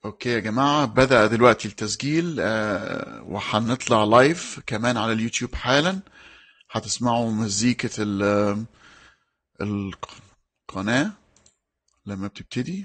اوكي يا جماعة بدأ دلوقتي التسجيل آه، وهنطلع لايف كمان على اليوتيوب حالا هتسمعوا مزيكة ال- القناة لما بتبتدي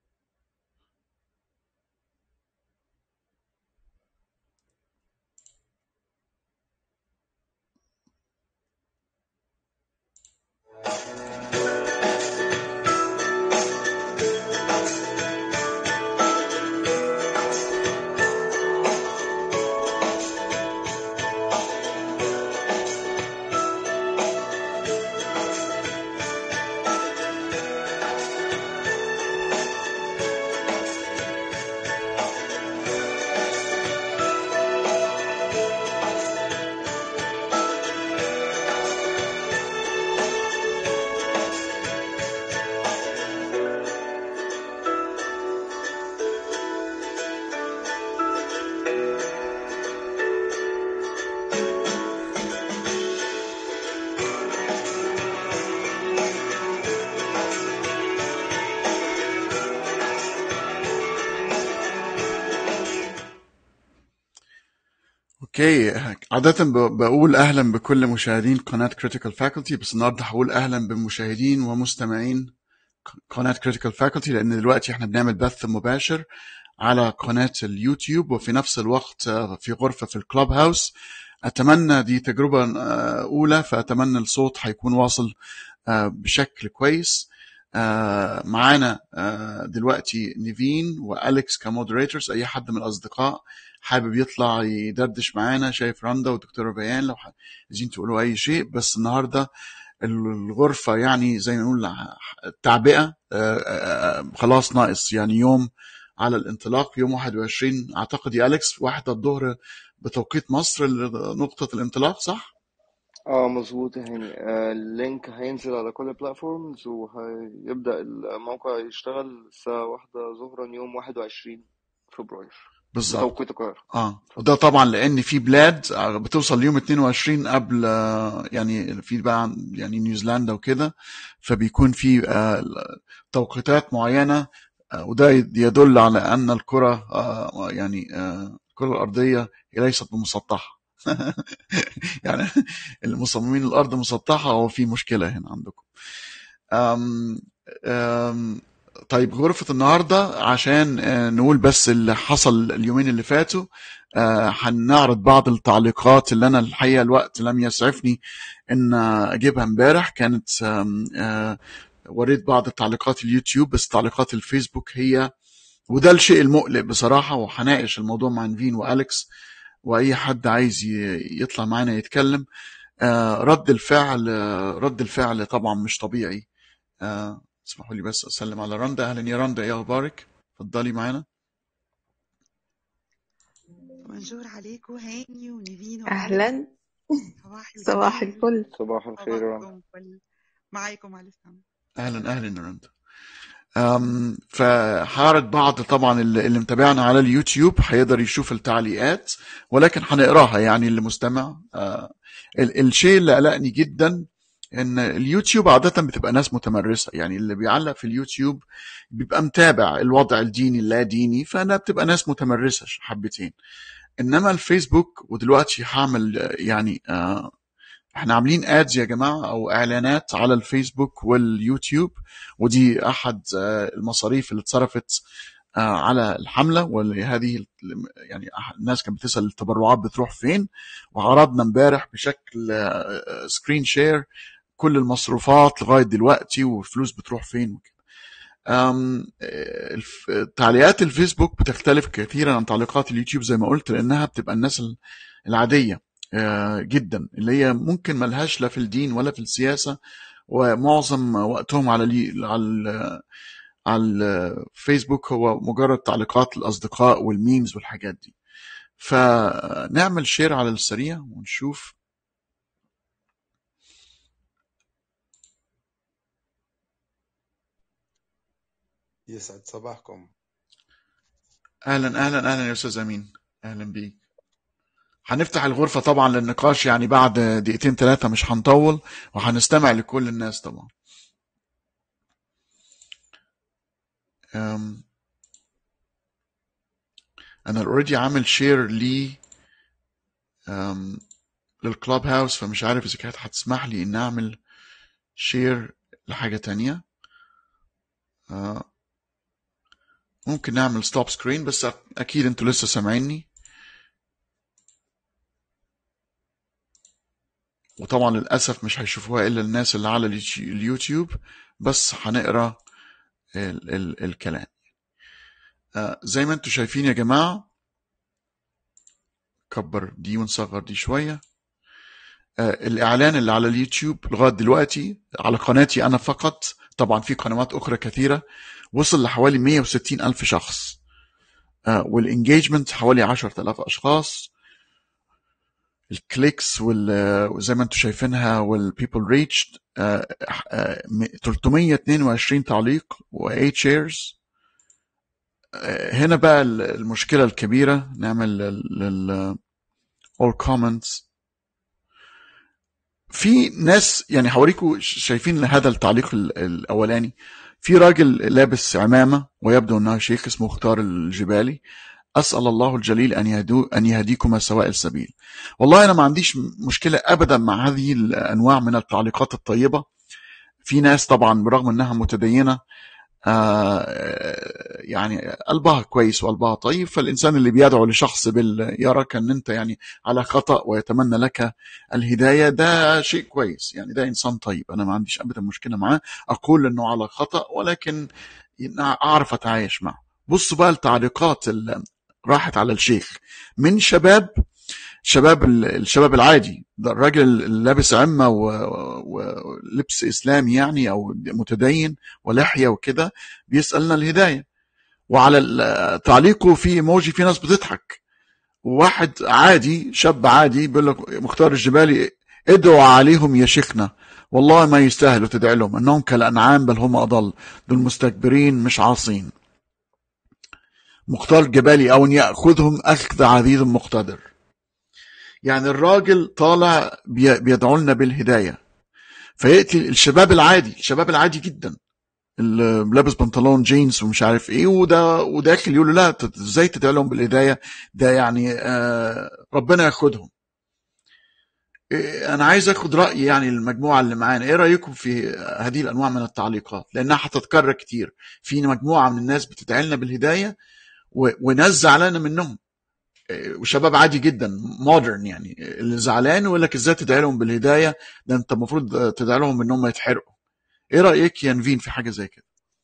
اوكي عادة ب- بقول اهلا بكل مشاهدين قناة كريتيكال فاكولتي بس النهارده هقول اهلا بمشاهدين ومستمعين قناة كريتيكال فاكولتي لان دلوقتي احنا بنعمل بث مباشر على قناة اليوتيوب وفي نفس الوقت آه، في غرفة في الكلاب هاوس اتمنى دي تجربة آه، اولى فاتمنى الصوت هيكون واصل آه، بشكل كويس آه، معانا آه، دلوقتي نيفين واليكس كمودريتورز اي حد من الاصدقاء حابب يطلع يدردش معانا شايف رندا ودكتور بيان لو عايزين تقولوا اي شيء بس النهارده الغرفه يعني زي ما نقول تعبئه آه، آه، آه، خلاص ناقص يعني يوم على الانطلاق يوم 21 اعتقد يا اليكس واحدة الظهر بتوقيت مصر نقطة الانطلاق صح؟ اه مظبوط يا هاني آه، اللينك هينزل على كل البلاتفورمز وهيبدأ الموقع يشتغل الساعة واحدة ظهرا يوم واحد وعشرين فبراير بالظبط بتوقيت القاهرة اه اتفضل وده طبعا لان في بلاد بتوصل ليوم 22 قبل آه، يعني في بقى يعني نيوزيلندا وكده فبيكون في آه، توقيتات معينة آه، وده يدل على ان الكرة آه، يعني آه، الكرة الارضية ليست بمسطحة يعني المصممين الارض مسطحة هو في مشكلة هنا عندكم أم أم طيب غرفة النهاردة عشان آه، نقول بس اللي حصل اليومين اللي فاتوا آه، هنعرض بعض التعليقات اللي أنا الحقيقة الوقت لم يسعفني إن أجيبها امبارح كانت آم، آه، وريت بعض التعليقات اليوتيوب بس تعليقات الفيسبوك هي وده الشيء المقلق بصراحة وهناقش الموضوع مع نفين وأليكس وأي حد عايز ي- يطلع معانا يتكلم آه، رد الفعل آه، رد الفعل طبعا مش طبيعي آه، اسمحوا لي بس اسلم على رندا اهلا يا رندا ايه اخبارك اتفضلي معانا بونجور عليكم هاني ونيفين وأليكس أهلا صباح صباح الجمال الفل صباح الخير يا رنا صباحكم فل معاكم على السلامة اهلا اهلا يا رندا أم، فهعرض بعض طبعا اللي اللي متابعنا على اليوتيوب هيقدر يشوف التعليقات ولكن هنقراها يعني اللي مستمع آه، ال- الشيء اللي قلقني جدا ان اليوتيوب عادة بتبقى ناس متمرسة يعني اللي بيعلق في اليوتيوب بيبقى متابع الوضع الديني اللا ديني فانا بتبقى ناس متمرسة حبتين انما الفيسبوك ودلوقتي هعمل آه، يعني آه، احنا عاملين ادز يا جماعه او اعلانات على الفيسبوك واليوتيوب ودي احد آه، المصاريف اللي اتصرفت آه، على الحمله وهذه ال- يعني أح- الناس كانت بتسال التبرعات بتروح فين وعرضنا امبارح بشكل سكرين شير كل المصروفات لغايه دلوقتي والفلوس بتروح فين وكده أم، آه، الف- تعليقات الفيسبوك بتختلف كثيرا عن تعليقات اليوتيوب زي ما قلت لانها بتبقى الناس ال- العاديه آه، جدا اللي هي ممكن ملهاش لا في الدين ولا في السياسه ومعظم وقتهم على الي- على ال- على الفيسبوك هو مجرد تعليقات الاصدقاء والميمز والحاجات دي فنعمل شير على السريع ونشوف يسعد صباحكم اهلا اهلا اهلا يا استاذ امين اهلا بيك هنفتح الغرفة طبعا للنقاش يعني بعد دقيقتين ثلاثة مش هنطول وهنستمع لكل الناس طبعا أم، انا اوريدي عامل شير لي أم، للكلاب هاوس فمش عارف اذا كانت هتسمح لي ان اعمل شير لحاجة تانية آه، ممكن نعمل ستوب سكرين بس اكيد انتوا لسه سامعيني وطبعا للاسف مش هيشوفوها الا الناس اللي على اليوتي- اليوتيوب بس هنقرا ال ال الكلام آه، زي ما انتوا شايفين يا جماعة كبر دي ونصغر دي شوية آه، الإعلان اللي على اليوتيوب لغاية دلوقتي على قناتي أنا فقط طبعا في قنوات أخرى كثيرة وصل لحوالي 160 ألف شخص آه، والإنجيجمنت حوالي 10000 أشخاص الكليكس وال وزي ما انتم شايفينها والبيبل ريتشد 322 تعليق و8 شيرز هنا بقى ال- المشكلة الكبيرة نعمل لل all comments في ناس يعني هوريكم ش- شايفين هذا التعليق ال- الاولاني في راجل لابس عمامه ويبدو انه شيخ اسمه مختار الجبالي اسال الله الجليل ان يهدو ان يهديكما سواء السبيل والله انا ما عنديش م- مشكله ابدا مع هذه الانواع من التعليقات الطيبه في ناس طبعا برغم انها متدينه آه، يعني قلبها كويس وقلبها طيب فالإنسان اللي بيدعو لشخص بال يراك أن أنت يعني على خطأ ويتمنى لك الهداية ده شيء كويس يعني ده إنسان طيب أنا ما عنديش أبدا مشكلة معاه أقول أنه على خطأ ولكن أعرف أتعايش معه بصوا بقى التعليقات اللي راحت على الشيخ من شباب شباب ال- الشباب العادي ده الراجل اللي لابس عمة و- ولبس إسلامي يعني أو متدين ولحية وكده بيسألنا الهداية وعلى ال- تعليقه في ايموجي في ناس بتضحك وواحد عادي شاب عادي بيقول لك مختار الجبالي ادعوا عليهم يا شيخنا والله ما يستاهلوا تدعي لهم انهم كالانعام بل هم اضل دول مستكبرين مش عاصين مختار الجبالي او ان ياخذهم اخذ عزيز مقتدر يعني الراجل طالع بي- بيدعو لنا بالهدايه فياتي الشباب العادي الشباب العادي جدا اللي لابس بنطلون جينز ومش عارف ايه وده وداخل يقول له لا تت- ازاي تدعي لهم بالهدايه ده يعني آه ربنا ياخدهم إيه، انا عايز اخد راي يعني المجموعه اللي معانا ايه رايكم في هذه الانواع من التعليقات لانها هتتكرر كتير في مجموعه من الناس بتدعي لنا بالهدايه و- وناس زعلانه منهم إيه، وشباب عادي جدا مودرن يعني اللي زعلان يقول لك ازاي تدعي لهم بالهدايه ده انت المفروض تدعي لهم انهم يتحرقوا ايه رايك يا نفين في حاجه زي كده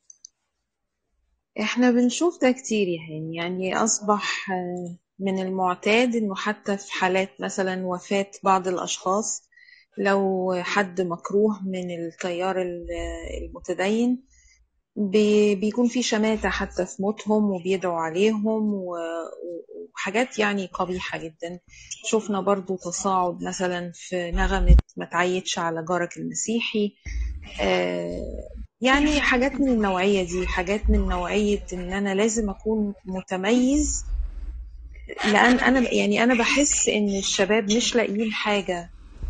احنا بنشوف ده كتير يا هاني يعني اصبح آه، من المعتاد انه حتى في حالات مثلا وفاة بعض الاشخاص لو حد مكروه من التيار ال- المتدين بي- بيكون في شماتة حتى في موتهم وبيدعوا عليهم و- و- وحاجات يعني قبيحة جدا شفنا برضو تصاعد مثلا في نغمة ما تعيدش على جارك المسيحي آه، يعني حاجات من النوعية دي حاجات من نوعية ان انا لازم اكون متميز لان انا يعني انا بحس ان الشباب مش لاقيين حاجة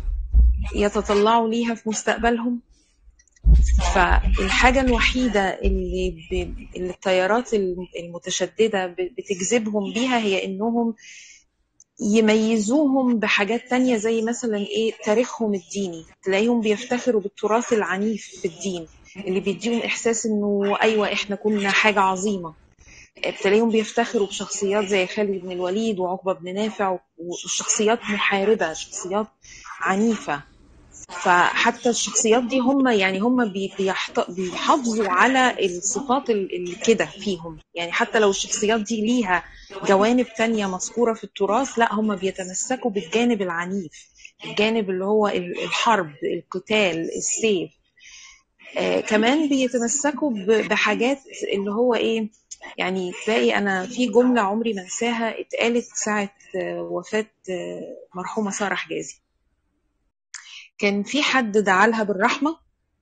يتطلعوا ليها في مستقبلهم فالحاجة الوحيدة اللي, ب... اللي التيارات الم- المتشددة ب- بتجذبهم بيها هي انهم يميزوهم بحاجات تانية زي مثلا ايه تاريخهم الديني تلاقيهم بيفتخروا بالتراث العنيف في الدين اللي بيديهم احساس انه ايوه احنا كنا حاجة عظيمة تلاقيهم بيفتخروا بشخصيات زي خالد بن الوليد وعقبة بن نافع وشخصيات محاربة شخصيات عنيفة فحتى الشخصيات دي هم يعني هم بي- بيحت- بيحافظوا على الصفات ال- اللي كده فيهم يعني حتى لو الشخصيات دي ليها جوانب تانية مذكورة في التراث لا هم بيتمسكوا بالجانب العنيف الجانب اللي هو ال- الحرب القتال السيف آه كمان بيتمسكوا ب- بحاجات اللي هو ايه يعني تلاقي انا في جملة عمري ما انساها اتقالت ساعة آه، وفاة آه، مرحومة سارة حجازي كان في حد دعا لها بالرحمة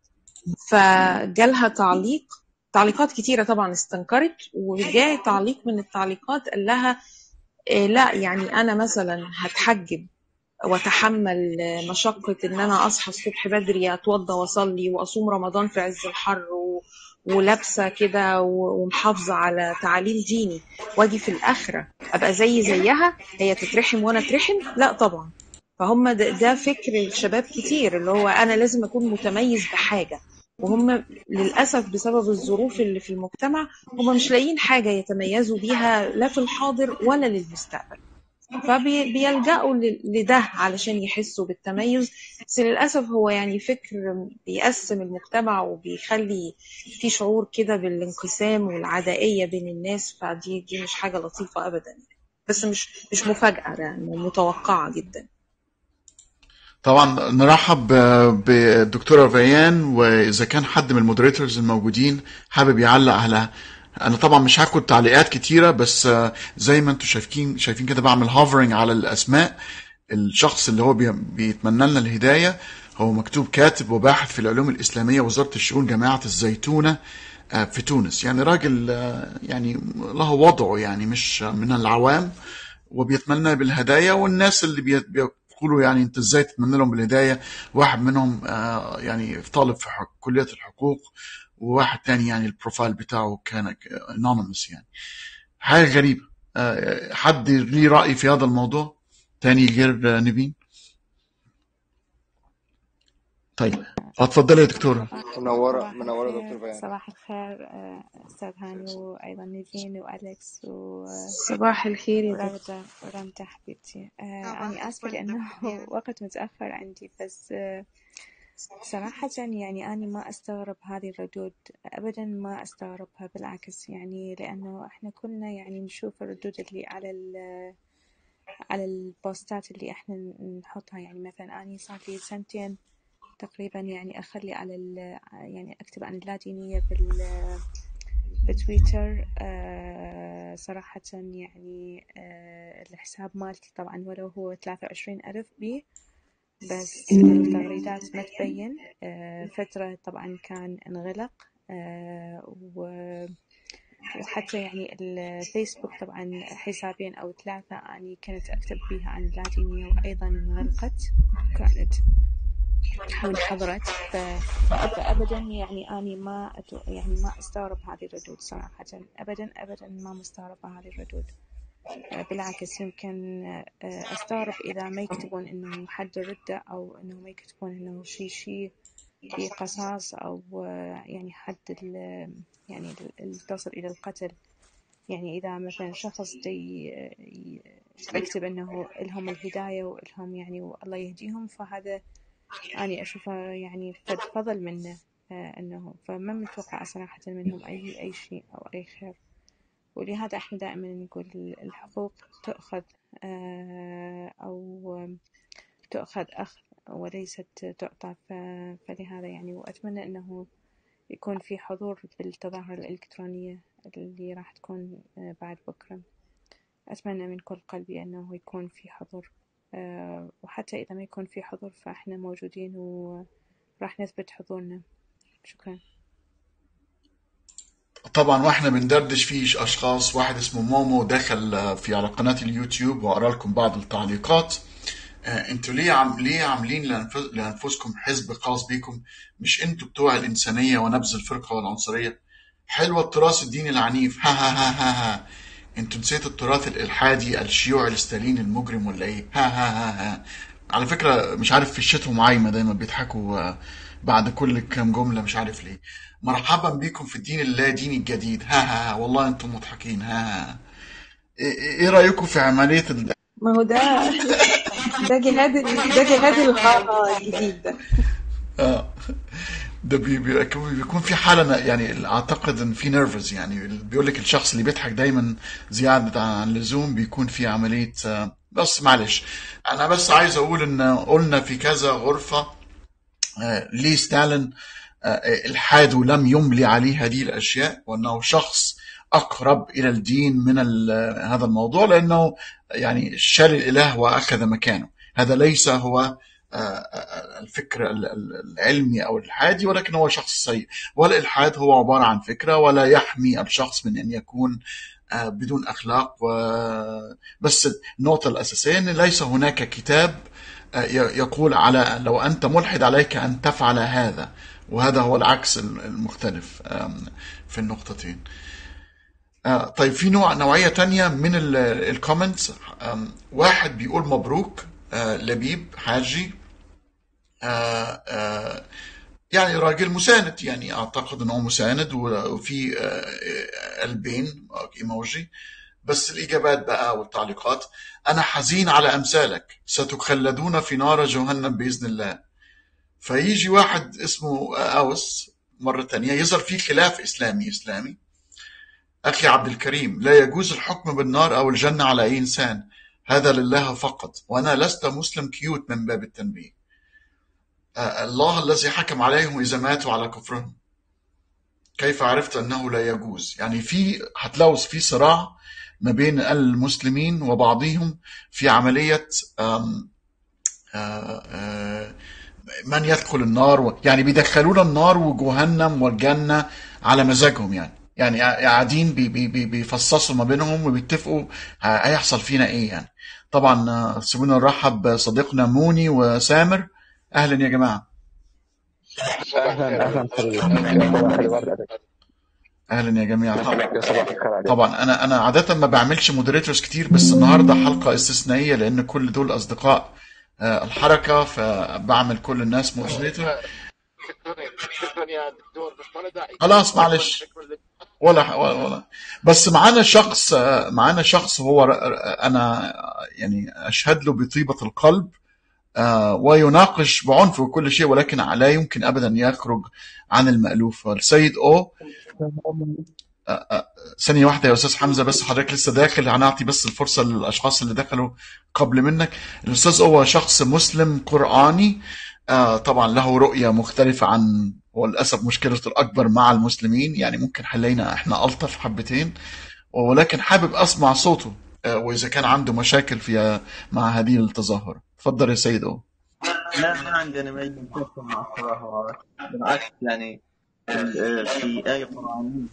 فجالها تعليق تعليقات كتيرة طبعا استنكرت وجاء تعليق من التعليقات قال لها إيه لا يعني أنا مثلا هتحجب واتحمل مشقة ان انا اصحى الصبح بدري اتوضى واصلي واصوم رمضان في عز الحر و... ولابسة كده و- ومحافظة على تعاليم ديني واجي في الآخرة ابقى زي زيها هي تترحم وانا اترحم لا طبعا فهم ده, ده فكر الشباب كتير اللي هو انا لازم اكون متميز بحاجه وهم للاسف بسبب الظروف اللي في المجتمع هم مش لاقيين حاجه يتميزوا بيها لا في الحاضر ولا للمستقبل فبيلجأوا لده علشان يحسوا بالتميز بس للأسف هو يعني فكر بيقسم المجتمع وبيخلي في شعور كده بالانقسام والعدائية بين الناس فدي دي مش حاجة لطيفة أبدا بس مش مش مفاجأة يعني متوقعة جدا طبعا نرحب بالدكتورة ريان وإذا كان حد من المودريتورز الموجودين حابب يعلق على انا طبعا مش هاخد تعليقات كتيره بس زي ما انتم شايفين شايفين كده بعمل هوفرنج على الاسماء الشخص اللي هو بيتمنى لنا الهدايه هو مكتوب كاتب وباحث في العلوم الاسلاميه وزاره الشؤون جامعه الزيتونه في تونس يعني راجل يعني له وضعه يعني مش من العوام وبيتمنى بالهدايا والناس اللي بيقولوا يعني انت ازاي تتمنى لهم بالهدايه واحد منهم يعني طالب في كليه الحقوق وواحد تاني يعني البروفايل بتاعه كان انونيمس يعني حاجه غريبه حد ليه راي في هذا الموضوع تاني غير نبين طيب اتفضلي يا دكتوره منوره منوره دكتور بيان صباح الخير استاذ هاني وايضا نيفين والكس و صباح الخير يا ورغدة ورمتة حبيبتي انا اسفه لانه وقت متاخر عندي بس صراحة يعني أنا ما أستغرب هذه الردود أبدا ما أستغربها بالعكس يعني لأنه إحنا كلنا يعني نشوف الردود اللي على على البوستات اللي إحنا نحطها يعني مثلا أنا صار لي سنتين تقريبا يعني أخلي على ال يعني أكتب عن اللادينية بال بتويتر آه صراحة يعني آه الحساب مالتي طبعا ولو هو ثلاثة وعشرين ألف بي بس التغريدات ما تبين فترة طبعا كان انغلق وحتى يعني الفيسبوك طبعا حسابين أو ثلاثة أني كنت أكتب فيها عن اللادينية وأيضا انغلقت كانت وانحظرت فأبدا يعني أني ما يعني ما أستغرب هذه الردود صراحة أبدا أبدا ما مستغربة هذه الردود بالعكس يمكن استغرب اذا ما يكتبون انه حد ردة او انه ما يكتبون انه شي شي في قصاص او يعني حد يعني تصل الى القتل يعني اذا مثلا شخص دي يكتب انه لهم الهداية والهم يعني والله يهديهم فهذا أنا أشوفه يعني قد فضل منه انه فما متوقعة صراحة منهم اي اي شيء او اي خير ولهذا احنا دائما نقول الحقوق تؤخذ أو تؤخذ أخذ وليست تعطى فلهذا يعني وأتمنى أنه يكون في حضور بالتظاهرة الإلكترونية اللي راح تكون بعد بكرة أتمنى من كل قلبي أنه يكون في حضور وحتى إذا ما يكون في حضور فإحنا موجودين وراح نثبت حضورنا شكرا طبعا واحنا بندردش في اشخاص واحد اسمه مومو دخل في على قناه اليوتيوب وقرا لكم بعض التعليقات انتوا ليه عم ليه عاملين لانفسكم حزب خاص بيكم مش انتوا بتوع الانسانيه ونبذ الفرقه والعنصريه حلوه التراث الديني العنيف ها ها ها ها, ها. انتوا نسيتوا التراث الالحادي الشيوعي الستاليني المجرم ولا ايه ها ها ها ها على فكره مش عارف فشتهم عايمه دايما بيضحكوا بعد كل كام جمله مش عارف ليه مرحبا بكم في الدين اللا ديني الجديد ها ها, ها والله انتم مضحكين ها, ها. ايه رايكم في عمليه ال... ما هو ده ده جهاد ده جهاد الغابة الجديد ده اه ده بي بي بيكون في حاله يعني اعتقد ان في نيرفز يعني بيقول لك الشخص اللي بيضحك دايما زياده عن اللزوم بيكون في عمليه بس معلش انا بس عايز اقول ان قلنا في كذا غرفه ليه ستالين الحاد لم يملي عليه هذه الاشياء وانه شخص اقرب الى الدين من هذا الموضوع لانه يعني شال الاله واخذ مكانه هذا ليس هو الفكر العلمي او الالحادي ولكن هو شخص سيء والالحاد هو عباره عن فكره ولا يحمي الشخص من ان يكون بدون اخلاق بس النقطه الاساسيه ان ليس هناك كتاب يقول على لو انت ملحد عليك ان تفعل هذا وهذا هو العكس المختلف في النقطتين آه طيب في نوع نوعية تانية من الكومنتس واحد بيقول مبروك آه لبيب حاجي آه آه يعني راجل مساند يعني اعتقد انه مساند وفي آه، قلبين ايموجي بس الاجابات بقى والتعليقات انا حزين على امثالك ستخلدون في نار جهنم باذن الله فيجي واحد اسمه اوس مره تانية يظهر في خلاف اسلامي اسلامي اخي عبد الكريم لا يجوز الحكم بالنار او الجنه على اي انسان هذا لله فقط وانا لست مسلم كيوت من باب التنبيه آه، الله الذي حكم عليهم إذا ماتوا على كفرهم كيف عرفت أنه لا يجوز يعني في هتلاقوا في صراع ما بين المسلمين وبعضهم في عملية آم آه، آه، من يدخل النار و... يعني بيدخلونا النار وجهنم والجنة على مزاجهم يعني يعني قاعدين بي بي بي بيفصصوا ما بينهم وبيتفقوا هيحصل فينا ايه يعني طبعا سيبونا نرحب بصديقنا موني وسامر اهلا يا جماعه اهلا اهلا حبيبي اهلا يا جميع يا صباح الخير عليك طبعا انا انا عاده ما بعملش مودريتورز كتير بس النهارده حلقه استثنائيه لان كل دول اصدقاء آه، الحركه فبعمل كل الناس مودريتور شكرا يا دكتور بس ولا داعي خلاص معلش ولا ولا, ولا. بس معانا شخص آه، معانا شخص هو ر- ر- انا يعني اشهد له بطيبه القلب آه، ويناقش بعنف وكل شيء ولكن لا يمكن ابدا يخرج عن المألوف السيد او آه، آه، ثانية واحدة يا أستاذ حمزة بس حضرتك لسه داخل هنعطي بس الفرصة للأشخاص اللي دخلوا قبل منك الأستاذ هو شخص مسلم قرآني آه، طبعا له رؤية مختلفة عن وللأسف مشكلته الأكبر مع المسلمين يعني ممكن حلينا إحنا ألطف حبتين ولكن حابب أسمع صوته آه، وإذا كان عنده مشاكل في مع هذه التظاهرة تفضل يا سيد أو لا ما عندنا أي مشكلة مع التظاهرات بالعكس يعني ال- في آية قرآنية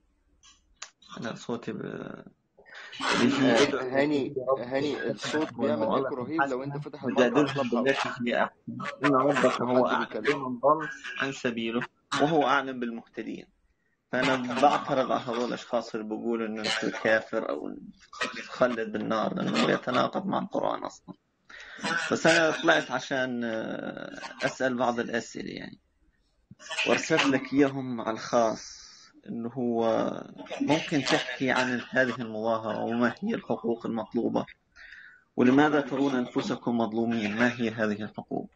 أنا صوتي ب... اللي هي ادعو آه، هاني إلى ربك هاني الصوت بالحكمة بيعمل والموعظة ايكو رهيب لو انت الحسنة فاتح المايك على وجادلهم كلاب بالتي هاوس هي أحسن إن ربك لو هو حد أعلم بيكلمك بمن ضل عن سبيله وهو أعلم بالمهتدين فأنا بعترض على هذول الأشخاص اللي بيقولوا إنه أنت كافر أو تخلد بالنار لأنه يتناقض مع القرآن أصلا بس أنا طلعت عشان آه، أسأل بعض الأسئلة يعني وارسلت لك إياهم على الخاص إنه هو ممكن تحكي عن هذه المظاهرة وما هي الحقوق المطلوبة ولماذا ترون أنفسكم مظلومين ما هي هذه الحقوق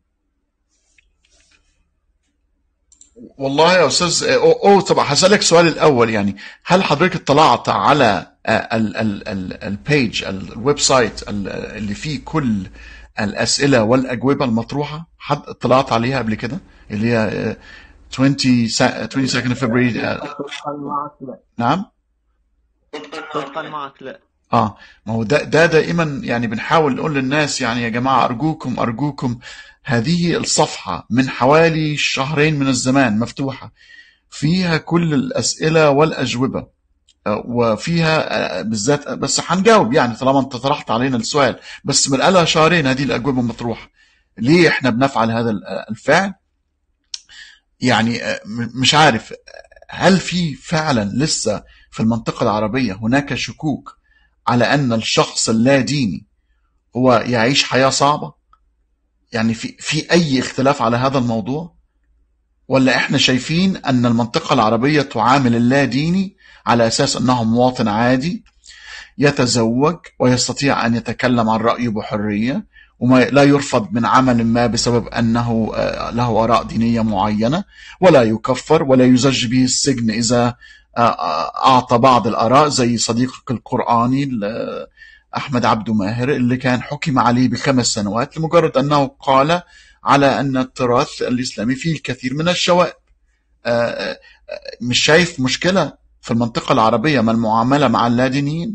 والله يا استاذ او, أو طبعا هسألك سؤال الاول يعني هل حضرتك اطلعت على ال- ال- ال- البيج الويب سايت ال- اللي فيه كل الاسئله والاجوبه المطروحه حد اطلعت عليها قبل كده اللي هي آه، 20 سا- 22 فبراير آه، صدقا معك لا نعم صدقا معك لا اه ما هو ده ده دائما يعني بنحاول نقول للناس يعني يا جماعه ارجوكم ارجوكم هذه الصفحه من حوالي شهرين من الزمان مفتوحه فيها كل الاسئله والاجوبه آه، وفيها آه، بالذات بس هنجاوب يعني طالما انت طرحت علينا السؤال بس من لها شهرين هذه الاجوبه مطروحه ليه احنا بنفعل هذا ال- آه، الفعل يعني آه، م- مش عارف هل في فعلا لسه في المنطقه العربيه هناك شكوك على ان الشخص اللا ديني هو يعيش حياه صعبه يعني في في اي اختلاف على هذا الموضوع ولا احنا شايفين ان المنطقه العربيه تعامل اللا ديني على اساس انه مواطن عادي يتزوج ويستطيع ان يتكلم عن رايه بحريه وما لا يرفض من عمل ما بسبب انه آه، له اراء دينيه معينه ولا يكفر ولا يزج به السجن اذا آه، آه، اعطى بعض الاراء زي صديقك القراني ال- احمد عبده ماهر اللي كان حكم عليه بخمس سنوات لمجرد انه قال على ان التراث الاسلامي فيه الكثير من الشوائب آه، آه، مش شايف مشكله في المنطقه العربيه ما المعامله مع اللادينيين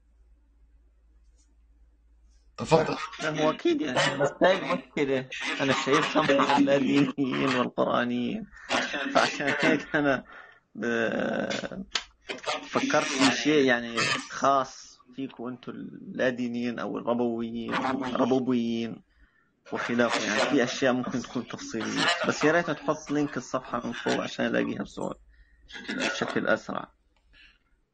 تفضل لا هو أكيد يعني بس هاي المشكلة أنا شايفها مع اللادينيين والقرآنيين فعشان هيك أنا ب- فكرت في شيء يعني خاص فيكم أنتم اللادينيين أو الربويين الربوبيين وخلافه يعني في أشياء ممكن تكون تفصيلية بس يا ريت تحط لينك الصفحة من فوق عشان ألاقيها بسرعة بشكل أسرع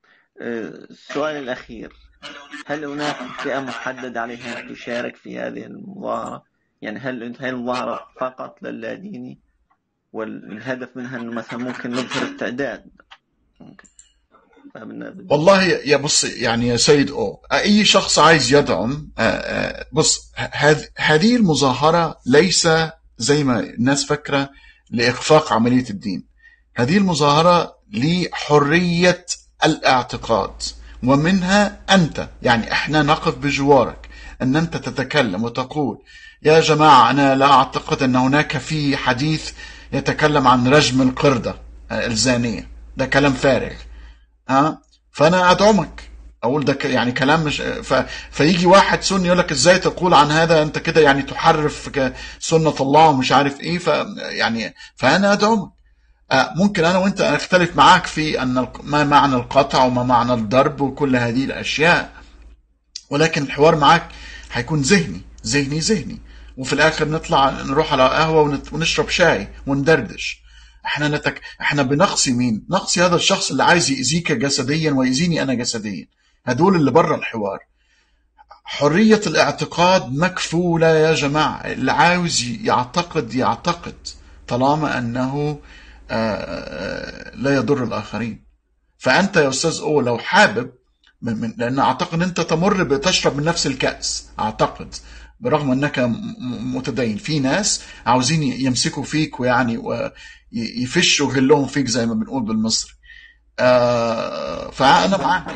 السؤال الأخير هل هناك فئة محددة عليها أن تشارك في هذه المظاهرة؟ يعني هل هل المظاهرة فقط للاديني والهدف منها أنه مثلا ممكن نظهر التعداد ممكن فبالن- والله يا بص يعني يا سيد او اي شخص عايز يدعم آه، آه، بص هذ- هذه المظاهره ليس زي ما الناس فاكره لاخفاق عمليه الدين هذه المظاهره لحريه الاعتقاد ومنها انت يعني احنا نقف بجوارك ان انت تتكلم وتقول يا جماعه انا لا اعتقد ان هناك في حديث يتكلم عن رجم القرده آه، الزانيه ده كلام فارغ ها فانا ادعمك اقول ده ك- يعني كلام مش ف... فيجي واحد سني يقول لك ازاي تقول عن هذا انت كده يعني تحرف ك- سنة الله ومش عارف ايه ف يعني فانا ادعمك آه، ممكن انا وانت اختلف معاك في ان الق- ما معنى القطع وما معنى الضرب وكل هذه الاشياء ولكن الحوار معاك هيكون ذهني ذهني ذهني وفي الاخر نطلع نروح على قهوه ونت- ونشرب شاي وندردش احنا نتك... احنا بنقصي مين؟ نقصي هذا الشخص اللي عايز يأذيك جسديا ويأذيني انا جسديا هدول اللي بره الحوار حرية الاعتقاد مكفولة يا جماعة اللي عاوز يعتقد يعتقد طالما أنه آه، آه، لا يضر الآخرين فأنت يا أستاذ أو لو حابب من من لأن أعتقد أنت تمر بتشرب من نفس الكأس أعتقد برغم أنك م- م- متدين في ناس عاوزين يمسكوا فيك ويعني ويفشوا غلهم فيك زي ما بنقول بالمصري آه، فأنا معاك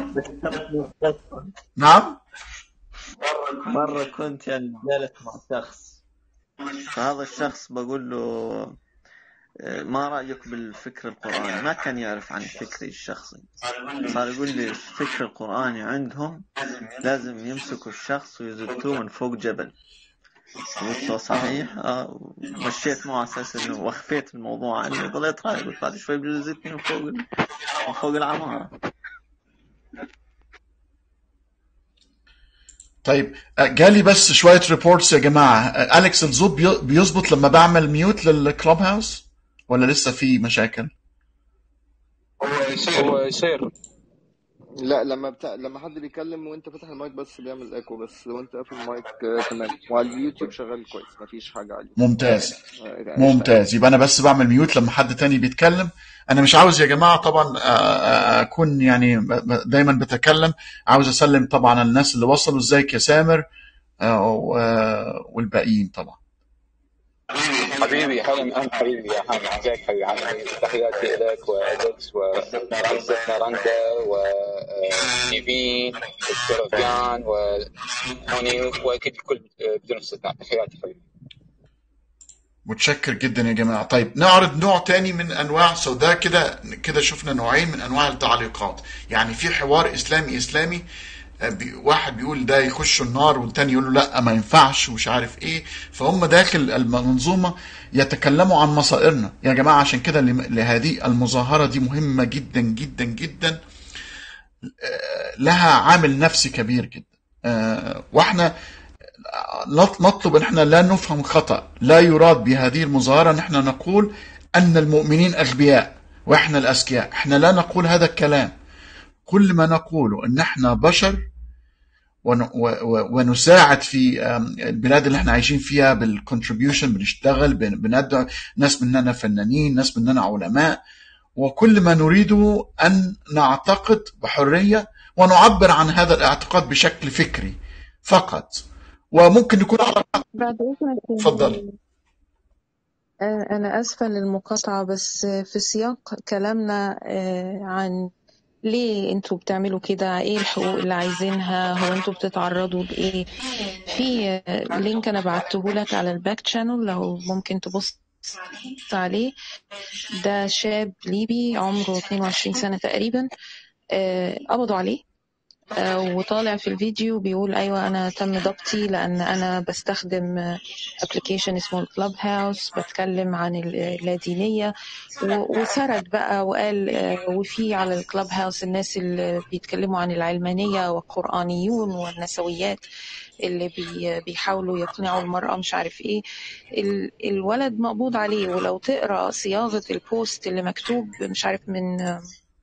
نعم مرة كنت يعني جالس مع شخص فهذا الشخص بقول له آه، ما رأيك بالفكر القرآني ما كان يعرف عن فكري الشخصي صار يقول لي الفكر القرآني عندهم لازم يمسكوا الشخص ويزتوه من فوق جبل قلت له صحيح آه مشيت معه على اساس انه واخفيت الموضوع عني ضليت رايح قلت بعد شوي بيزتني من فوق من فوق العمارة طيب آه، جالي بس شوية ريبورتس يا جماعة آه، أليكس الزوب بي- بيظبط لما بعمل ميوت للكلوب هاوس ولا لسه في مشاكل؟ هو يصير لا لما بتا... لما حد بيتكلم وانت فاتح المايك بس بيعمل ايكو بس لو انت قافل المايك آه، تمام وعلى اليوتيوب شغال كويس مفيش حاجة عليه ممتاز آه، قشطة ممتاز يبقى أنا بس بعمل ميوت لما حد تاني بيتكلم أنا مش عاوز يا جماعة طبعا آه، آه، أكون يعني ب- ب- دايما بتكلم عاوز أسلم طبعا على الناس اللي وصلوا ازيك يا سامر آه، و- والباقيين طبعا حبيبي هلا أهلا حبيبي يا حامد ازيك حبيبي عامل تحياتي لك والكس وستنا رندا ونيفين والسيرفيان وهوني واكيد الكل بدون استثناء تحياتي حبيبي متشكر جدا يا جماعة طيب نعرض نوع تاني من أنواع سو ده كده كده شفنا نوعين من أنواع التعليقات يعني في حوار إسلامي إسلامي آه، بي- واحد بيقول ده يخش النار والتاني يقول له لا ما ينفعش ومش عارف ايه فهم داخل المنظومة يتكلموا عن مصائرنا يا جماعة عشان كده لم- لهذه المظاهرة دي مهمة جدا جدا جدا لها عامل نفسي كبير جدا آه، واحنا نط- نطلب ان احنا لا نفهم خطأ لا يراد بهذه المظاهرة ان احنا نقول ان المؤمنين اغبياء واحنا الاذكياء احنا لا نقول هذا الكلام كل ما نقوله ان احنا بشر ون- و- و- ونساعد في آم، البلاد اللي احنا عايشين فيها بالكونتريبيوشن بنشتغل بن- بندعو ناس مننا فنانين ناس مننا علماء وكل ما نريده ان نعتقد بحريه ونعبر عن هذا الاعتقاد بشكل فكري فقط وممكن يكون على بعد إذنك اتفضل آه، أنا آسفة للمقاطعة بس في سياق كلامنا آه، عن ليه انتوا بتعملوا كده ايه الحقوق اللي عايزينها هو انتوا بتتعرضوا لايه في آه، لينك انا بعته لك على الباك تشانل لو ممكن تبص عليه ده شاب ليبي عمره 22 سنة تقريبا آه، قبضوا عليه آه، وطالع في الفيديو بيقول ايوه انا تم ضبطي لان انا بستخدم ابلكيشن اسمه الكلاب هاوس بتكلم عن اللادينيه و- وسرد بقى وقال آه، وفي على الكلاب هاوس الناس اللي بيتكلموا عن العلمانيه والقرانيون والنسويات اللي بي بيحاولوا يقنعوا المرأة مش عارف ايه ال- الولد مقبوض عليه ولو تقرأ صياغة البوست اللي مكتوب مش عارف من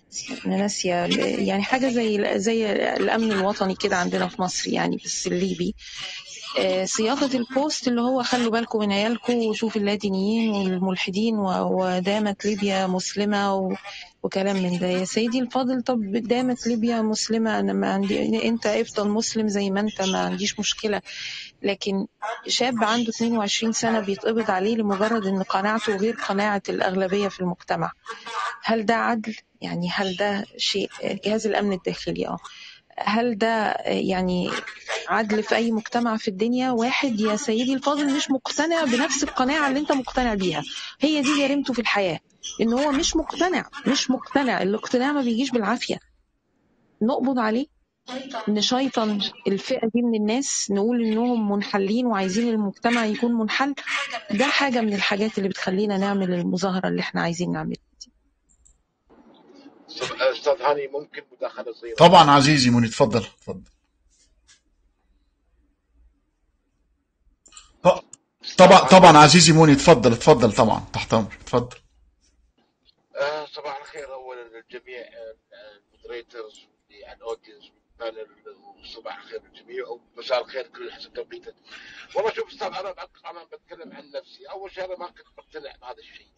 انا ناسيه يعني حاجه زي زي الامن الوطني كده عندنا في مصر يعني بس الليبي آه، صياغه البوست اللي هو خلوا بالكم من عيالكم وشوفوا اللادينيين والملحدين و- ودامت ليبيا مسلمه و... وكلام من ده يا سيدي الفاضل طب دامت ليبيا مسلمه انا ما عندي انت افضل مسلم زي ما انت ما عنديش مشكله لكن شاب عنده 22 سنه بيتقبض عليه لمجرد ان قناعته غير قناعه الاغلبيه في المجتمع هل ده عدل؟ يعني هل ده شيء جهاز الأمن الداخلي اه هل ده يعني عدل في أي مجتمع في الدنيا واحد يا سيدي الفاضل مش مقتنع بنفس القناعة اللي أنت مقتنع بيها هي دي جريمته في الحياة إن هو مش مقتنع مش مقتنع الاقتناع ما بيجيش بالعافية نقبض عليه نشيطن الفئة دي من الناس نقول إنهم منحلين وعايزين المجتمع يكون منحل ده حاجة من الحاجات اللي بتخلينا نعمل المظاهرة اللي احنا عايزين نعملها استاذ هاني ممكن مداخله صغيره طبعا عزيزي مني تفضل تفضل ط- طبعا طبعا عزيزي موني تفضل تفضل طبعا تحت امرك تفضل آه صباح الخير اولا للجميع المودريترز الاودينس والبانل وصباح الخير للجميع ومساء الخير كل حسب توقيته والله شوف استاذ انا بك- انا بتكلم عن نفسي اول شيء انا ما كنت مقتنع بهذا الشيء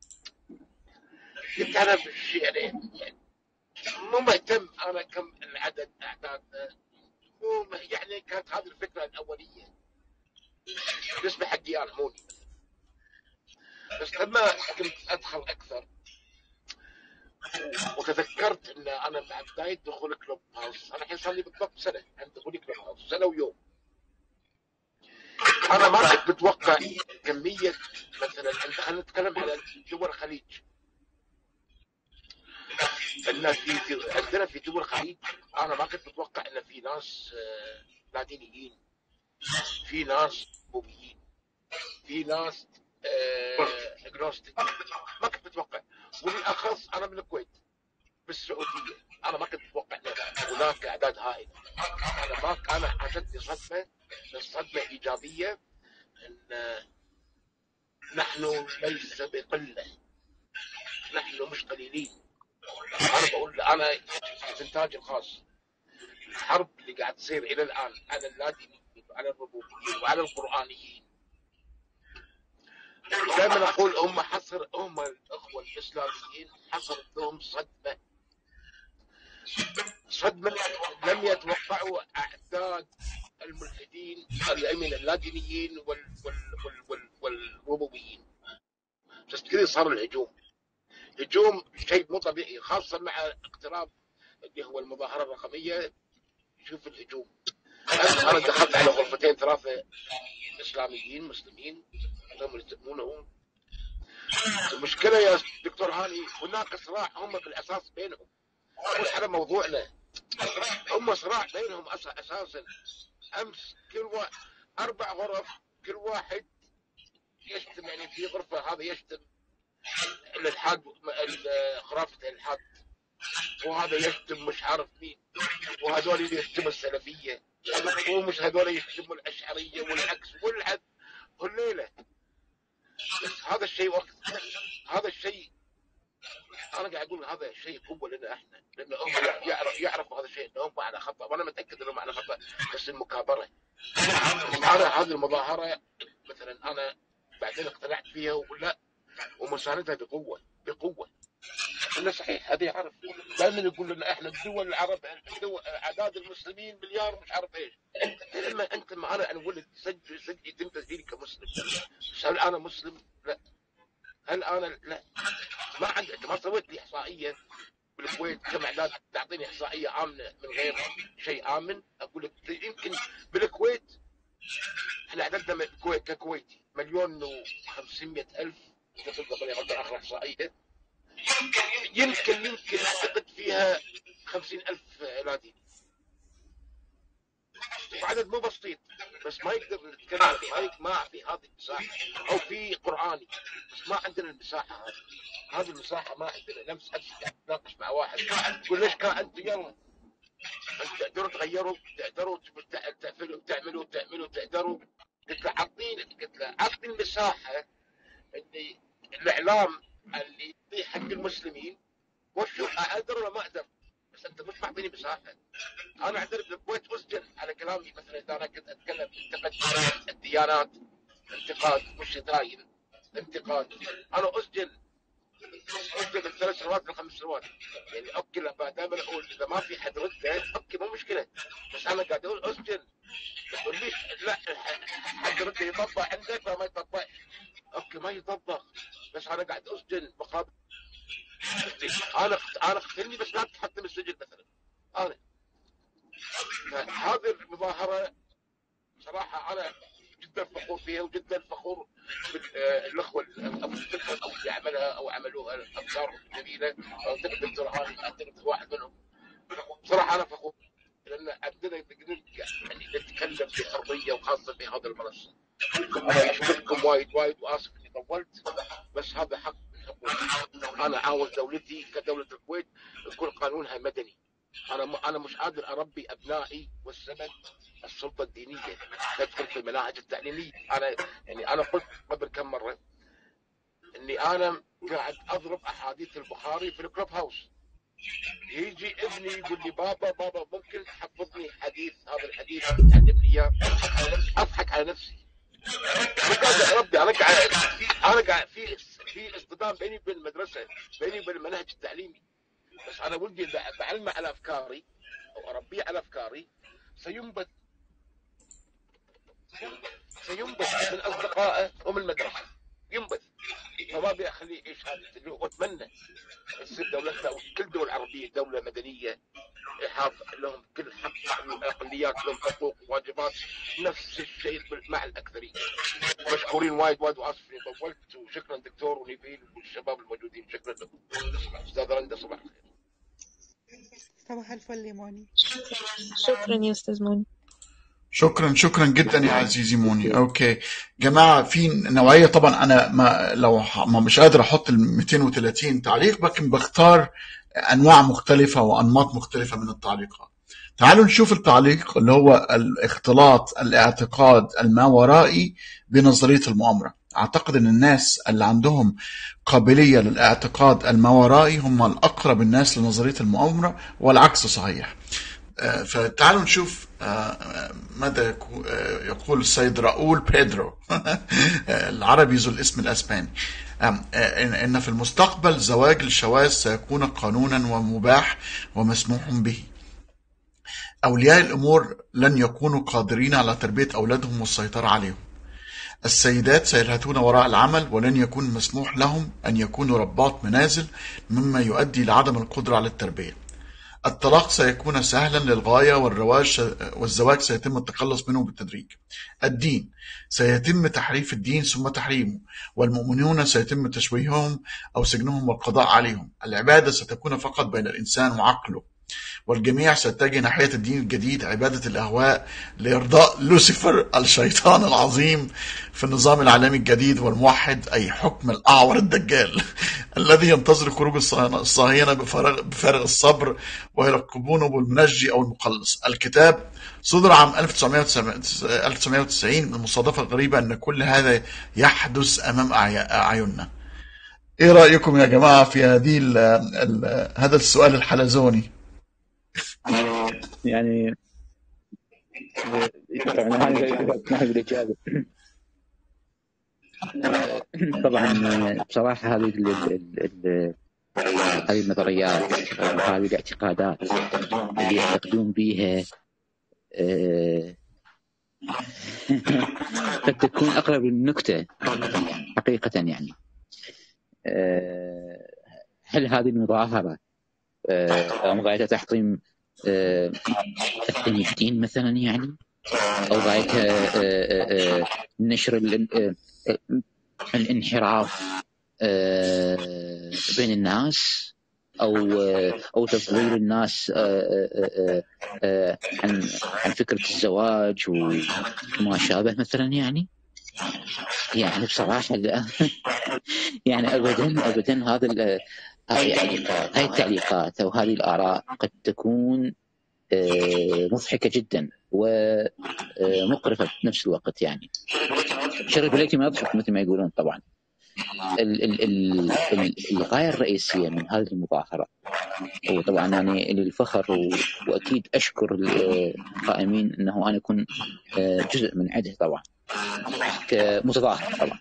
كنت انا بالشيء يعني يعني مو مهتم انا كم العدد اعداد مو م- يعني كانت هذه الفكره الاوليه بالنسبه حقي انا موني بس لما كنت ادخل اكثر وتذكرت ان انا مع بدايه دخول كلوب هاوس انا الحين صار لي بالضبط سنه عند دخولي كلوب هاوس سنه ويوم انا ما كنت متوقع كميه مثلا خلينا نتكلم على دول الخليج ان في, في عندنا في دول الخليج انا ما كنت متوقع ان في ناس آه، لادينيين في ناس بوبيين في ناس اجنوستيك ما كنت متوقع وبالاخص انا من الكويت بالسعوديه انا ما كنت متوقع ان هناك اعداد هائله انا ما انا حسيتني صدمه بس صدمه ايجابيه ان آه، نحن ليس بقله نحن مش قليلين انا بقول انا استنتاجي الخاص الحرب اللي قاعد تصير الى الان على اللادينيين وعلى الربوبيين وعلى القرانيين دائما اقول هم حصر هم الاخوه الاسلاميين حصلت لهم صدمه صدمه لم يتوقعوا اعداد الملحدين من اللادينيين وال وال وال وال والربوبيين بس كذا صار الهجوم هجوم شيء مو طبيعي خاصه مع اقتراب اللي هو المظاهره الرقميه شوف الهجوم انا أنا دخلت على غرفتين ثلاثه اسلاميين مسلمين هم يسمونهم المشكله يا دكتور هاني هناك صراع هم بالاساس بينهم مش على موضوعنا هم صراع بينهم أس- اساسا امس كل واحد اربع غرف كل واحد يشتم يعني في غرفه هذا يشتم الالحاد ال- خرافه الالحاد وهذا يشتم مش عارف مين وهذول يشتموا السلفيه ومش هذول يشتموا الاشعريه والعكس والعد الليله بس هذا الشيء وقت هذا الشيء انا قاعد اقول هذا شيء قوه لنا احنا لان هم يعرف يعرفوا هذا الشيء انهم على خطا وانا متاكد انهم على خطا بس المكابره انا هذه المظاهره مثلا انا بعدين اقتنعت فيها ولا ومساندها بقوه بقوه انه صحيح هذه يعرف دائما يقول لنا احنا الدول العرب دول اعداد المسلمين مليار مش عارف ايش انت لما انت ما انا انا ولد سجل سجل يتم تسجيلي كمسلم بس هل انا مسلم؟ لا هل انا لا ما عندي انت ما سويت لي احصائيه بالكويت كم اعداد تعطيني احصائيه امنه من غير شيء امن اقول لك يمكن بالكويت احنا عددنا من الكويت ككويتي مليون و500 الف تقدر قبل اقدر اخر احصائيه يمكن يمكن اعتقد فيها 50 الف لاديني وعدد مو بسيط بس ما يقدر نتكلم ما يق- ما في هذه المساحه او في قراني بس ما عندنا المساحه هذه هذه المساحه ما عندنا نفس امس قاعد اتناقش مع واحد يقول ليش كان انتم يلا انتم تقدروا تغيروا تقدروا تع- تعملوا تعملوا تعملوا تقدروا قلت له عطيني قلت له عطني المساحه اللي الاعلام اللي يعطيه حق المسلمين واشوف اقدر ولا ما اقدر بس انت مش فاهمني بصراحه انا اعترف بالكويت اسجن على كلامي مثلا اذا انا كنت اتكلم انتقد الديانات انتقاد مش داين انتقاد انا اسجن اسجن الثلاث سنوات لخمس سنوات يعني اوكي لما دائما اقول اذا ما في حد رده اوكي مو مشكله بس انا قاعد اقول اسجن ما تقوليش لا حد رده يطبق عندك فما يطبقش اوكي ما يطبق بس انا قاعد اسجن مقابل انا انا اقتلني بس لا تحطني بالسجن مثلا انا هذه المظاهره صراحه انا جدا فخور فيها وجدا فخور بالاخوه اللي عملها او عملوها الافكار الجميله اعتقد الدكتور هاني اعتقد واحد منهم صراحه انا فخور لان عندنا يعني نتكلم بحريه وخاصه في هذا المنصه انا اشكركم وايد وايد واسف اني طولت بس هذا حق من حقوقي انا عاوز دولتي كدوله الكويت تكون قانونها مدني انا انا مش قادر اربي ابنائي والسبب السلطه الدينيه تدخل في المناهج التعليميه انا يعني انا قلت قبل كم مره اني انا قاعد اضرب احاديث البخاري في الكلوب هاوس يجي ابني يقول لي بابا بابا ممكن تحفظني حديث هذا الحديث تعلمني اياه اضحك على نفسي انا قاعد اربي انا قاعد انا قاعد في في اصطدام بيني وبين المدرسه بيني وبين المنهج التعليمي بس انا ولدي اذا بعلمه على افكاري او اربيه على افكاري سينبت سينبت من اصدقائه ومن المدرسه ينبت فما ابي اخليه يعيش هذا التجربه واتمنى تصير دولتنا وكل دول عربيه دوله مدنيه يحافظ لهم كل حق الاقليات لهم حقوق وواجبات نفس الشيء مع الاكثريه مشكورين وايد وايد واسف اني طولت وشكرا دكتور ونيفين والشباب الموجودين شكرا لكم استاذ رندا صباح الخير صباح الفل يا موني شكرا يا استاذ موني شكرا شكرا جدا يا عزيزي موني اوكي جماعه في نوعيه طبعا انا ما لو ما مش قادر احط ال 230 تعليق لكن بختار انواع مختلفه وانماط مختلفه من التعليقات تعالوا نشوف التعليق اللي هو الاختلاط الاعتقاد الماورائي بنظريه المؤامره اعتقد ان الناس اللي عندهم قابليه للاعتقاد الماورائي هم الاقرب الناس لنظريه المؤامره والعكس صحيح فتعالوا نشوف ماذا يقول السيد راؤول بيدرو العربي ذو الاسم الاسباني ان في المستقبل زواج الشواذ سيكون قانونا ومباح ومسموح به اولياء الامور لن يكونوا قادرين على تربيه اولادهم والسيطره عليهم السيدات سيلهثون وراء العمل ولن يكون مسموح لهم ان يكونوا ربات منازل مما يؤدي لعدم القدره على التربيه الطلاق سيكون سهلا للغاية والرواج والزواج سيتم التخلص منه بالتدريج الدين سيتم تحريف الدين ثم تحريمه والمؤمنون سيتم تشويههم أو سجنهم والقضاء عليهم العبادة ستكون فقط بين الإنسان وعقله والجميع سيتجه ناحية الدين الجديد عبادة الأهواء لإرضاء لوسيفر الشيطان العظيم في النظام العالمي الجديد والموحد أي حكم الأعور الدجال الذي ينتظر خروج الصهاينة بفارغ, بفارغ الصبر ويلقبونه بالمنجي أو المقلص الكتاب صدر عام 1990 المصادفة الغريبة أن كل هذا يحدث أمام أعيننا ايه رايكم يا جماعه في هذه ال ال هذا السؤال الحلزوني يعني يعني بالإجابة طبعا بصراحة هذه ال ال هذه النظريات وهذه الاعتقادات اللي يعتقدون بها قد تكون أقرب للنكتة حقيقة يعني هل هذه المظاهرة غايتها تحطيم تحطيم الدين مثلا يعني أو غايتها نشر الانحراف بين الناس او او تفضيل الناس عن عن فكره الزواج وما شابه مثلا يعني يعني بصراحه يعني ابدا ابدا هذا يعني هاي التعليقات او هذه الاراء قد تكون مضحكه جدا ومقرفه في نفس الوقت يعني شرف ليتي ما يضحك مثل ما يقولون طبعا ال ال ال ال الغايه الرئيسيه من هذه المظاهره وطبعا يعني للفخر و- واكيد اشكر القائمين انه انا اكون آه، جزء من عده طبعا كمتظاهر طبعا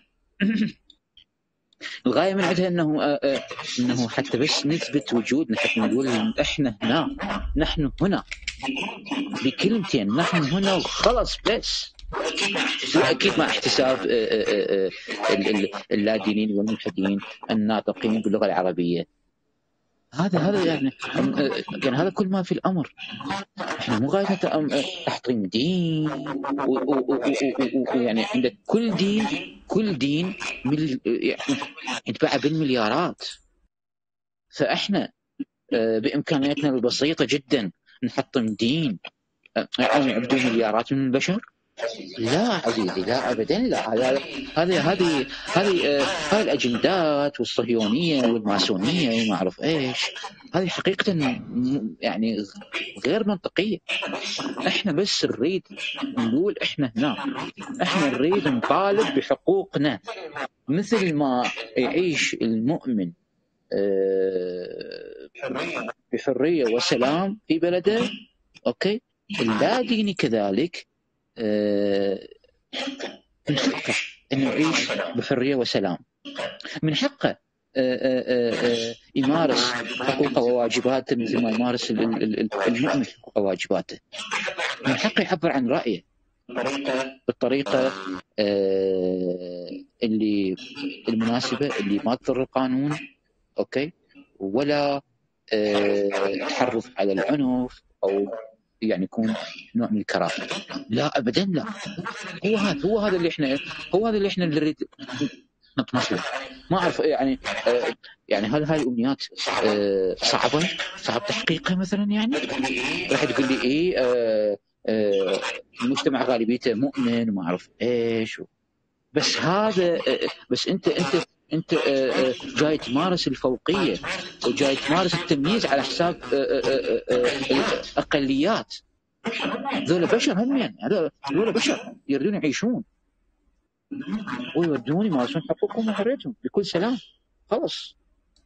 الغايه من عندها انه آه، آه، انه حتى بس نثبت وجودنا حتى نقول إن احنا هنا نحن هنا بكلمتين نحن هنا وخلص بس واكيد مع احتساب آه، آه، آه، ال- ال- اللادينين والملحدين الناطقين باللغه العربيه هذا هذا يعني آه، يعني هذا كل ما في الامر احنا مو غايتنا تأم- آه، تحطيم دين ويعني عندك كل دين كل دين مل يعني يتباع بالمليارات فاحنا آه، بامكانياتنا البسيطه جدا نحطم دين آه، او نعبدوا مليارات من البشر لا عزيزي لا ابدا لا هذا هذه هذه هذه آه، هذه الاجندات والصهيونيه والماسونيه وما اعرف ايش هذه حقيقه م- يعني غير منطقيه احنا بس نريد نقول احنا هنا احنا نريد نطالب بحقوقنا مثل ما يعيش المؤمن آه، بحريه وسلام في بلده اوكي اللا ديني كذلك آه، من حقه انه يعيش بحريه وسلام من حقه آه، آه، آه، آه، يمارس حقوقه وواجباته مثل ما يمارس ال- ال- ال- المؤمن حقوقه وواجباته من حقه يعبر عن رايه بالطريقه آه، اللي المناسبه اللي ما تضر القانون اوكي ولا آه، تحرض على العنف او يعني يكون نوع من الكراهه لا ابدا لا هو هذا هو هذا اللي احنا هو هذا اللي احنا اللي نريد نطمح له ما اعرف يعني آه، يعني هل هاي الامنيات آه، صعبه صعب تحقيقها مثلا يعني راح تقول لي ايه آه، آه، المجتمع غالبيته مؤمن وما اعرف ايش بس هذا آه، بس انت انت انت آه، آه، جاي تمارس الفوقيه وجاي تمارس التمييز على حساب آه، آه، آه، آه، الاقليات ذولا بشر هم يعني هذول ذولا بشر يريدون يعيشون ويودون يمارسون حقوقهم وحريتهم بكل سلام خلص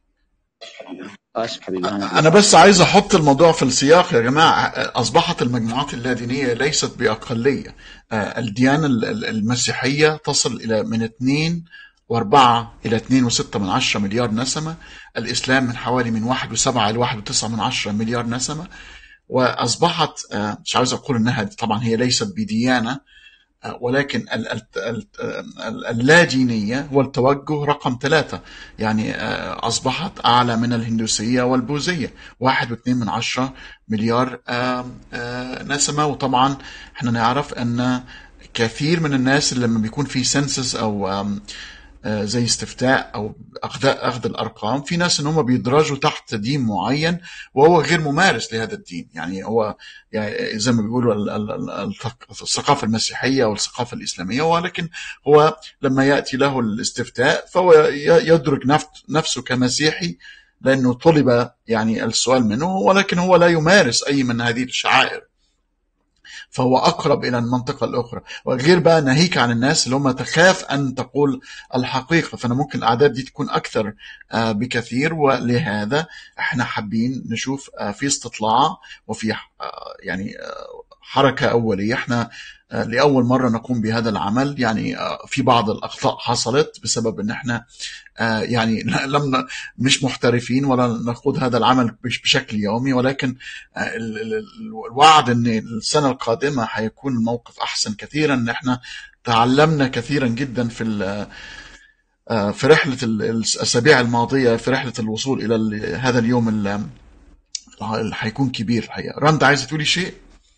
اسف حبيبي انا أنا بس عايز أحط الموضوع في السياق يا جماعة أصبحت المجموعات اللادينية ليست بأقلية آه، الديانة ال- ال- المسيحية تصل إلى من 2 وأربعة إلى 2 وستة من عشرة مليار نسمة الإسلام من حوالي من واحد وسبعة إلى واحد وتسعة من عشرة مليار نسمة وأصبحت آه، مش عاوز أقول إنها طبعا هي ليست بديانة آه، ولكن ال- ال- ال- ال- اللادينية هو التوجه رقم ثلاثة يعني آه، أصبحت أعلى من الهندوسية والبوذية واحد واثنين من عشرة مليار آه، آه، نسمة وطبعا احنا نعرف أن كثير من الناس اللي لما بيكون في سنسس أو آم، آه، زي استفتاء او اخذ اخذ الارقام في ناس ان هم بيدرجوا تحت دين معين وهو غير ممارس لهذا الدين يعني هو يعني زي ما بيقولوا ال- ال- ال- الثقافه المسيحيه او الثقافه الاسلاميه ولكن هو لما ياتي له الاستفتاء فهو ي- يدرك نفت- نفسه كمسيحي لانه طلب يعني السؤال منه ولكن هو لا يمارس اي من هذه الشعائر فهو اقرب الى المنطقه الاخرى وغير بقى ناهيك عن الناس اللي هم تخاف ان تقول الحقيقه فانا ممكن الاعداد دي تكون اكثر آه، بكثير ولهذا احنا حابين نشوف آه، في استطلاع وفي آه، يعني آه، حركه اوليه احنا آه، لاول مره نقوم بهذا العمل يعني آه، في بعض الاخطاء حصلت بسبب ان احنا آه، يعني لم ن- مش محترفين ولا نخوض هذا العمل بش- بشكل يومي ولكن آه، ال- ال- ال- الوعد ان السنه القادمه هيكون الموقف احسن كثيرا ان احنا تعلمنا كثيرا جدا في ال- آه، في رحله ال- الاسابيع الماضيه في رحله الوصول الى ال- هذا اليوم ال- اللي هيكون كبير الحقيقه رندا عايزه تقولي شيء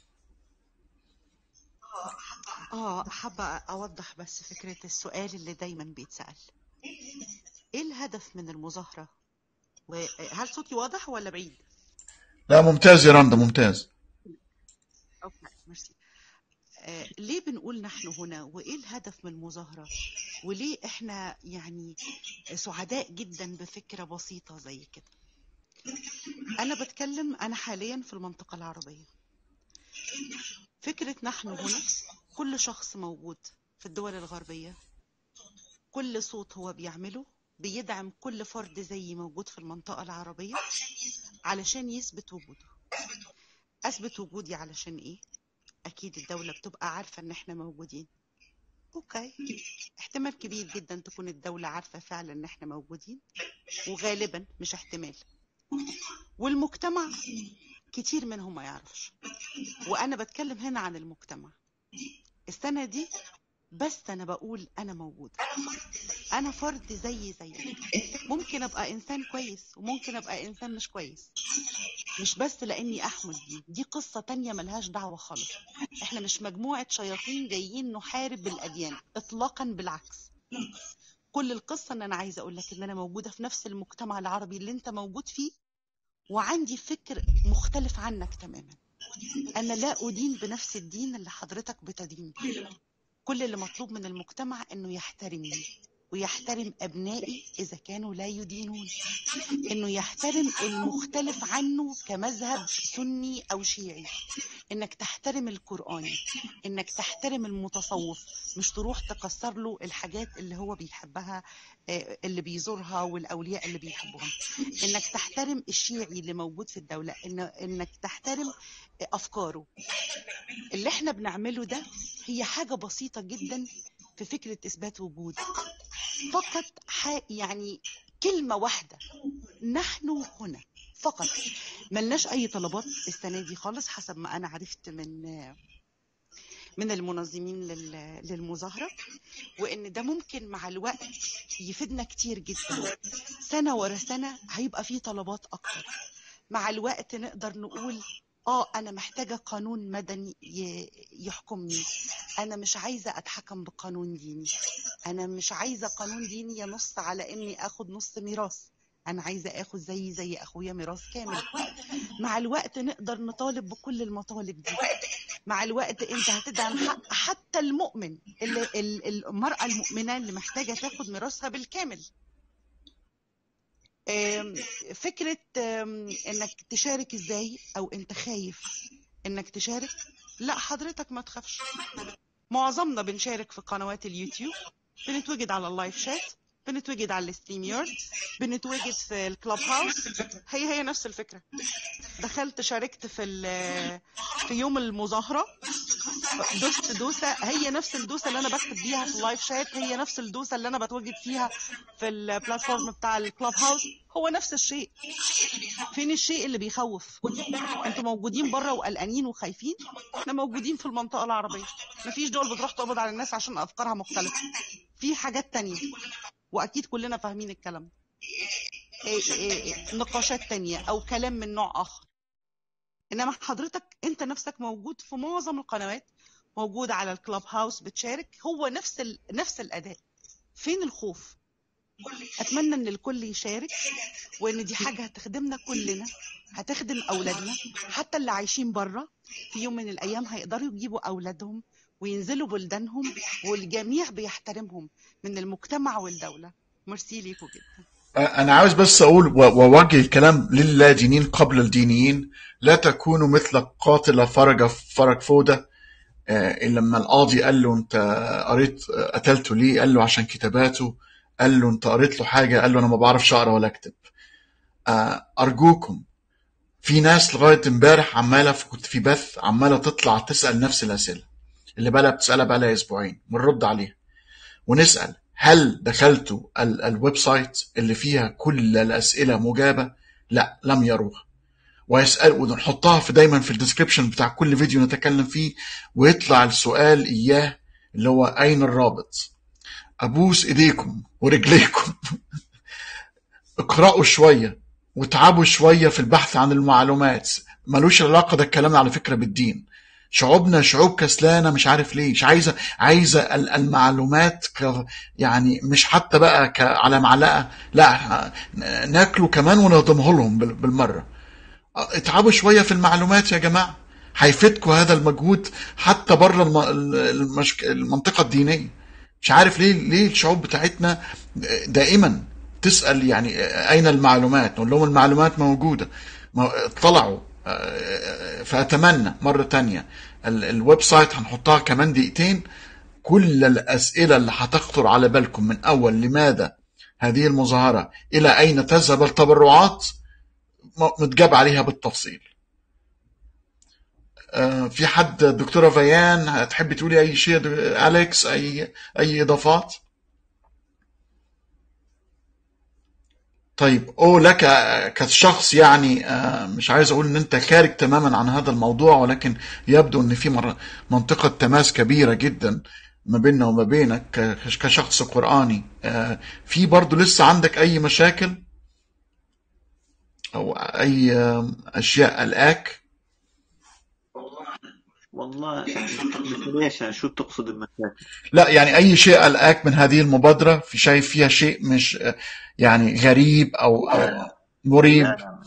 اه حابة أوضح بس فكرة السؤال اللي دايما بيتسأل ايه الهدف من المظاهرة وهل صوتي واضح ولا بعيد لا ممتاز يا رندا ممتاز اوكي ميرسي آه ليه بنقول نحن هنا وايه الهدف من المظاهرة وليه احنا يعني سعداء جدا بفكرة بسيطة زي كده انا بتكلم انا حاليا في المنطقة العربية فكرة نحن هنا كل شخص موجود في الدول الغربية كل صوت هو بيعمله بيدعم كل فرد زيي موجود في المنطقة العربية علشان يثبت وجوده أثبت وجودي علشان إيه؟ أكيد الدولة بتبقى عارفة إن إحنا موجودين أوكي احتمال كبير جدا تكون الدولة عارفة فعلا إن إحنا موجودين وغالبا مش احتمال والمجتمع كتير منهم ما يعرفش وأنا بتكلم هنا عن المجتمع السنة دي بس أنا بقول أنا موجودة أنا فرد زي زيك ممكن أبقى إنسان كويس وممكن أبقى إنسان مش كويس مش بس لاني احمل دي دي قصة تانية ملهاش دعوة خالص احنا مش مجموعة شياطين جايين نحارب الاديان اطلاقا بالعكس كل القصة ان انا عايزة اقول لك ان انا موجودة في نفس المجتمع العربي اللي انت موجود فيه وعندي فكر مختلف عنك تماما انا لا ادين بنفس الدين اللي حضرتك بتدين بيه كل اللي مطلوب من المجتمع انه يحترمني ويحترم ابنائي اذا كانوا لا يدينون انه يحترم المختلف عنه كمذهب سني او شيعي انك تحترم القرآن انك تحترم المتصوف مش تروح تكسر له الحاجات اللي هو بيحبها آه، اللي بيزورها والاولياء اللي بيحبهم انك تحترم الشيعي اللي موجود في الدولة إن انك تحترم افكاره اللي احنا بنعمله ده هي حاجة بسيطة جدا في فكرة اثبات وجود فقط ح- يعني كلمة واحدة نحن هنا فقط ملناش أي طلبات السنة دي خالص حسب ما أنا عرفت من من المنظمين لل- للمظاهرة وإن ده ممكن مع الوقت يفيدنا كتير جدا سنة ورا سنة هيبقى فيه طلبات أكتر مع الوقت نقدر نقول اه انا محتاجة قانون مدني ي- يحكمني انا مش عايزة اتحكم بقانون ديني انا مش عايزة قانون ديني ينص على اني اخد نص ميراث انا عايزة اخد زي زي اخويا ميراث كامل مع الوقت نقدر نطالب بكل المطالب دي مع الوقت انت هتدعم حق حتى المؤمن اللي ال- المرأة المؤمنة اللي محتاجة تاخد ميراثها بالكامل آم، فكرة آم، انك تشارك ازاي او انت خايف انك تشارك لا حضرتك ما تخافش معظمنا بنشارك في قنوات اليوتيوب بنتوجد على اللايف شات بنتوجد على الستريم يارد بنتوجد في الكلاب هاوس هي هي نفس الفكرة دخلت شاركت في ال- في يوم المظاهرة دوست دوسة هي نفس الدوسة اللي أنا بكتب بيها في اللايف شات هي نفس الدوسة اللي أنا بتواجد فيها في البلاتفورم بتاع الكلاب هاوس هو نفس الشيء فين الشيء اللي بيخوف انتوا موجودين بره وقلقانين وخايفين احنا موجودين في المنطقة العربية مفيش دول بتروح تقبض على الناس عشان أفكارها مختلفة في حاجات تانية وأكيد كلنا فاهمين الكلام ده إيه إيه إيه نقاشات تانية أو كلام من نوع آخر انما حضرتك انت نفسك موجود في معظم القنوات موجود على الكلاب هاوس بتشارك هو نفس ال... نفس الاداء فين الخوف اتمنى ان الكل يشارك وان دي حاجه هتخدمنا كلنا هتخدم اولادنا حتى اللي عايشين بره في يوم من الايام هيقدروا يجيبوا اولادهم وينزلوا بلدانهم والجميع بيحترمهم من المجتمع والدوله ميرسي ليكوا جدا أنا عاوز بس أقول و- وأوجه الكلام للادينين قبل الدينيين لا تكونوا مثل قاتل فرج فرج فودة آه، لما القاضي قال له أنت قريت قتلته ليه؟ قال له عشان كتاباته قال له أنت قريت له حاجة؟ قال له أنا ما بعرفش أقرأ ولا أكتب آه، أرجوكم في ناس لغاية امبارح عمالة في- كنت في بث عمالة تطلع تسأل نفس الأسئلة اللي بقى بتسألها بقى لها أسبوعين بنرد عليها ونسأل هل دخلتوا ال- الويب سايت اللي فيها كل الأسئلة مجابة؟ لا لم يروها ويسأل ونحطها في دايما في الديسكريبشن بتاع كل فيديو نتكلم فيه ويطلع السؤال إياه اللي هو أين الرابط؟ أبوس إيديكم ورجليكم اقرأوا شوية وتعبوا شوية في البحث عن المعلومات ملوش علاقة ده الكلام على فكرة بالدين شعوبنا شعوب كسلانة مش عارف ليه مش عايزة عايزة ال- المعلومات ك يعني مش حتى بقى ك على معلقة لا ناكله كمان ونهضمه لهم بال- بالمرة اتعبوا شوية في المعلومات يا جماعة هيفيدكم هذا المجهود حتى بره الم... المشك... المنطقة الدينية مش عارف ليه ليه الشعوب بتاعتنا دائما تسأل يعني أين المعلومات نقول لهم المعلومات موجودة ما- اطلعوا آه، فأتمنى مرة تانية ال- الويب سايت هنحطها كمان دقيقتين كل الأسئلة اللي هتخطر على بالكم من أول لماذا هذه المظاهرة إلى أين تذهب التبرعات م- متجاب عليها بالتفصيل آه، في حد دكتورة فيان هتحبي تقولي أي شيء دك- أليكس أي أي إضافات طيب أو لك كشخص يعني آه، مش عايز أقول إن أنت خارج تماما عن هذا الموضوع ولكن يبدو إن في مر- منطقة تماس كبيرة جدا ما بيننا وما بينك ك- كشخص قرآني آه، في برضو لسه عندك أي مشاكل أو أي آه، أشياء قلقاك والله مثل ايش يعني شو تقصد بمشاكل؟ لا يعني أي شيء قلقاك من هذه المبادرة في شايف فيها شيء مش آه، يعني غريب أو أو مريب لا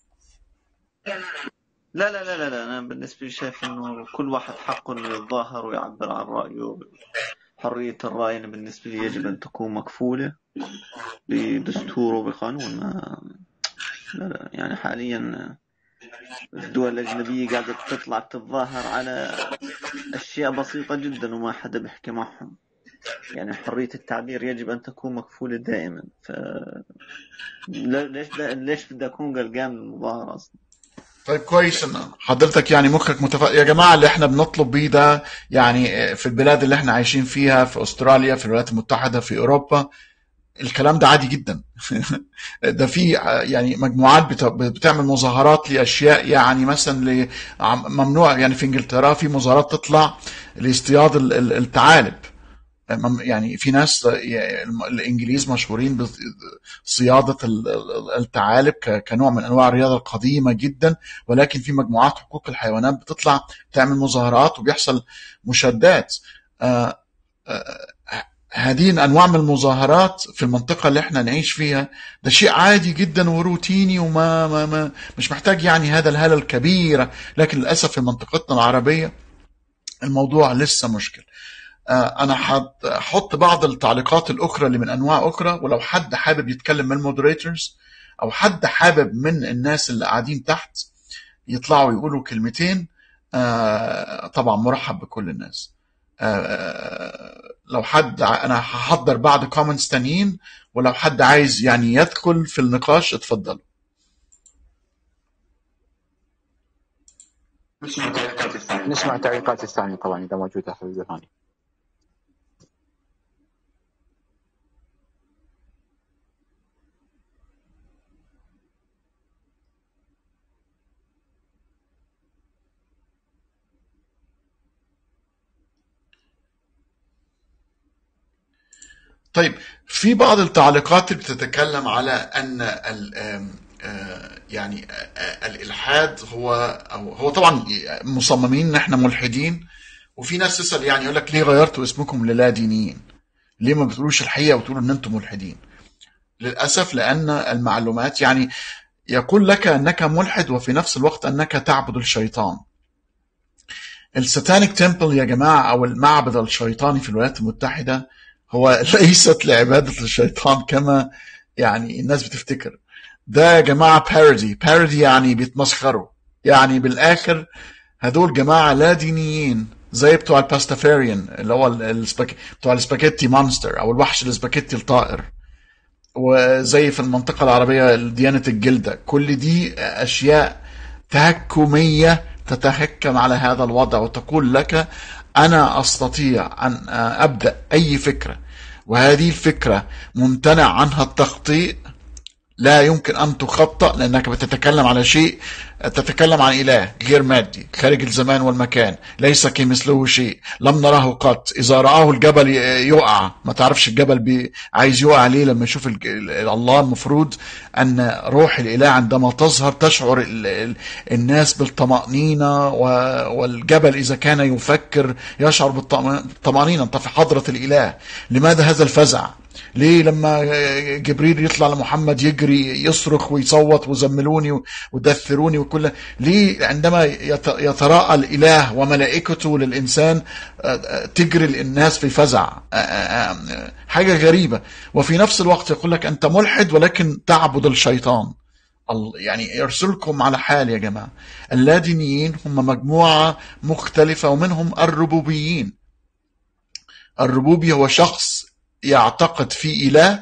لا لا لا لا, لا. انا بالنسبه لي شايف انه كل واحد حقه انه يتظاهر ويعبر عن رايه حريه الراي أنا بالنسبه لي يجب ان تكون مكفوله بدستور وبقانون ما لا لا يعني حاليا الدول الأجنبية قاعدة تطلع تتظاهر على أشياء بسيطة جدا وما حدا بيحكي معهم يعني حرية التعبير يجب أن تكون مكفولة دائما ف لا- ليش دا... ليش بدي أكون قلقان من المظاهرة أصلا طيب كويس ان حضرتك يعني مخك متفق يا جماعه اللي احنا بنطلب بيه ده يعني في البلاد اللي احنا عايشين فيها في استراليا في الولايات المتحده في اوروبا الكلام ده عادي جدا ده في يعني مجموعات بت- بتعمل مظاهرات لاشياء يعني مثلا ل- عم- ممنوع يعني في انجلترا في مظاهرات تطلع لاصطياد ال- ال- الثعالب مم- يعني في ناس يعني الم- الانجليز مشهورين بصياده ال- ال- الثعالب ك- كنوع من انواع الرياضه القديمه جدا ولكن في مجموعات حقوق الحيوانات بتطلع تعمل مظاهرات وبيحصل مشادات آه، آه، هذه الانواع من المظاهرات في المنطقه اللي احنا نعيش فيها ده شيء عادي جدا وروتيني وما ما ما مش محتاج يعني هذا الهاله الكبيره لكن للاسف في منطقتنا العربيه الموضوع لسه مشكل آه، انا هحط بعض التعليقات الاخرى اللي من انواع اخرى ولو حد حابب يتكلم من المودريتورز او حد حابب من الناس اللي قاعدين تحت يطلعوا يقولوا كلمتين آه، طبعا مرحب بكل الناس آه، لو حد ع- انا هحضر بعض كومنتس تانيين ولو حد عايز يعني يدخل في النقاش اتفضل نسمع تعليقات الثانية نسمع تعليقات الثانية طبعا إذا موجودة في الثانية طيب في بعض التعليقات اللي بتتكلم على ان ال آم، آه، يعني آه، الالحاد هو أو هو طبعا مصممين ان احنا ملحدين وفي ناس تسال يعني يقول لك ليه غيرتوا اسمكم للا دينيين؟ ليه ما بتقولوش الحقيقه وتقولوا ان انتم ملحدين؟ للاسف لان المعلومات يعني يقول لك انك ملحد وفي نفس الوقت انك تعبد الشيطان. الساتانيك تمبل يا جماعه او المعبد الشيطاني في الولايات المتحده هو ليست لعباده الشيطان كما يعني الناس بتفتكر. ده يا جماعه بارودي، بارودي يعني بيتمسخروا. يعني بالاخر هدول جماعه لا دينيين زي بتوع الباستافاريان اللي هو ال- السباك... بتوع السباكيتي مونستر او الوحش السباكيتي الطائر. وزي في المنطقة العربية ديانة الجلدة كل دي أشياء تهكمية تتهكم على هذا الوضع وتقول لك أنا أستطيع أن أبدأ أي فكرة وهذه الفكرة ممتنع عنها التخطيء لا يمكن أن تخطأ لأنك بتتكلم على شيء تتكلم عن إله غير مادي خارج الزمان والمكان ليس كمثله شيء لم نره قط إذا رآه الجبل يقع ما تعرفش الجبل بي عايز يقع ليه لما يشوف الج- ال- الله المفروض أن روح الإله عندما تظهر تشعر ال- ال- الناس بالطمأنينة و- والجبل إذا كان يفكر يشعر بالطم- بالطمأنينة أنت في حضرة الإله لماذا هذا الفزع ليه لما جبريل يطلع لمحمد يجري يصرخ ويصوت وزملوني ودثروني وكل ليه عندما يت- يتراءى الاله وملائكته للانسان آه، آه، تجري الناس في فزع آه، آه، آه، حاجه غريبه وفي نفس الوقت يقول لك انت ملحد ولكن تعبد الشيطان ال- يعني يرسلكم على حال يا جماعه اللادينيين هم مجموعه مختلفه ومنهم الربوبيين الربوبي هو شخص يعتقد في إله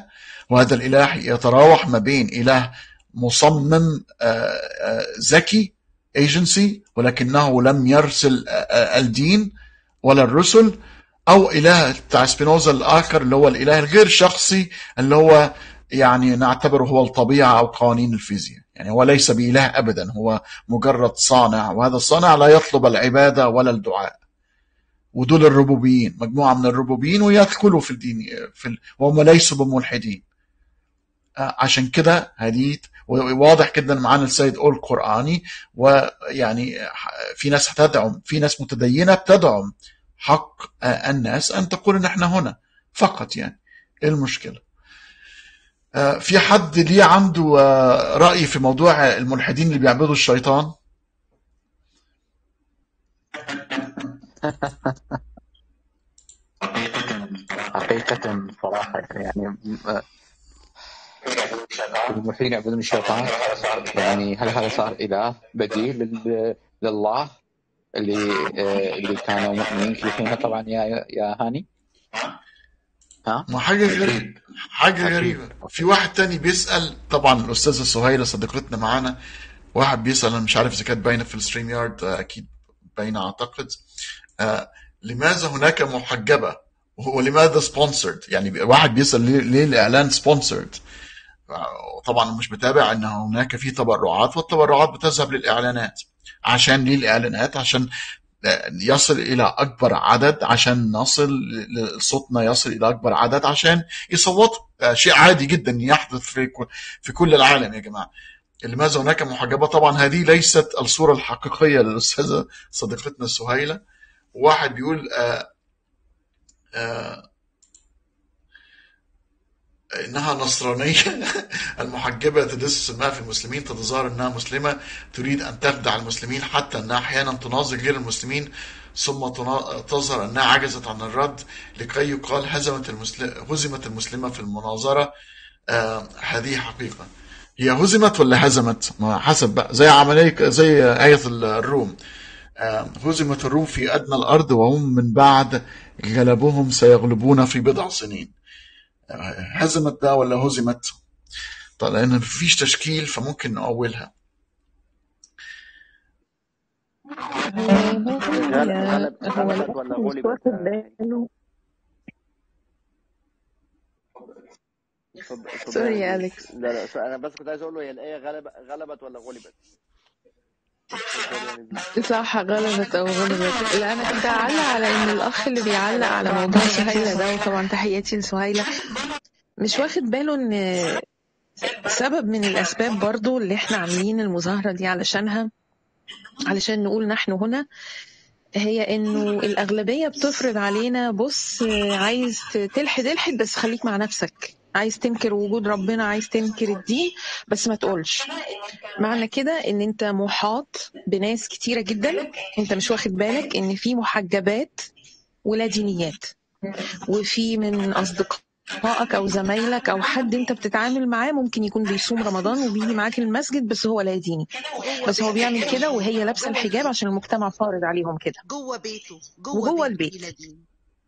وهذا الإله يتراوح ما بين إله مصمم آه، آه، ذكي ايجنسي ولكنه لم يرسل آه، آه، الدين ولا الرسل او اله بتاع سبينوزا الاخر اللي هو الاله الغير شخصي اللي هو يعني نعتبره هو الطبيعه او قوانين الفيزياء يعني هو ليس باله ابدا هو مجرد صانع وهذا الصانع لا يطلب العباده ولا الدعاء ودول الربوبيين مجموعه من الربوبيين ويدخلوا في الدين في ال... وهم ليسوا بملحدين آه، عشان كده هديت واضح جدا معانا السيد قول قرآني ويعني في ناس هتدعم في ناس متدينة بتدعم حق آه، الناس أن تقول إن إحنا هنا فقط يعني إيه المشكلة آه، في حد ليه عنده آه، رأي في موضوع الملحدين اللي بيعبدوا الشيطان حقيقة صراحة يعني م- الملحدين يعبدون الشيطان يعني هل هذا صار إله بديل لل- لله اللي آه، اللي كانوا مؤمنين فيها طبعا يا يا هاني ها ما حاجة غريبة حاجة أكيد غريبة في واحد تاني بيسأل طبعا الأستاذة سهيلة صديقتنا معانا واحد بيسأل أنا مش عارف إذا كانت باينة في الستريم يارد آه، أكيد باينة أعتقد آه، لماذا هناك محجبة ولماذا سبونسرد يعني واحد بيسأل ليه, ليه الإعلان سبونسرد طبعا مش متابع ان هناك في تبرعات والتبرعات بتذهب للاعلانات عشان ليه الاعلانات عشان يصل الى اكبر عدد عشان نصل صوتنا يصل الى اكبر عدد عشان يصوتوا آه، شيء عادي جدا يحدث في كل- في كل العالم يا جماعه لماذا هناك محجبه طبعا هذه ليست الصوره الحقيقيه للاستاذه صديقتنا سهيله واحد بيقول آه آه انها نصرانيه المحجبه تدس ما في المسلمين تتظاهر انها مسلمه تريد ان تخدع المسلمين حتى انها احيانا تناظر غير المسلمين ثم تنا- تظهر انها عجزت عن الرد لكي يقال هزمت المسلم هزمت المسلمه في المناظره آه هذه حقيقه هي هزمت ولا هزمت؟ ما حسب بقى زي عمليه زي آية الروم آه، هزمت الروم في أدنى الأرض وهم من بعد غلبهم سيغلبون في بضع سنين آه، هزمت ده ولا هزمت طيب لأن مفيش تشكيل فممكن نأولها هو غل... يا غلب هو غلبت ولا الأخ مش غلبت واخد يا هاني باله اتفضل اتفضل سوري يا يا هاني أليكس لا لا س- انا بس كنت عايز اقول له هي الايه غلب غلبت ولا غلبت اتفضل يا نبيل صح غلبت أو غلبت لا أنا كنت أعلق على إن الأخ اللي بيعلق على موضوع سهيلة ده وطبعا تحياتي لسهيلة مش واخد باله إن سبب من الأسباب برضو اللي إحنا عاملين المظاهرة دي علشانها علشان نقول نحن هنا هي انه الاغلبيه بتفرض علينا بص عايز تلحد الحد بس خليك مع نفسك عايز تنكر وجود ربنا عايز تنكر الدين بس ما تقولش معنى كده ان انت محاط بناس كتيره جدا انت مش واخد بالك ان في محجبات ولا دينيات وفي من اصدقائك او زمايلك او حد انت بتتعامل معاه ممكن يكون بيصوم رمضان وبيجي معاك المسجد بس هو لا ديني جوه بس هو بيته بيعمل كده وهي لابسه الحجاب عشان المجتمع فارض عليهم كده جوه بيته جوه وجوه بيته البيت بلا دين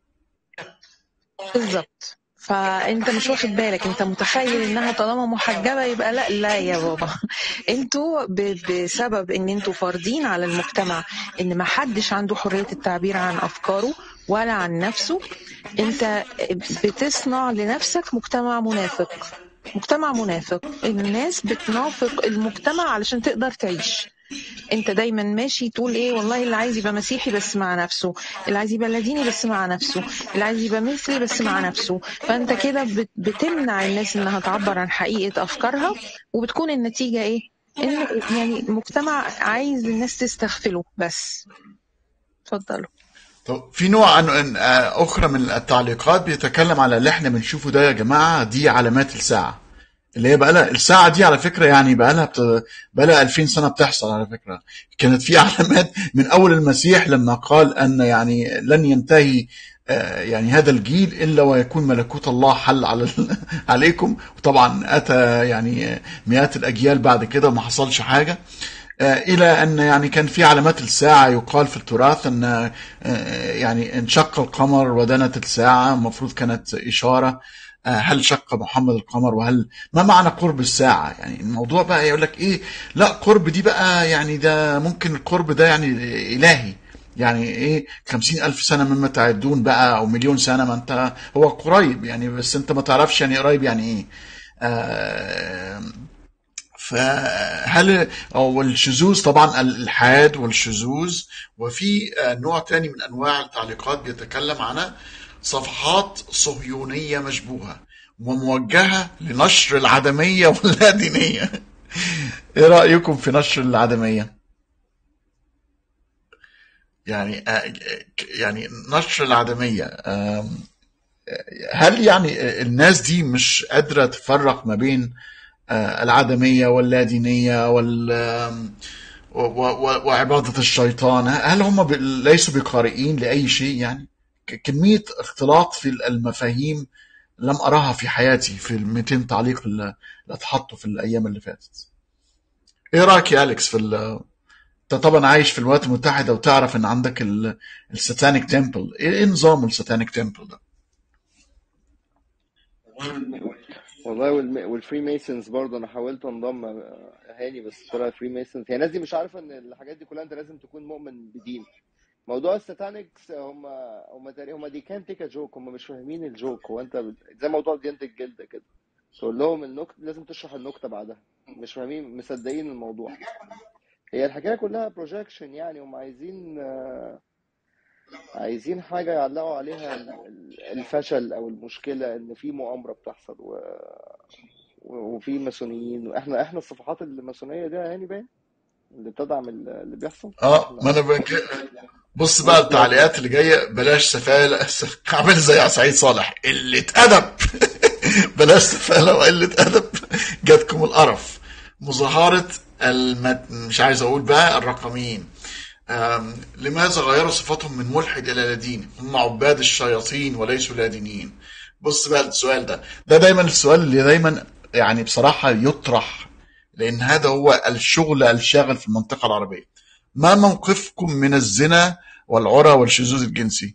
بالظبط فانت مش واخد بالك انت متخيل انها طالما محجبه يبقى لا لا يا بابا انتوا ب- بسبب ان انتوا فارضين على المجتمع ان ما حدش عنده حريه التعبير عن افكاره ولا عن نفسه انت بتصنع لنفسك مجتمع منافق مجتمع منافق الناس بتنافق المجتمع علشان تقدر تعيش انت دايما ماشي تقول ايه والله اللي عايز يبقى مسيحي بس مع نفسه اللي عايز يبقى لاديني بس مع نفسه اللي عايز يبقى مثلي بس مع نفسه فانت كده بت- بتمنع الناس انها تعبر عن حقيقة افكارها وبتكون النتيجة ايه ان يعني المجتمع عايز الناس تستغفله بس اتفضلوا طب في نوع عن عن- آه، اخرى من التعليقات بيتكلم على اللي احنا بنشوفه ده يا جماعه دي علامات الساعه اللي هي بقى لها الساعه دي على فكره يعني بقى لها بت... بقى لها 2000 سنه بتحصل على فكره كانت في علامات من اول المسيح لما قال ان يعني لن ينتهي آه، يعني هذا الجيل الا ويكون ملكوت الله حل على ال- عليكم وطبعا اتى يعني مئات الاجيال بعد كده وما حصلش حاجه آه، الى ان يعني كان في علامات الساعه يقال في التراث ان آه، يعني انشق القمر ودنت الساعه المفروض كانت اشاره آه، هل شق محمد القمر وهل ما معنى قرب الساعة يعني الموضوع بقى يقول لك ايه لا قرب دي بقى يعني ده ممكن القرب ده يعني إلهي يعني ايه خمسين ألف سنة مما تعدون بقى أو مليون سنة ما أنت هو قريب يعني بس أنت ما تعرفش يعني قريب يعني ايه آه فهل أو الشذوذ طبعا الإلحاد والشذوذ وفي آه، نوع تاني من أنواع التعليقات بيتكلم عن صفحات صهيونية مشبوهة وموجهة لنشر العدمية واللادينية ايه رأيكم في نشر العدمية يعني آه، يعني نشر العدمية آم، هل يعني الناس دي مش قادرة تفرق ما بين آه، العدمية واللادينية وال آم، و- و- وعبادة الشيطان هل هم ب- ليسوا بقارئين لأي شيء يعني ك- كمية اختلاط في المفاهيم لم أراها في حياتي في ال 200 تعليق اللي اللي اتحطوا في الأيام اللي فاتت إيه رأيك يا أليكس في ال... أنت طبعا عايش في الولايات المتحدة وتعرف إن عندك ال... الساتانيك تمبل إيه إيه نظام الساتانيك تمبل ده؟ والله والم... والفري ميسونز برضه انا حاولت انضم آه، هاني بس طلع فري ميسونز هي الناس دي مش عارفه ان الحاجات دي كلها انت لازم تكون مؤمن بدين موضوع الساتانكس هم هم تقريبا هم دي كان تيك جوك هم مش فاهمين الجوك هو انت بت- زي موضوع ديانة الجلد كده تقول لهم النكته لازم تشرح النكته بعدها مش فاهمين مصدقين الموضوع هي الحكايه كلها بروجكشن يعني هم عايزين آه، عايزين حاجه يعلقوا عليها ال- ال- الفشل او المشكله ان في مؤامره بتحصل و... و- وفي ماسونيين واحنا احنا الصفحات الماسونيه دي يعني باين اللي بتدعم ال- اللي بيحصل اه ما احنا انا بك... بص بقى التعليقات اللي جايه بلاش سفاله عامل زي سعيد صالح قله ادب بلاش سفاله وقله ادب جاتكم القرف مظاهره المت... مش عايز اقول بقى الرقميين أم، لماذا غيروا صفاتهم من ملحد الى لادين هم عباد الشياطين وليسوا لادينيين بص بقى السؤال ده ده دايما السؤال اللي دايما يعني بصراحه يطرح لان هذا هو الشغل الشاغل في المنطقه العربيه ما موقفكم من الزنا والعرى والشذوذ الجنسي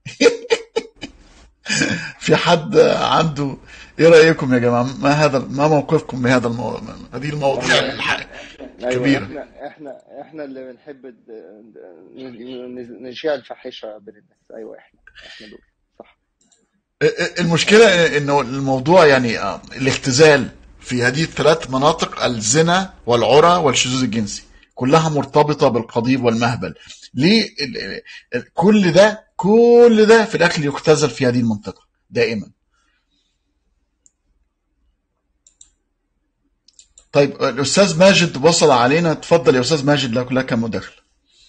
في حد عنده ايه رايكم يا جماعه ما هذا ما موقفكم بهذا الموضوع هذه المواضيع الح- ايوه الكبيره احنا احنا احنا اللي بنحب الد- ن- نشيع الفاحشه بين الناس ايوه احنا احنا دول صح المشكله انه الموضوع يعني آه، الاختزال في هذه الثلاث مناطق الزنا والعرى والشذوذ الجنسي كلها مرتبطه بالقضيب والمهبل ليه ال- ال- كل ده كل ده في الاخر يختزل في هذه المنطقه دائما طيب الاستاذ ماجد وصل علينا تفضل يا استاذ ماجد لك لك مداخله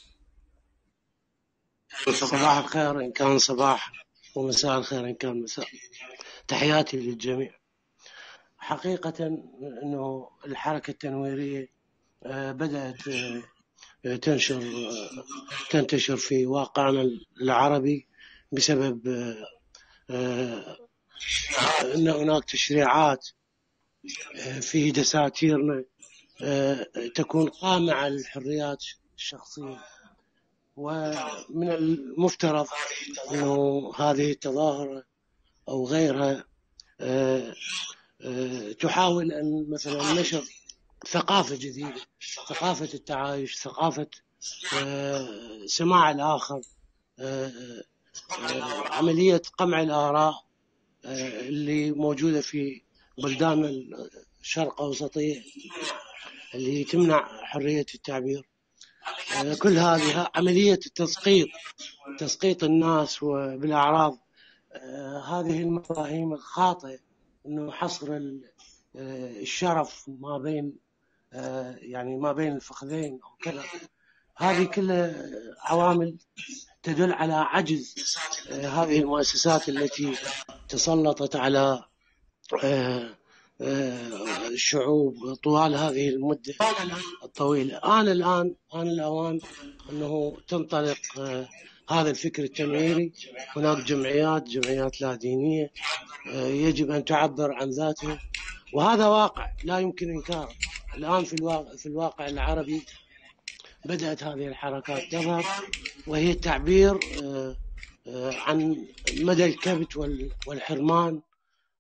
صباح الخير إن كان صباح ومساء الخير إن كان مساء تحياتي للجميع حقيقة أنه الحركة التنويرية آه، بدأت آه، تنشر آه، تنتشر في واقعنا العربي بسبب آه، آه، أن هناك تشريعات آه، في دساتيرنا آه، تكون قامعة للحريات الشخصية ومن المفترض أنه هذه التظاهرة أو غيرها آه، آه، تحاول أن مثلا نشر ثقافة جديدة ثقافة التعايش ثقافة آه، سماع الآخر آه، آه، عملية قمع الآراء آه، اللي موجودة في بلدان الشرق أوسطية اللي تمنع حرية التعبير آه، كل هذه عملية التسقيط تسقيط الناس بالأعراض آه، هذه المفاهيم الخاطئة أنه حصر ال- آه، الشرف ما بين آه، يعني ما بين الفخذين أو كذا هذه كلها عوامل تدل على عجز آه، هذه المؤسسات التي تسلطت على آه، آه، الشعوب طوال هذه المدة الطويلة آن الآن آن الأوان أنه تنطلق آه، هذا الفكر التنويري هناك جمعيات جمعيات لا دينية آه، يجب أن تعبر عن ذاتها وهذا واقع لا يمكن إنكاره الآن في الواقع, في الواقع العربي بدأت هذه الحركات تظهر وهي التعبير آه، آه، عن مدى الكبت وال- والحرمان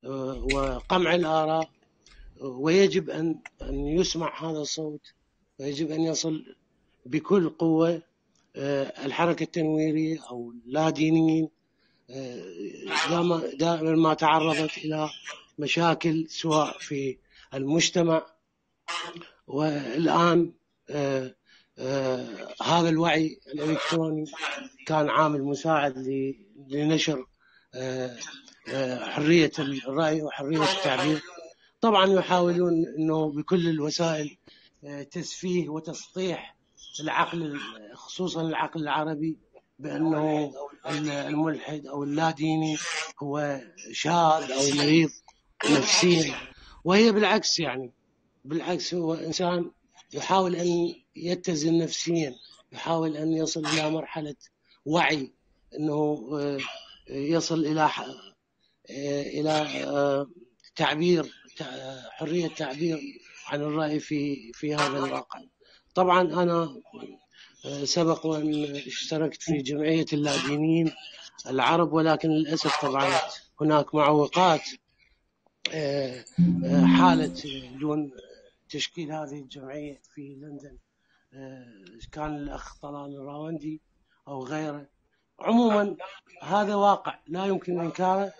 آه، وقمع الآراء ويجب أن أن يسمع هذا الصوت ويجب أن يصل بكل قوة آه، الحركة التنويرية أو اللادينيين آه، دائما دائما ما تعرضت إلى مشاكل سواء في المجتمع والآن آه، آه، هذا الوعي الإلكتروني كان عامل مساعد ل- لنشر آه، آه، حرية الرأي وحرية التعبير طبعا يحاولون أنه بكل الوسائل آه، تسفيه وتسطيح العقل خصوصا العقل العربي بأنه الملحد أو اللاديني هو شاذ أو مريض نفسيا وهي بالعكس يعني بالعكس هو إنسان يحاول أن يتزن نفسيا يحاول أن يصل إلى مرحلة وعي أنه آه، يصل إلى ح- آه، إلى آه، تعبير تع- حرية تعبير عن الرأي في في هذا الواقع طبعا أنا آه، سبق وأن اشتركت في جمعية اللادينيين العرب ولكن للأسف طبعا هناك معوقات آه، آه، حالة دون تشكيل هذه الجمعية في لندن آه، كان الأخ طلال الراوندي أو غيره عموما هذا واقع لا يمكن إنكاره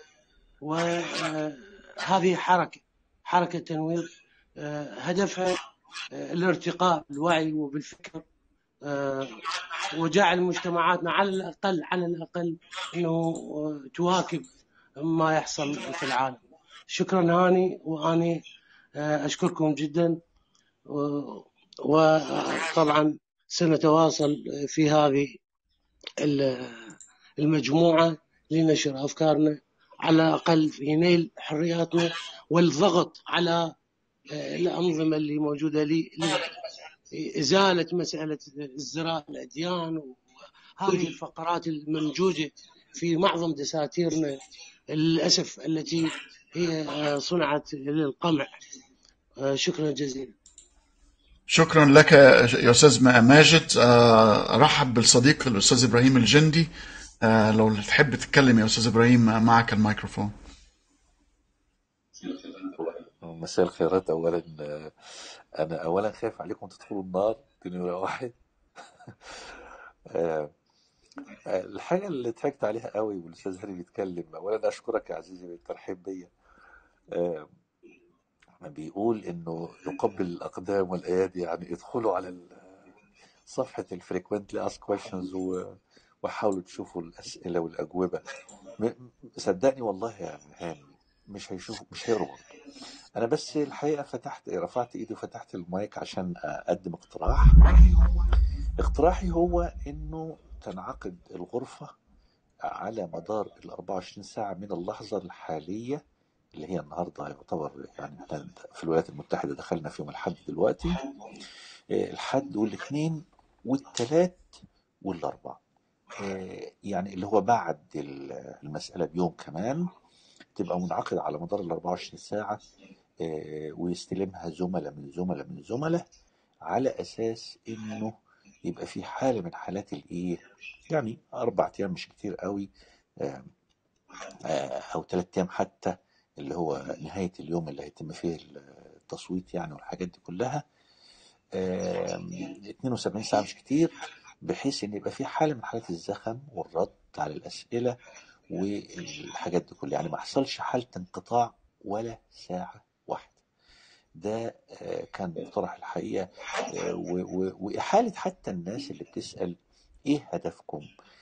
وهذه حركة حركة تنوير آه، هدفها آه، الارتقاء بالوعي وبالفكر آه، وجعل مجتمعاتنا على الأقل على الأقل أنه آه، تواكب ما يحصل في العالم شكرا هاني وأني آه، أشكركم جدا و- وطبعا سنتواصل في هذه ال- المجموعة لنشر أفكارنا على الأقل في نيل حرياتنا والضغط على آه، الأنظمة اللي موجودة لي لإزالة مسألة ازدراء الأديان وهذه الفقرات الممجوجة في معظم دساتيرنا للأسف التي هي آه، صنعت للقمع آه، شكرا جزيلا شكرا لك يا استاذ ماجد آه، ارحب بالصديق الاستاذ ابراهيم الجندي آه، لو تحب تتكلم يا استاذ ابراهيم معك الميكروفون مساء الخيرات اولا آه، انا اولا خايف عليكم تدخلوا النار دي نمره واحد آه، آه، الحاجه اللي ضحكت عليها قوي والاستاذ هاني بيتكلم اولا اشكرك يا عزيزي بالترحيب بيا آه، بيقول انه يقبل الاقدام والايادي يعني ادخلوا على ال- صفحه الفريكوينتلي اسك كويشنز وحاولوا تشوفوا الاسئله والاجوبه م- صدقني والله يا هاني مش هيشوفوا مش هيقروا برضه. انا بس الحقيقه فتحت رفعت ايدي وفتحت المايك عشان اقدم اقتراح اقتراحي هو انه تنعقد الغرفه على مدار ال 24 ساعه من اللحظه الحاليه اللي هي النهارده يعتبر يعني احنا في الولايات المتحده دخلنا في يوم الاحد دلوقتي آه، الحد والاثنين والثلاث والاربع آه، يعني اللي هو بعد ال- المساله بيوم كمان تبقى منعقدة على مدار ال 24 ساعة آه، ويستلمها زملاء من زملاء من زملاء على أساس إنه يبقى في حالة من حالات الإيه يعني أربع أيام مش كتير قوي آه، آه، أو ثلاث أيام حتى اللي هو نهاية اليوم اللي هيتم فيه التصويت يعني والحاجات دي كلها آه، 72 ساعة مش كتير بحيث ان يبقى في حالة من حالات الزخم والرد على الأسئلة والحاجات دي كلها يعني ما حصلش حالة انقطاع ولا ساعة واحدة ده آه، كان مقترح الحقيقة آه، و- و- وإحالة حتى الناس اللي بتسأل إيه هدفكم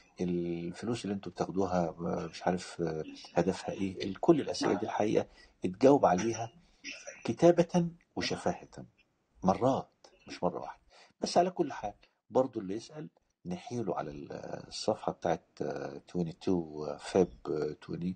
الفلوس اللي انتوا بتاخدوها آه، مش عارف آه، هدفها ايه ال- كل الأسئلة دي الحقيقة اتجاوب عليها كتابة وشفاهة مرات مش مرة واحدة بس على كل حال برضو اللي يسأل نحيله على ال- الصفحة بتاعت آه، 22 فاب 20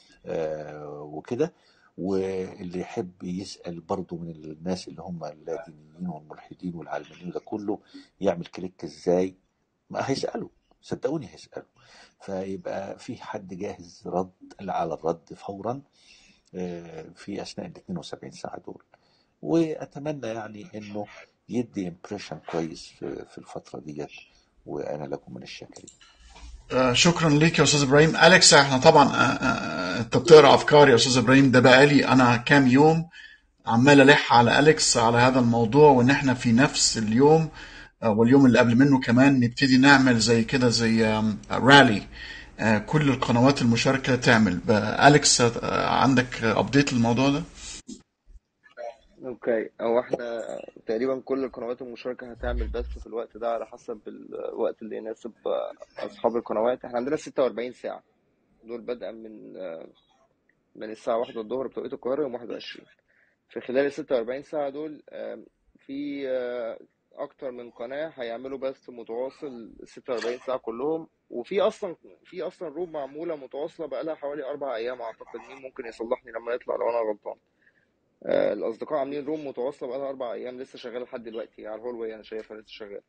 آه، وكده واللي يحب يسأل برضو من الناس اللي هم اللادينيين والملحدين والعلمانيين ده كله يعمل كليك ازاي ما هيسألوا صدقوني هيسألوا فيبقى في حد جاهز رد على الرد فورا آه، في أثناء ال 72 ساعة دول وأتمنى يعني إنه يدي امبريشن كويس في في الفترة ديت وأنا لكم من الشاكرين آه، شكرا لك يا استاذ ابراهيم اليكس احنا طبعا آه، آه، انت بتقرا افكاري يا استاذ ابراهيم ده بقالي انا كام يوم عمال الح على اليكس على هذا الموضوع وان احنا في نفس اليوم آه، واليوم اللي قبل منه كمان نبتدي نعمل زي كده زي آم، رالي آه، كل القنوات المشاركة تعمل بقى أليكس آه، عندك أبديت للموضوع ده؟ اوكي هو احنا تقريبا كل القنوات المشاركة هتعمل بث في الوقت ده على حسب الوقت اللي يناسب اصحاب القنوات احنا عندنا 46 ساعة دول بدءا من من الساعة واحدة الظهر بتوقيت القاهرة يوم 21 في خلال ال 46 ساعة دول آم، في آه، أكتر من قناة هيعملوا بث متواصل 46 ساعة كلهم وفي أصلا في أصلا روم معمولة متواصلة بقالها حوالي أربع أيام أعتقد مين ممكن يصلحني لما يطلع لو أنا غلطان آه، الأصدقاء عاملين روم متواصلة بقالها أربع أيام لسه شغالة لحد دلوقتي على الهول أنا شايفها لسه شغالة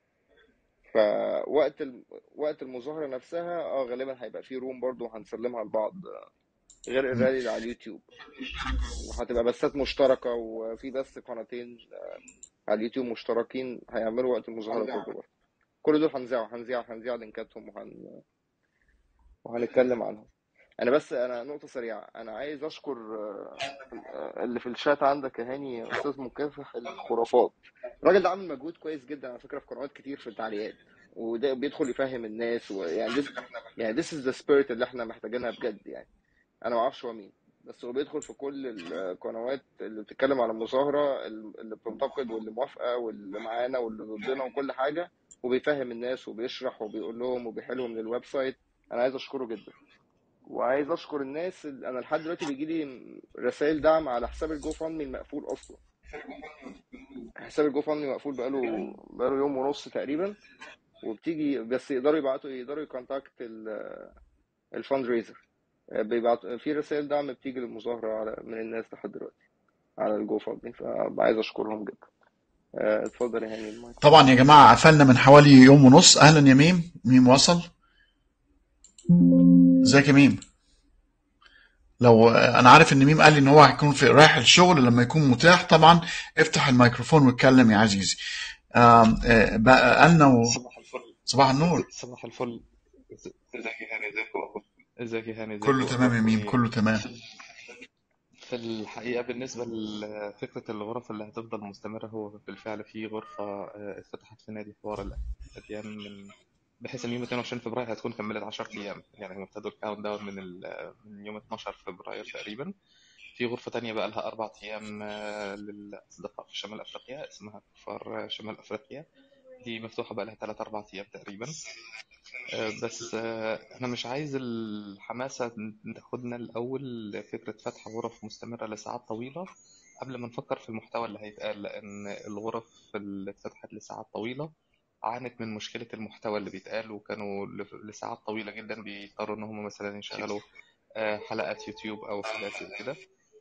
فوقت ال... وقت المظاهرة نفسها اه غالبا هيبقى في روم برضو هنسلمها لبعض آه، غير الرالي اللي على اليوتيوب وهتبقى بثات مشتركة وفي بث قناتين آه، على اليوتيوب مشتركين هيعملوا وقت المظاهرة برضه برضه كل دول هنذاع هنذاع هنذاع لينكاتهم وهن... وهنتكلم عنهم انا بس انا نقطة سريعة انا عايز اشكر آه، آه، اللي في الشات عندك يا هاني يا استاذ مكافح الخرافات الراجل ده عامل مجهود كويس جدا على فكرة في قنوات كتير في التعليقات وده بيدخل يفهم الناس ويعني this يعني this is the spirit اللي احنا محتاجينها بجد يعني انا ما اعرفش هو مين بس هو بيدخل في كل القنوات اللي بتتكلم على المظاهرة اللي بتنتقد واللي موافقة واللي معانا واللي ضدنا وكل حاجة وبيفهم الناس وبيشرح وبيقول لهم وبيحلهم من الويب سايت انا عايز اشكره جدا وعايز اشكر الناس اللي انا لحد دلوقتي بيجي لي رسائل دعم على حساب الجو فاندمي المقفول اصلا حساب الجو فاندمي مقفول بقاله بقاله يوم ونص تقريبا وبتيجي بس يقدروا يبعتوا يقدروا يكونتاكت الفند ريزر بيبعتوا في رسائل دعم بتيجي للمظاهرة على من الناس لحد دلوقتي على الجو فاندمي فعايز اشكرهم جدا آه، اتفضل يا هاني المايك طبعا يا جماعة قفلنا من حوالي يوم ونص أهلا يا ميم ميم وصل ازيك يا ميم لو انا عارف ان ميم قال لي ان هو هيكون في رايح الشغل لما يكون متاح طبعا افتح الميكروفون واتكلم يا عزيزي آم، آه، بقى لنا و... صباح الفل صباح النور صباح الفل إز- ازيك يا هاني ازيك واخوك ازيك يا هاني ازيك كله تمام يا واخباركم ميم ايه كله تمام في الحقيقة بالنسبة لفكرة الغرف اللي هتفضل مستمرة هو بالفعل في غرفة آه، اتفتحت في نادي حوار الأديان من بحيث ان يوم 22 فبراير هتكون كملت 10 ايام يعني هم ابتدوا الكاونت داون من ال- من يوم 12 فبراير تقريبا في غرفة تانية بقى لها أربع أيام آه، للأصدقاء في شمال أفريقيا اسمها كفار شمال أفريقيا دي مفتوحة بقى لها تلات أربع أيام تقريبا آه، بس آه، أنا مش عايز الحماسة تاخدنا الأول لفكرة فتح غرف مستمرة لساعات طويلة قبل ما نفكر في المحتوى اللي هيتقال لأن الغرف اللي اتفتحت لساعات طويلة عانت من مشكلة المحتوى اللي بيتقال وكانوا لف- لساعات طويلة جدا بيضطروا إن هم مثلا يشغلوا آه، حلقات يوتيوب أو حاجات زي كده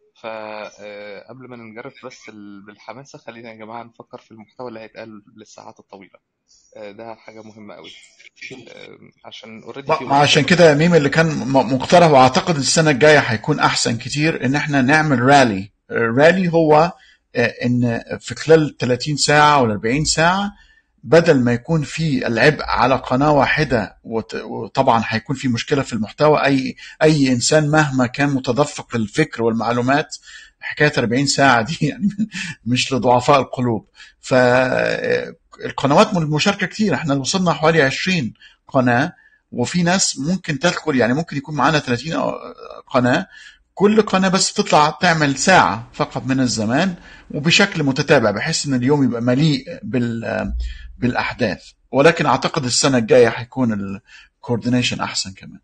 فقبل ما ننجرف بس ال- بالحماسة خلينا يا جماعة نفكر في المحتوى اللي هيتقال للساعات الطويلة آه، ده حاجة مهمة قوي آه، عشان اوريدي ما في ما عشان غرف كده يا ميم اللي كان م- مقترح واعتقد السنه الجايه هيكون احسن كتير ان احنا نعمل رالي الرالي هو آه، ان في خلال 30 ساعه ولا 40 ساعه بدل ما يكون في العبء على قناه واحده وت- وطبعا هيكون في مشكله في المحتوى اي اي انسان مهما كان متدفق الفكر والمعلومات حكايه 40 ساعه دي يعني مش لضعفاء القلوب فالقنوات المشاركه كتير احنا وصلنا حوالي 20 قناه وفي ناس ممكن تدخل يعني ممكن يكون معانا 30 أو- قناه كل قناه بس تطلع تعمل ساعه فقط من الزمان وبشكل متتابع بحيث ان اليوم يبقى مليء بال بالاحداث ولكن اعتقد السنه الجايه هيكون الكوردينيشن احسن كمان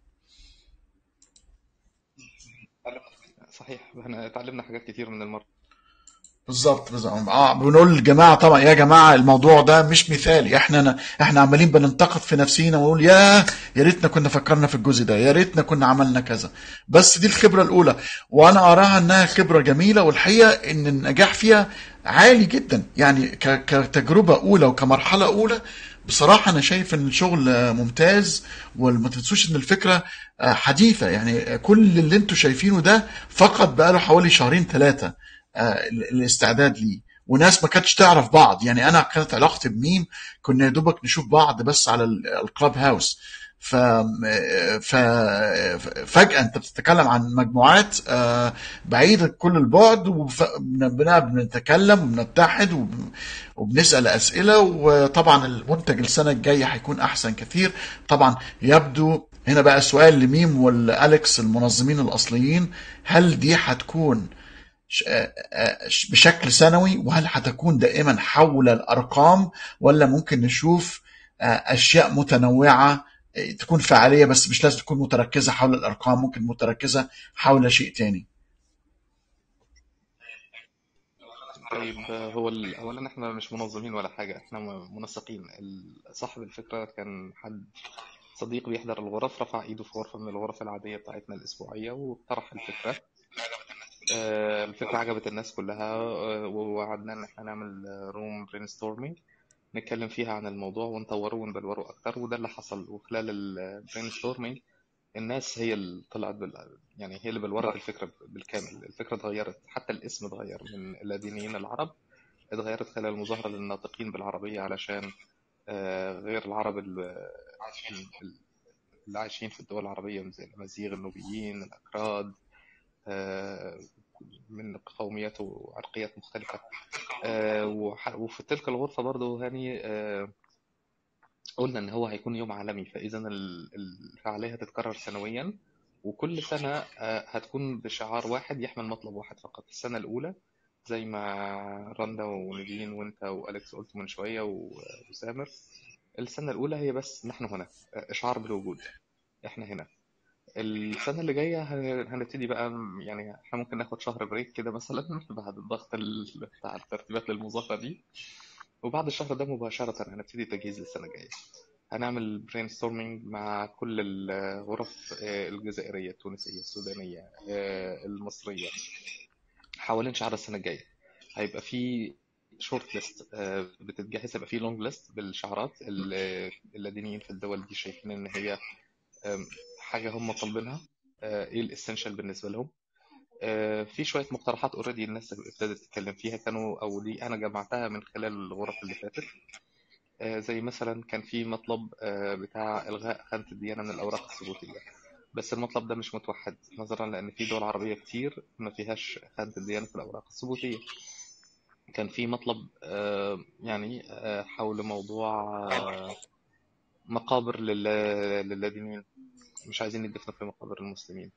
صحيح احنا اتعلمنا حاجات كتير من المرة بالظبط بالظبط اه بنقول للجماعه طبعا يا جماعه الموضوع ده مش مثالي احنا احنا عمالين بننتقد في نفسينا ونقول يا يا ريتنا كنا فكرنا في الجزء ده يا ريتنا كنا عملنا كذا بس دي الخبره الاولى وانا اراها انها خبره جميله والحقيقه ان النجاح فيها عالي جدا يعني ك- كتجربه اولى وكمرحله اولى بصراحة أنا شايف إن الشغل آه، ممتاز وما تنسوش إن الفكرة آه، حديثة يعني كل اللي أنتوا شايفينه ده فقط بقاله حوالي شهرين ثلاثة آه، الاستعداد ليه وناس ما كانتش تعرف بعض يعني انا كانت علاقتي بميم كنا يا دوبك نشوف بعض بس على ال- الكلاب هاوس ف ف فجأة انت بتتكلم عن مجموعات آه، بعيدة كل البعد وبنتكلم وبنتحد وب- وبنسأل أسئلة وطبعا المنتج السنة الجاية هيكون أحسن كثير طبعا يبدو هنا بقى السؤال لميم والأليكس المنظمين الأصليين هل دي هتكون ش- آه، آه، ش- بشكل سنوي وهل هتكون دائما حول الأرقام ولا ممكن نشوف آه، أشياء متنوعة آه، تكون فعالية بس مش لازم تكون متركزة حول الأرقام ممكن متركزة حول شيء تاني طيب هو ال- اولا احنا مش منظمين ولا حاجه احنا م- منسقين ال- صاحب الفكره كان حد صديق بيحضر الغرف رفع ايده في غرفه من الغرف العاديه بتاعتنا الاسبوعيه وطرح الفكره آه، الفكره عجبت الناس كلها آه، ووعدنا ان احنا نعمل روم برين ستورمينج نتكلم فيها عن الموضوع ونطوره ونبلوره اكتر وده اللي حصل وخلال البرين ستورمينج الناس هي اللي طلعت بال... يعني هي اللي بلورت الفكره بالكامل الفكره اتغيرت حتى الاسم اتغير من اللادينيين العرب اتغيرت خلال المظاهره للناطقين بالعربيه علشان آه، غير العرب ال- ال- اللي عايشين في الدول العربيه زي الامازيغ النوبيين الاكراد آه، من قوميات وعرقيات مختلفه آه، وح- وفي تلك الغرفه برضه هاني آه، قلنا ان هو هيكون يوم عالمي فاذا ال- الفعاليه هتتكرر سنويا وكل سنه آه، هتكون بشعار واحد يحمل مطلب واحد فقط السنه الاولى زي ما رندا ونيفين وانت واليكس قلتوا من شويه و- وسامر السنه الاولى هي بس نحن هنا آه، اشعار بالوجود احنا هنا السنه اللي جايه هن- هنبتدي بقى يعني احنا ممكن ناخد شهر بريك كده مثلا بعد الضغط ال- بتاع الترتيبات للمظاهره دي وبعد الشهر ده مباشرة هنبتدي تجهيز للسنة الجاية هنعمل برين ستورمينج مع كل الغرف آه، الجزائرية التونسية السودانية آه، المصرية حوالين شعار السنة الجاية هيبقى في شورت ليست بتتجهز هيبقى في لونج ليست بالشعارات اللي اللادينيين في الدول دي شايفين ان هي آم، حاجة هم طالبينها آه، ايه الاسينشال بالنسبة لهم آه، في شوية مقترحات اوريدي الناس ابتدت تتكلم فيها كانوا او دي انا جمعتها من خلال الغرف اللي فاتت آه، زي مثلا كان في مطلب آه، بتاع إلغاء خانة الديانة من الأوراق الثبوتية بس المطلب ده مش متوحد نظرا لأن في دول عربية كتير ما فيهاش خانة الديانة في الأوراق الثبوتية كان في مطلب آه، يعني آه، حول موضوع آه، مقابر لل- للادينيين مش عايزين يدفنوا في مقابر المسلمين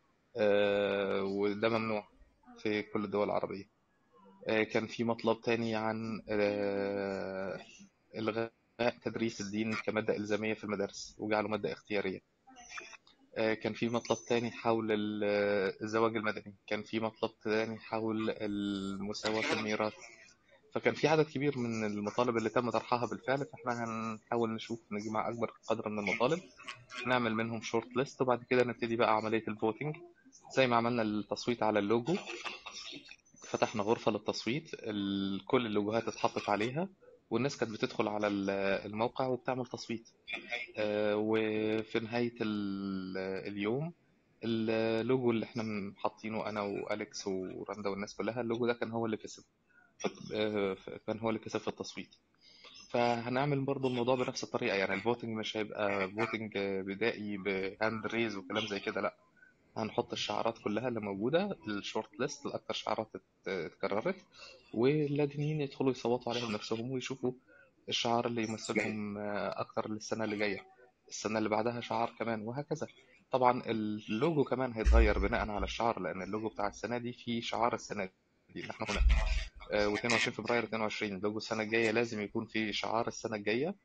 آه، وده ممنوع في كل الدول العربية آه، كان في مطلب تاني عن آه، إلغاء تدريس الدين كمادة إلزامية في المدارس وجعله مادة اختيارية آه، كان في مطلب تاني حول ال- الزواج المدني كان في مطلب تاني حول المساواة في الميراث فكان في عدد كبير من المطالب اللي تم طرحها بالفعل فاحنا هنحاول نشوف نجمع أكبر قدر من المطالب نعمل منهم شورت ليست وبعد كده نبتدي بقى عملية الفوتنج زي ما عملنا التصويت على اللوجو فتحنا غرفة للتصويت ال- كل اللوجوهات اتحطت عليها والناس كانت بتدخل على ال- الموقع وبتعمل تصويت آه، وفي نهاية ال- اليوم اللوجو اللي احنا حاطينه انا واليكس ورندا والناس كلها اللوجو ده كان هو اللي كسب آه، كان هو اللي كسب في التصويت فهنعمل برضو الموضوع بنفس الطريقة يعني الفوتنج مش هيبقى فوتنج بدائي بهاند ريز وكلام زي كده لا هنحط الشعارات كلها اللي موجودة الشورت ليست الأكتر شعارات ات- اتكررت واللادينيين يدخلوا يصوتوا عليهم نفسهم ويشوفوا الشعار اللي يمثلهم آه، أكتر للسنة اللي جاية السنة اللي بعدها شعار كمان وهكذا طبعا اللوجو كمان هيتغير بناء على الشعار لأن اللوجو بتاع السنة دي فيه شعار السنة دي نحن هنا آه، و22 فبراير 22 لوجو السنة الجاية لازم يكون فيه شعار السنة الجاية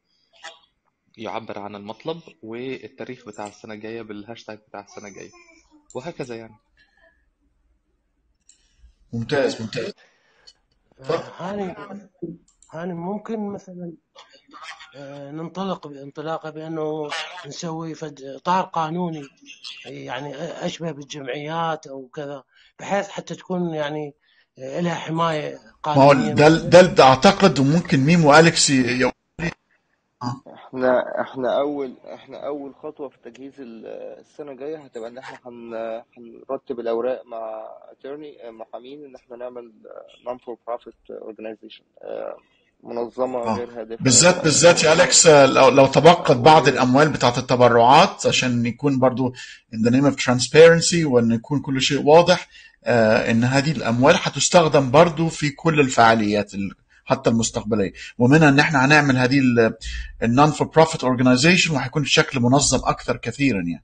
يعبر عن المطلب والتاريخ بتاع السنة الجاية بالهاشتاج بتاع السنة الجاية وهكذا يعني ممتاز ممتاز آه، هاني هاني ممكن مثلا آه، ننطلق بانطلاقه بانه نسوي فد اطار قانوني يعني اشبه بالجمعيات او كذا بحيث حتى تكون يعني آه، لها حمايه ما هو قانونيه ده مثلا ده ده اعتقد وممكن ميم واليكس ي- ي- آه. احنا احنا اول احنا اول خطوه في تجهيز ال- السنه الجايه هتبقى ان احنا هن هنرتب الاوراق مع اتورني محامين ان احنا نعمل نون فور بروفيت اورجانيزيشن منظمة اه غير هادفة بالذات بالذات يا اليكس آه، لو لو تبقت بعض الاموال بتاعت التبرعات عشان يكون برضو in the name of transparency وان يكون كل شيء واضح آه، ان هذه الاموال هتستخدم برضو في كل الفعاليات ال- حتى المستقبليه ومنها ان احنا هنعمل هذه النون فور بروفيت اورجانيزيشن وهيكون بشكل منظم اكثر كثيرا يعني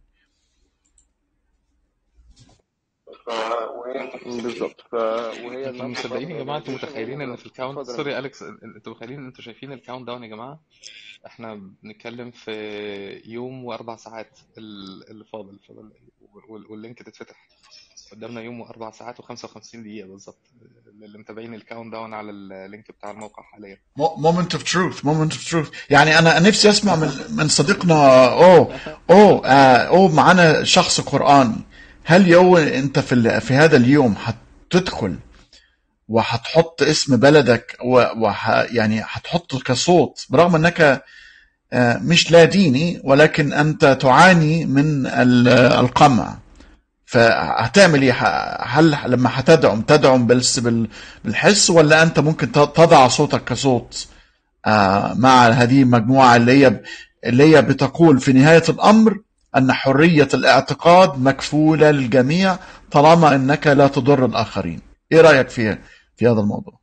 بالظبط ف... وهي انتوا النون مصدقين يا جماعه انتوا اورجانيزيشن متخيلين ان هي في الكاونت اتفضل يا سوري يا مستر اليكس انتوا متخيلين انتوا شايفين الكاونت داون يا جماعه احنا بنتكلم في يوم واربع ساعات ال- اللي فاضل فاضل وال- واللينك تتفتح قدامنا يوم واربع ساعات و55 دقيقه بالظبط اللي متابعين الكاونت داون على اللينك بتاع الموقع حاليا مومنت اوف تروث مومنت اوف تروث يعني انا نفسي اسمع من من صديقنا اوه اوه آه اوه معانا شخص قراني هل يو انت في ال- في هذا اليوم هتدخل وهتحط اسم بلدك و وح يعني هتحطه كصوت برغم انك آه، مش لا ديني ولكن انت تعاني من ال- القمع فهتعمل ايه ه- هل لما هتدعم تدعم بس بال- بالحس ولا انت ممكن ت- تضع صوتك كصوت آه، مع هذه المجموعه اللي هي اللي هي بتقول في نهايه الامر ان حريه الاعتقاد مكفوله للجميع طالما انك لا تضر الاخرين ايه رايك في في هذا الموضوع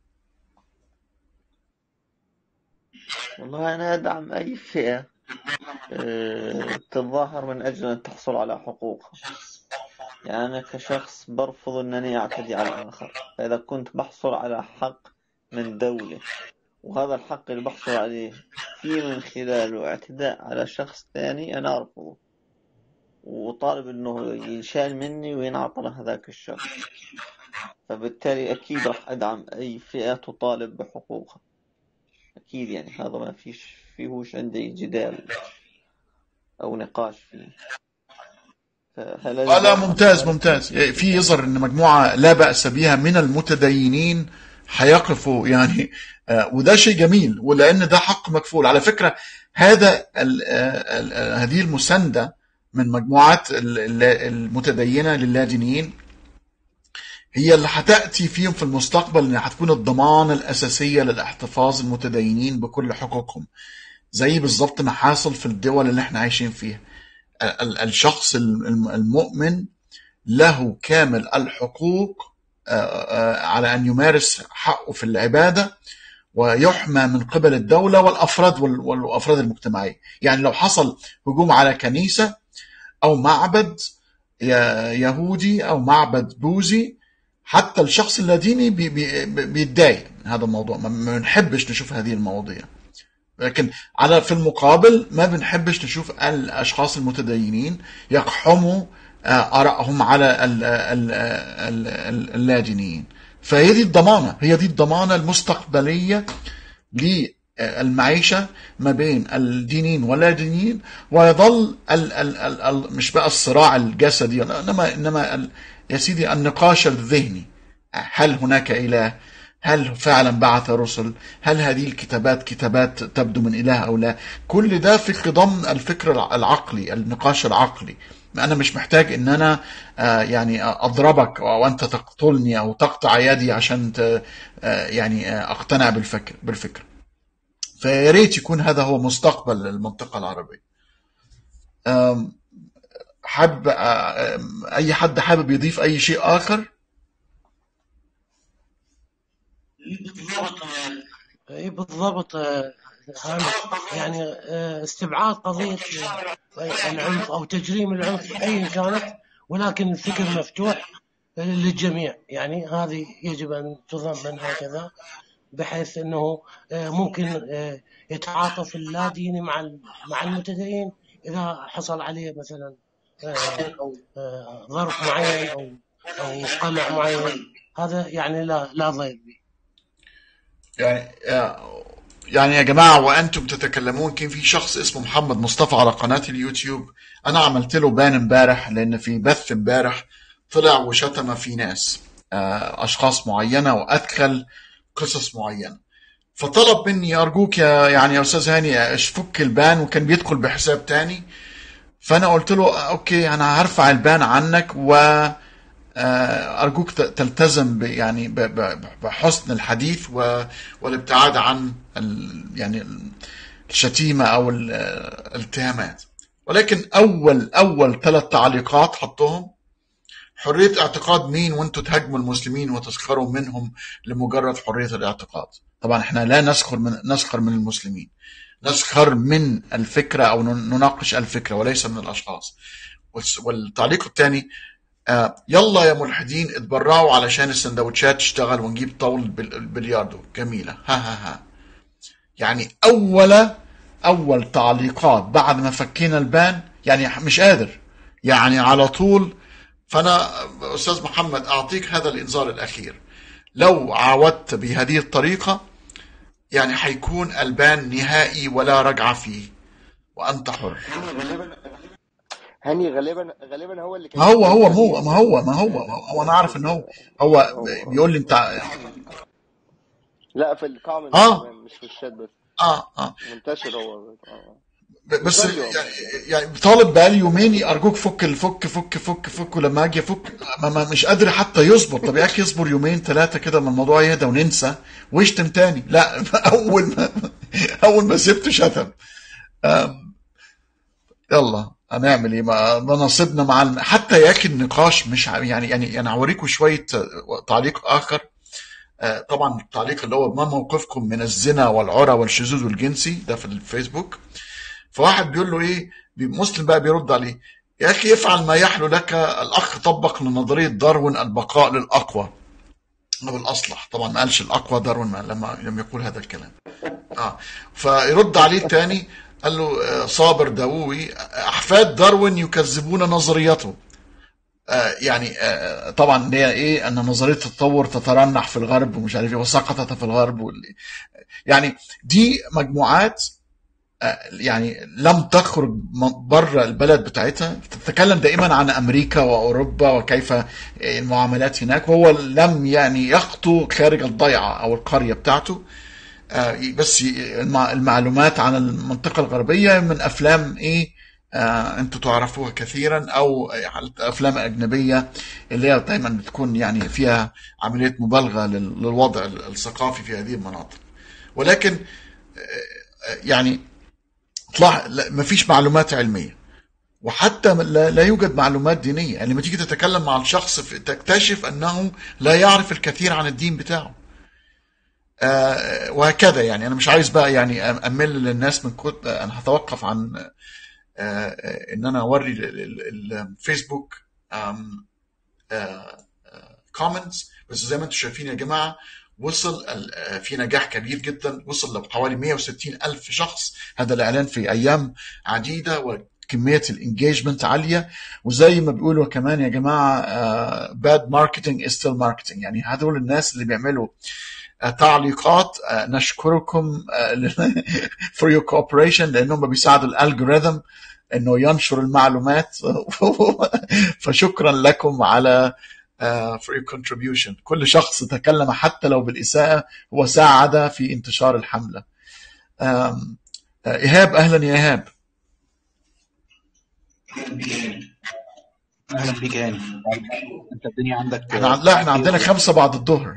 والله أنا أدعم أي فئة آه، تتظاهر من أجل أن تحصل على حقوقها يعني أنا كشخص برفض أنني أعتدي على الآخر فإذا كنت بحصل على حق من دولة وهذا الحق اللي بحصل عليه في من خلاله اعتداء على شخص ثاني أنا أرفضه وطالب أنه ينشال مني وينعطى لهذاك الشخص فبالتالي أكيد راح أدعم أي فئة تطالب بحقوقها أكيد يعني هذا ما فيش فيهوش عندي جدال أو نقاش فيه فهل آه لا الجواب عن ممتاز سؤالك ممتاز في يظهر ان مجموعه لا باس بها من المتدينين هيقفوا يعني آه، وده شيء جميل ولان ده حق مكفول على فكره هذا ال- آه، ال- آه، هذه المسانده من مجموعات ال- ال- المتدينه للادينيين هي اللي هتاتي فيهم في المستقبل ان هتكون الضمانه الاساسيه للاحتفاظ المتدينين بكل حقوقهم زي بالظبط ما حاصل في الدول اللي احنا عايشين فيها ال- ال- الشخص الم- المؤمن له كامل الحقوق آه، آه، على ان يمارس حقه في العباده ويحمى من قبل الدوله والافراد وال- والافراد المجتمعيه يعني لو حصل هجوم على كنيسه او معبد ي- يهودي او معبد بوذي حتى الشخص اللاديني بي- بي- بيتضايق من هذا الموضوع ما ما بنحبش نشوف هذه المواضيع لكن على في المقابل ما بنحبش نشوف الاشخاص المتدينين يقحموا آه، ارائهم على ال- ال- ال- ال- اللادينيين فهي دي الضمانه هي دي الضمانه المستقبليه للمعيشه ما بين الدينين واللادينيين ويظل ال ال ال ال مش بقى الصراع الجسدي انما انما ال- يا سيدي النقاش الذهني هل هناك اله؟ هل فعلا بعث رسل؟ هل هذه الكتابات كتابات تبدو من اله او لا؟ كل ده في خضم الفكر الع- العقلي، النقاش العقلي. انا مش محتاج ان انا آه، يعني اضربك او انت تقتلني او تقطع يدي عشان ت- آه، يعني آه، اقتنع بالفكر بالفكر. فيا ريت يكون هذا هو مستقبل المنطقه العربيه. آم، حابب آه، آم، اي حد حابب يضيف اي شيء اخر؟ اي بالضبط آه، هامش يعني آه، استبعاد قضية آه، العنف أو تجريم العنف أيا كانت ولكن الفكر مفتوح للجميع يعني هذه يجب أن تضمن هكذا بحيث أنه آه، ممكن آه، يتعاطف اللاديني مع ال- مع المتدين إذا حصل عليه مثلا آه، آه، ظرف معين أو أو قمع معين هذا يعني لا لا ضير به يعني يعني يا جماعة وأنتم تتكلمون كان في شخص اسمه محمد مصطفى على قناة اليوتيوب أنا عملت له بان امبارح لأن في بث امبارح طلع وشتم في ناس آه، أشخاص معينة وأدخل قصص معينة فطلب مني أرجوك يا يعني يا أستاذ هاني فك البان وكان بيدخل بحساب تاني فأنا قلت له أوكي أنا هرفع البان عنك و آه، أرجوك ت- تلتزم ب- يعني ب- ب- بحسن الحديث و- والابتعاد عن ال- يعني الشتيمة أو ال- الاتهامات ولكن أول أول ثلاث تعليقات حطهم حرية اعتقاد مين وانتوا تهاجموا المسلمين وتسخروا منهم لمجرد حرية الاعتقاد طبعا احنا لا نسخر من نسخر من المسلمين نسخر من الفكرة أو نناقش الفكرة وليس من الأشخاص والس- والتعليق الثاني آه يلا يا ملحدين اتبرعوا علشان السندوتشات تشتغل ونجيب طاولة بال- البلياردو جميلة ها ها ها يعني أول أول تعليقات بعد ما فكينا البان يعني مش قادر يعني على طول فأنا أستاذ محمد أعطيك هذا الإنذار الأخير لو عاودت بهذه الطريقة يعني حيكون البان نهائي ولا رجعة فيه وأنت حر هاني غالبا غالبا هو اللي كان ما هو هو بيتكلم هو ما هو ما هو هو أنا عارف إن هو هو هو بيقول لي أنت لا في الكومنتس آه كمان مش في الشات بس آه آه منتشر هو آه. ب- بس بيصلي هو يعني يعني طالب بقالي يومين ارجوك فك الفك فك فك فك ولما اجي افك ما ما مش قادر حتى يصبر طب يا اخي يصبر يومين ثلاثه كده ما الموضوع يهدى وننسى ويشتم تاني لا اول ما اول ما سبت شتم أم، يلا هنعمل ايه ما ده نصيبنا مع الم... حتى يا اخي النقاش مش ع- يعني يعني انا هوريكم شويه آه، تعليق اخر آه، طبعا التعليق اللي هو ما موقفكم من الزنا والعرى والشذوذ الجنسي ده في الفيسبوك فواحد بيقول له ايه بي- مسلم بقى بيرد عليه يا اخي افعل ما يحلو لك الاخ طبق لنظريه داروين البقاء للاقوى او الاصلح طبعا ما قالش الاقوى داروين ما لما لم يقول هذا الكلام اه فيرد عليه الثاني قال له آه، صابر داووي احفاد داروين يكذبون نظريته آه، يعني آه، طبعا اللي هي ايه ان نظريه التطور تترنح في الغرب ومش عارف ايه وسقطت في الغرب وال- يعني دي مجموعات يعني لم تخرج بره البلد بتاعتها تتكلم دائما عن امريكا واوروبا وكيف المعاملات هناك وهو لم يعني يخطو خارج الضيعه او القريه بتاعته آه، بس المع- المعلومات عن المنطقه الغربيه من افلام ايه آه، انتوا تعرفوها كثيرا او افلام اجنبيه اللي هي دايما بتكون يعني فيها عمليه مبالغه لل- للوضع الثقافي في هذه المناطق ولكن آه، يعني طلع لا- مفيش معلومات علميه وحتى لا, لا يوجد معلومات دينيه يعني لما تيجي تتكلم مع الشخص في- تكتشف انه لا يعرف الكثير عن الدين بتاعه آه، وهكذا يعني انا مش عايز بقى يعني امل للناس من كت انا هتوقف عن آه، آه، ان انا اوري ال- ال- ال- الفيسبوك كومنتس بس زي ما انتم شايفين يا جماعه وصل ال- آه، في نجاح كبير جدا وصل لحوالي 160 ألف شخص هذا الإعلان في أيام عديدة وكمية الانجيجمنت عالية وزي ما بيقولوا كمان يا جماعة باد ماركتنج is still marketing يعني هدول الناس اللي بيعملوا آه، تعليقات آه، نشكركم آه، for your cooperation لأنهم بيساعدوا الالجوريثم انه ينشر المعلومات فشكرا لكم على آه، for your contribution كل شخص تكلم حتى لو بالإساءة هو ساعد في انتشار الحملة آم، آه، إيهاب أهلا يا إيهاب اهلا بيك يا هاني انت الدنيا عندك احنا عن- لا احنا عندنا خمسة بعد الظهر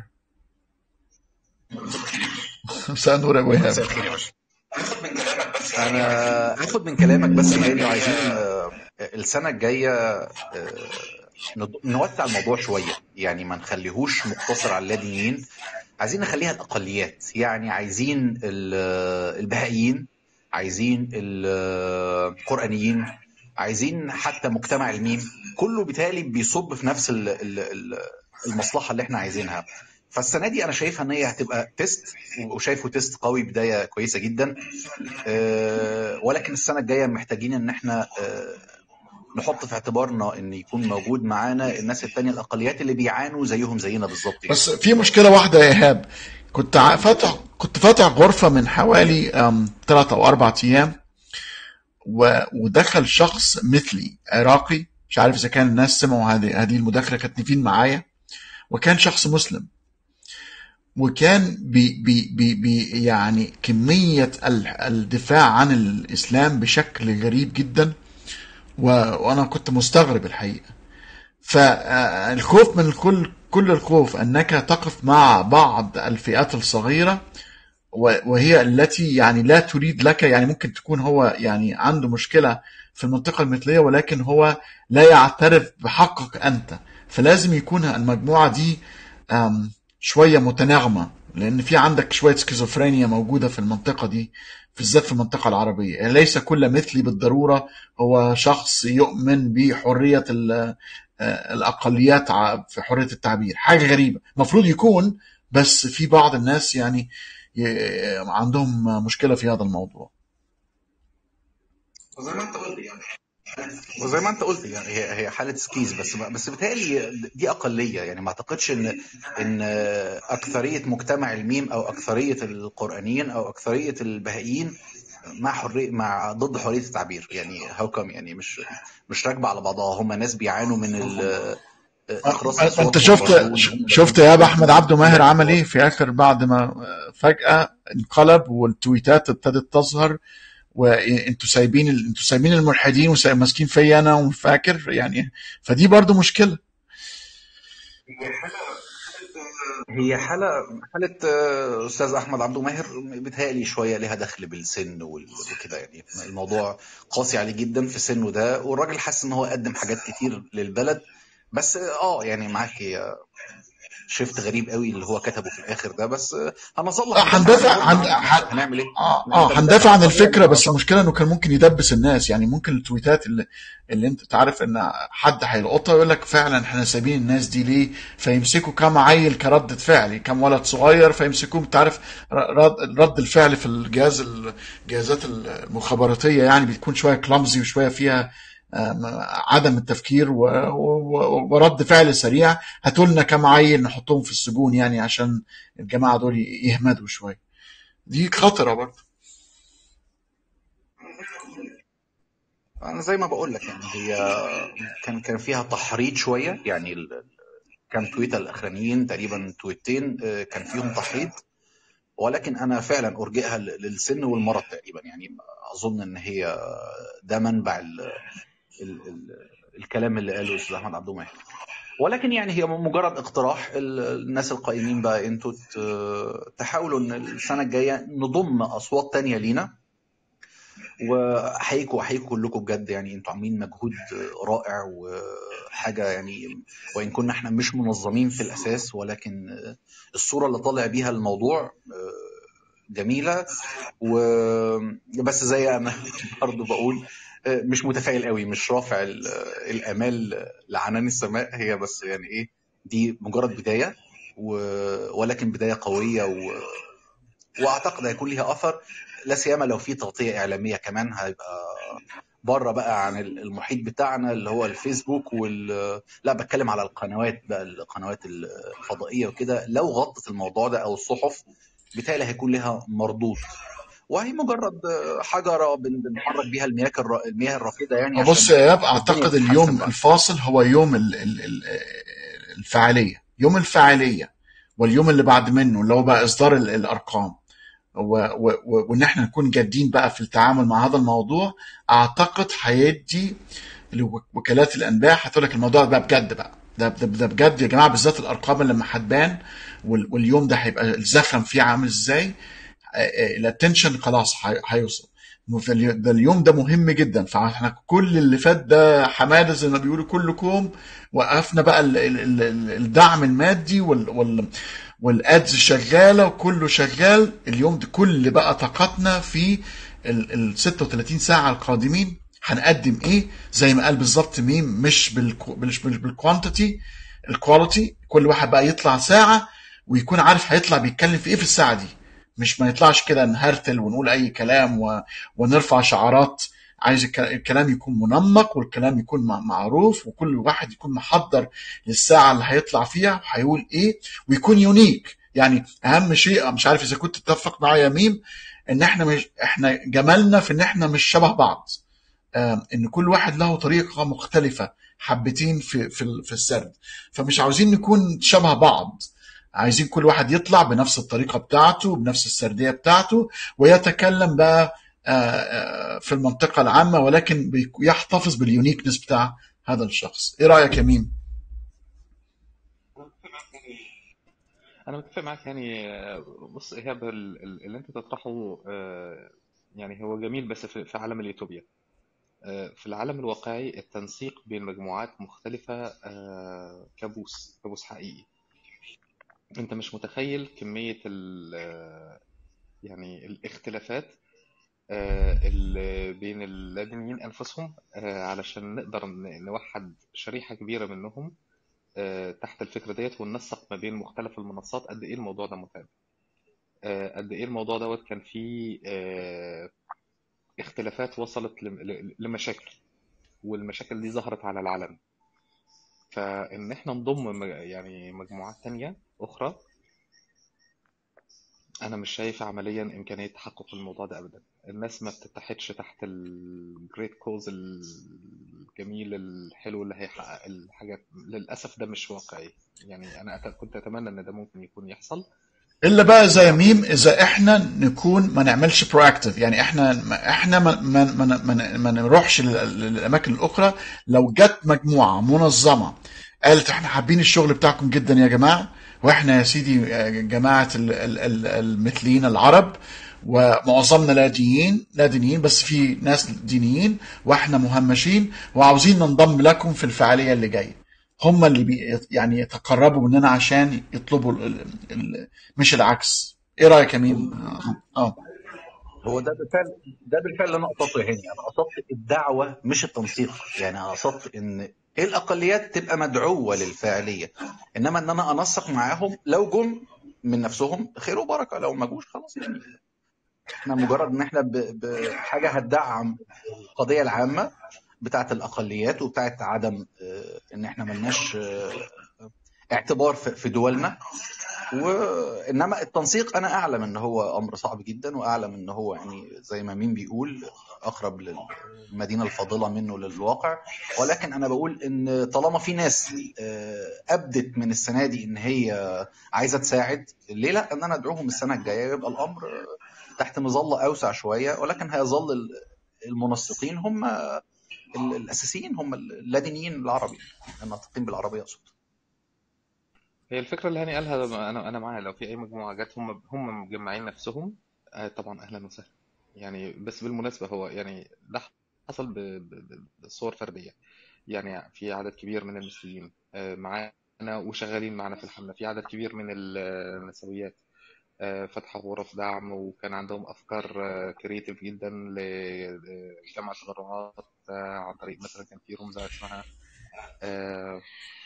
مساء النور يا أبو إيهاب مساء الخير يا باشا انا هاخد من كلامك بس يا هاني وعايزين آه، السنه الجايه آه، ند- نوسع الموضوع شويه يعني ما نخليهوش مقتصر على اللادينيين عايزين نخليها الاقليات يعني عايزين ال- البهائيين عايزين القرانيين عايزين حتى مجتمع الميم كله بالتالي بيصب في نفس ال- ال- ال- المصلحه اللي احنا عايزينها فالسنه دي انا شايفها ان هي هتبقى تيست وشايفه تيست قوي بدايه كويسه جدا آه، ولكن السنه الجايه محتاجين ان احنا آه، نحط في اعتبارنا ان يكون موجود معانا الناس التانية الاقليات اللي بيعانوا زيهم زينا بالظبط يعني. بس في مشكلة واحدة يا إيهاب كنت ع- فاتح كنت فاتح غرفة من حوالي أم، ثلاثة أو أربعة أيام و... ودخل شخص مثلي عراقي مش عارف إذا كان الناس سمعوا هذه هذه المداخلة كاتبين معايا وكان شخص مسلم وكان بي بي بي بي يعني كمية ال- الدفاع عن الإسلام بشكل غريب جدا و... وأنا كنت مستغرب الحقيقة فالخوف من كل كل الخوف انك تقف مع بعض الفئات الصغيره و- وهي التي يعني لا تريد لك يعني ممكن تكون هو يعني عنده مشكله في المنطقه المثليه ولكن هو لا يعترف بحقك انت فلازم يكون المجموعه دي آم، شويه متناغمه لان في عندك شويه سكيزوفرينيا موجوده في المنطقه دي بالذات في المنطقه العربيه يعني ليس كل مثلي بالضروره هو شخص يؤمن بحريه ال- آه، الاقليات ع- في حريه التعبير حاجه غريبه المفروض يكون بس في بعض الناس يعني ي- عندهم مشكله في هذا الموضوع وزي ما انت قلت يعني وزي ما انت قلت يعني هي هي حاله سكيز بس بس بتهيألي دي اقليه يعني ما اعتقدش ان ان اكثريه مجتمع الميم او اكثريه القرانيين او اكثريه البهائيين مع حريه مع ضد حريه التعبير يعني هاو كم يعني مش مش راكبه على بعضها هم ناس بيعانوا من ال- اخراس ما انت اصواتهم شفت برضه ش- شفت يا ابا احمد عبده ماهر عمل ايه في اخر بعد ما فجاه انقلب والتويتات ابتدت تظهر وانتوا سايبين ال... انتوا سايبين الملحدين وماسكين فيا انا وفاكر يعني فدي برضو مشكله هي حالة حالة آه، أستاذ أحمد عبده ماهر بتهيألي شوية ليها دخل بالسن وال- وكده يعني الموضوع قاسي عليه جدا في سنه ده والراجل حاسس إن هو قدم حاجات كتير للبلد بس آه يعني معاك هي شفت غريب قوي اللي هو كتبه في الآخر ده بس آه، هنظل آه، هندافع هندافع عنه برضه عن يعني ح- هنعمل إيه؟ اه انت اه بتدافع هندافع عن عن الطبيعي الفكره بس المعاصر المشكله انه كان ممكن يدبس الناس يعني ممكن التويتات اللي, اللي انت تعرف ان حد هيلقطها يقول لك فعلا احنا سايبين الناس دي ليه فيمسكوا كم عيل كردة فعل كم ولد صغير فيمسكوهم انت عارف رد, رد الفعل في الجهاز الجهازات المخابراتيه يعني بتكون شويه كلامزي وشويه فيها آم، عدم التفكير و... و... ورد فعل سريع هاتوا لنا كم عيل نحطهم في السجون يعني عشان الجماعه دول يهمدوا شويه دي خطره برضه أنا زي ما بقول لك يعني هي كان كان فيها تحريض شوية يعني ال- كام تويتة الأخرانيين تقريبا تويتين آه، كان فيهم تحريض ولكن انا فعلا ارجئها ل- للسن والمرض تقريبا يعني اظن ان هي ده منبع ال ال ال الكلام اللي قاله الاستاذ احمد عبد الماهر ولكن يعني هي مجرد اقتراح ال- الناس القائمين بقى انتوا ت- تحاولوا ان السنه الجايه نضم اصوات تانية لينا واحييكم احييكم كلكم بجد يعني انتوا عاملين مجهود رائع وحاجه يعني وان كنا احنا مش منظمين في الاساس ولكن الصوره اللي طالع بيها الموضوع جميله و بس زي انا برضه بقول مش متفائل قوي مش رافع ال- الامال لعنان السماء هي بس يعني ايه دي مجرد بدايه و... ولكن بدايه قويه و... واعتقد هيكون ليها اثر لا سيما لو في تغطيه اعلاميه كمان هيبقى بره بقى عن المحيط بتاعنا اللي هو الفيسبوك وال لا بتكلم على القنوات بقى القنوات الفضائيه وكده لو غطت الموضوع ده او الصحف بالتالي هيكون لها مردود وهي مجرد حجره بن- بنحرك بيها المياه الر- المياه الرافده يعني بص عشان يا ياب الدنيا اعتقد تتحسن اليوم بقى الفاصل هو يوم ال- ال- ال- الفعاليه يوم الفعاليه واليوم اللي بعد منه اللي هو بقى اصدار ال- الارقام و- و- و- وان احنا نكون جادين بقى في التعامل مع هذا الموضوع اعتقد هيدي وكالات الانباء هتقول لك الموضوع بقى بجد بقى ده ده ده بجد يا جماعه بالذات الارقام اللي لما هتبان وال- واليوم ده هيبقى الزخم فيه عامل ازاي الاتنشن خلاص هي- هيوصل فاليو- ده اليوم ده مهم جدا فاحنا كل اللي فات ده حماده زي ما بيقولوا كلكم وقفنا بقى ال- ال- ال- الدعم المادي وال وال والادز شغاله وكله شغال اليوم ده كل بقى طاقتنا في ال ال 36 ساعه القادمين هنقدم ايه زي ما قال بالظبط ميم مش بالكو مش مش بالكوانتيتي الكواليتي كل واحد بقى يطلع ساعه ويكون عارف هيطلع بيتكلم في ايه في الساعه دي مش ما يطلعش كده نهرتل ونقول اي كلام و... ونرفع شعارات عايز الك- الكلام يكون منمق والكلام يكون مع- معروف وكل واحد يكون محضر للساعة اللي هيطلع فيها وهيقول ايه ويكون يونيك يعني اهم شيء مش عارف اذا كنت تتفق معايا يا ميم ان احنا مش احنا جمالنا في ان احنا مش شبه بعض آم، ان كل واحد له طريقة مختلفة حبتين في في ال- في السرد فمش عاوزين نكون شبه بعض عايزين كل واحد يطلع بنفس الطريقة بتاعته بنفس السردية بتاعته ويتكلم بقى آه، آه، في المنطقة العامة ولكن بيك- يحتفظ باليونيكنس بتاع هذا الشخص ايه رأيك يا ميم؟ انا متفق معاك يعني آه، بص ايهاب ال- ال- اللي انت تطرحه آه، يعني هو جميل بس في في عالم اليوتوبيا آه، في العالم الواقعي التنسيق بين مجموعات مختلفة آه، كابوس كابوس حقيقي انت مش متخيل كمية ال آه، يعني الاختلافات آه، اللي بين اللادينيين أنفسهم آه، علشان نقدر ن- نوحد شريحة كبيرة منهم آه، تحت الفكرة ديت وننسق ما بين مختلف المنصات قد إيه الموضوع ده متعب آه، قد إيه الموضوع دوت كان فيه آه، اختلافات وصلت لم- ل- لمشاكل والمشاكل دي ظهرت على العلن فإن إحنا نضم م- يعني مجموعات تانية أخرى أنا مش شايف عمليا إمكانية تحقق الموضوع ده أبدا الناس ما بتتحدش تحت الجريت كوز الجميل الحلو اللي هيحقق الحاجات للأسف ده مش واقعي يعني أنا أت- كنت أتمنى إن ده ممكن يكون يحصل الا بقى زي ميم اذا احنا نكون ما نعملش proactive يعني احنا ما احنا ما ما ما, ما, ما نروحش لل- للاماكن الاخرى لو جت مجموعه منظمه قالت احنا حابين الشغل بتاعكم جدا يا جماعه واحنا يا سيدي آه، جماعه ال- ال- ال- المثليين العرب ومعظمنا لا دينيين لا دينيين بس في ناس دينيين واحنا مهمشين وعاوزين ننضم لكم في الفعاليه اللي جايه هم اللي بي يعني يتقربوا مننا عشان يطلبوا ال ال ال مش العكس ايه رايك يا ميم اه هو ده بالفعل ده بالفعل اللي انا قصدته يا هاني انا قصدت الدعوه مش التنسيق يعني انا قصدت ان الاقليات تبقى مدعوه للفاعليه انما ان انا انسق معاهم لو جم من نفسهم خير وبركه لو ما جوش خلاص يعني احنا مجرد ان احنا ب- بحاجه هتدعم القضيه العامه بتاعه الاقليات وبتاعه عدم آه، ان احنا ملناش آه، اعتبار في في دولنا وانما التنسيق انا اعلم ان هو امر صعب جدا واعلم ان هو يعني زي ما مين بيقول اقرب للمدينه الفاضله منه للواقع ولكن انا بقول ان طالما في ناس آه، ابدت من السنه دي ان هي عايزه تساعد ليه لا ان انا ادعوهم السنه الجايه يبقى الامر آه، تحت مظله اوسع شويه ولكن هيظل ال- المنسقين هم ال- الاساسيين هم اللادينيين العربي الناطقين بالعربيه اقصد هي الفكرة اللي هاني قالها ده أنا أنا معاها لو في أي مجموعة جت هم هم مجمعين نفسهم آه، طبعا أهلا وسهلا يعني بس بالمناسبة هو يعني ده حصل ب- ب- ب- بصور فردية يعني في عدد كبير من المثليين آه، معانا وشغالين معانا في الحملة في عدد كبير من النسويات آه، فتحوا غرف دعم وكان عندهم أفكار كريتيف جدا لجمع تبرعات آه، عن طريق مثلا كان في رمزة اسمها آه،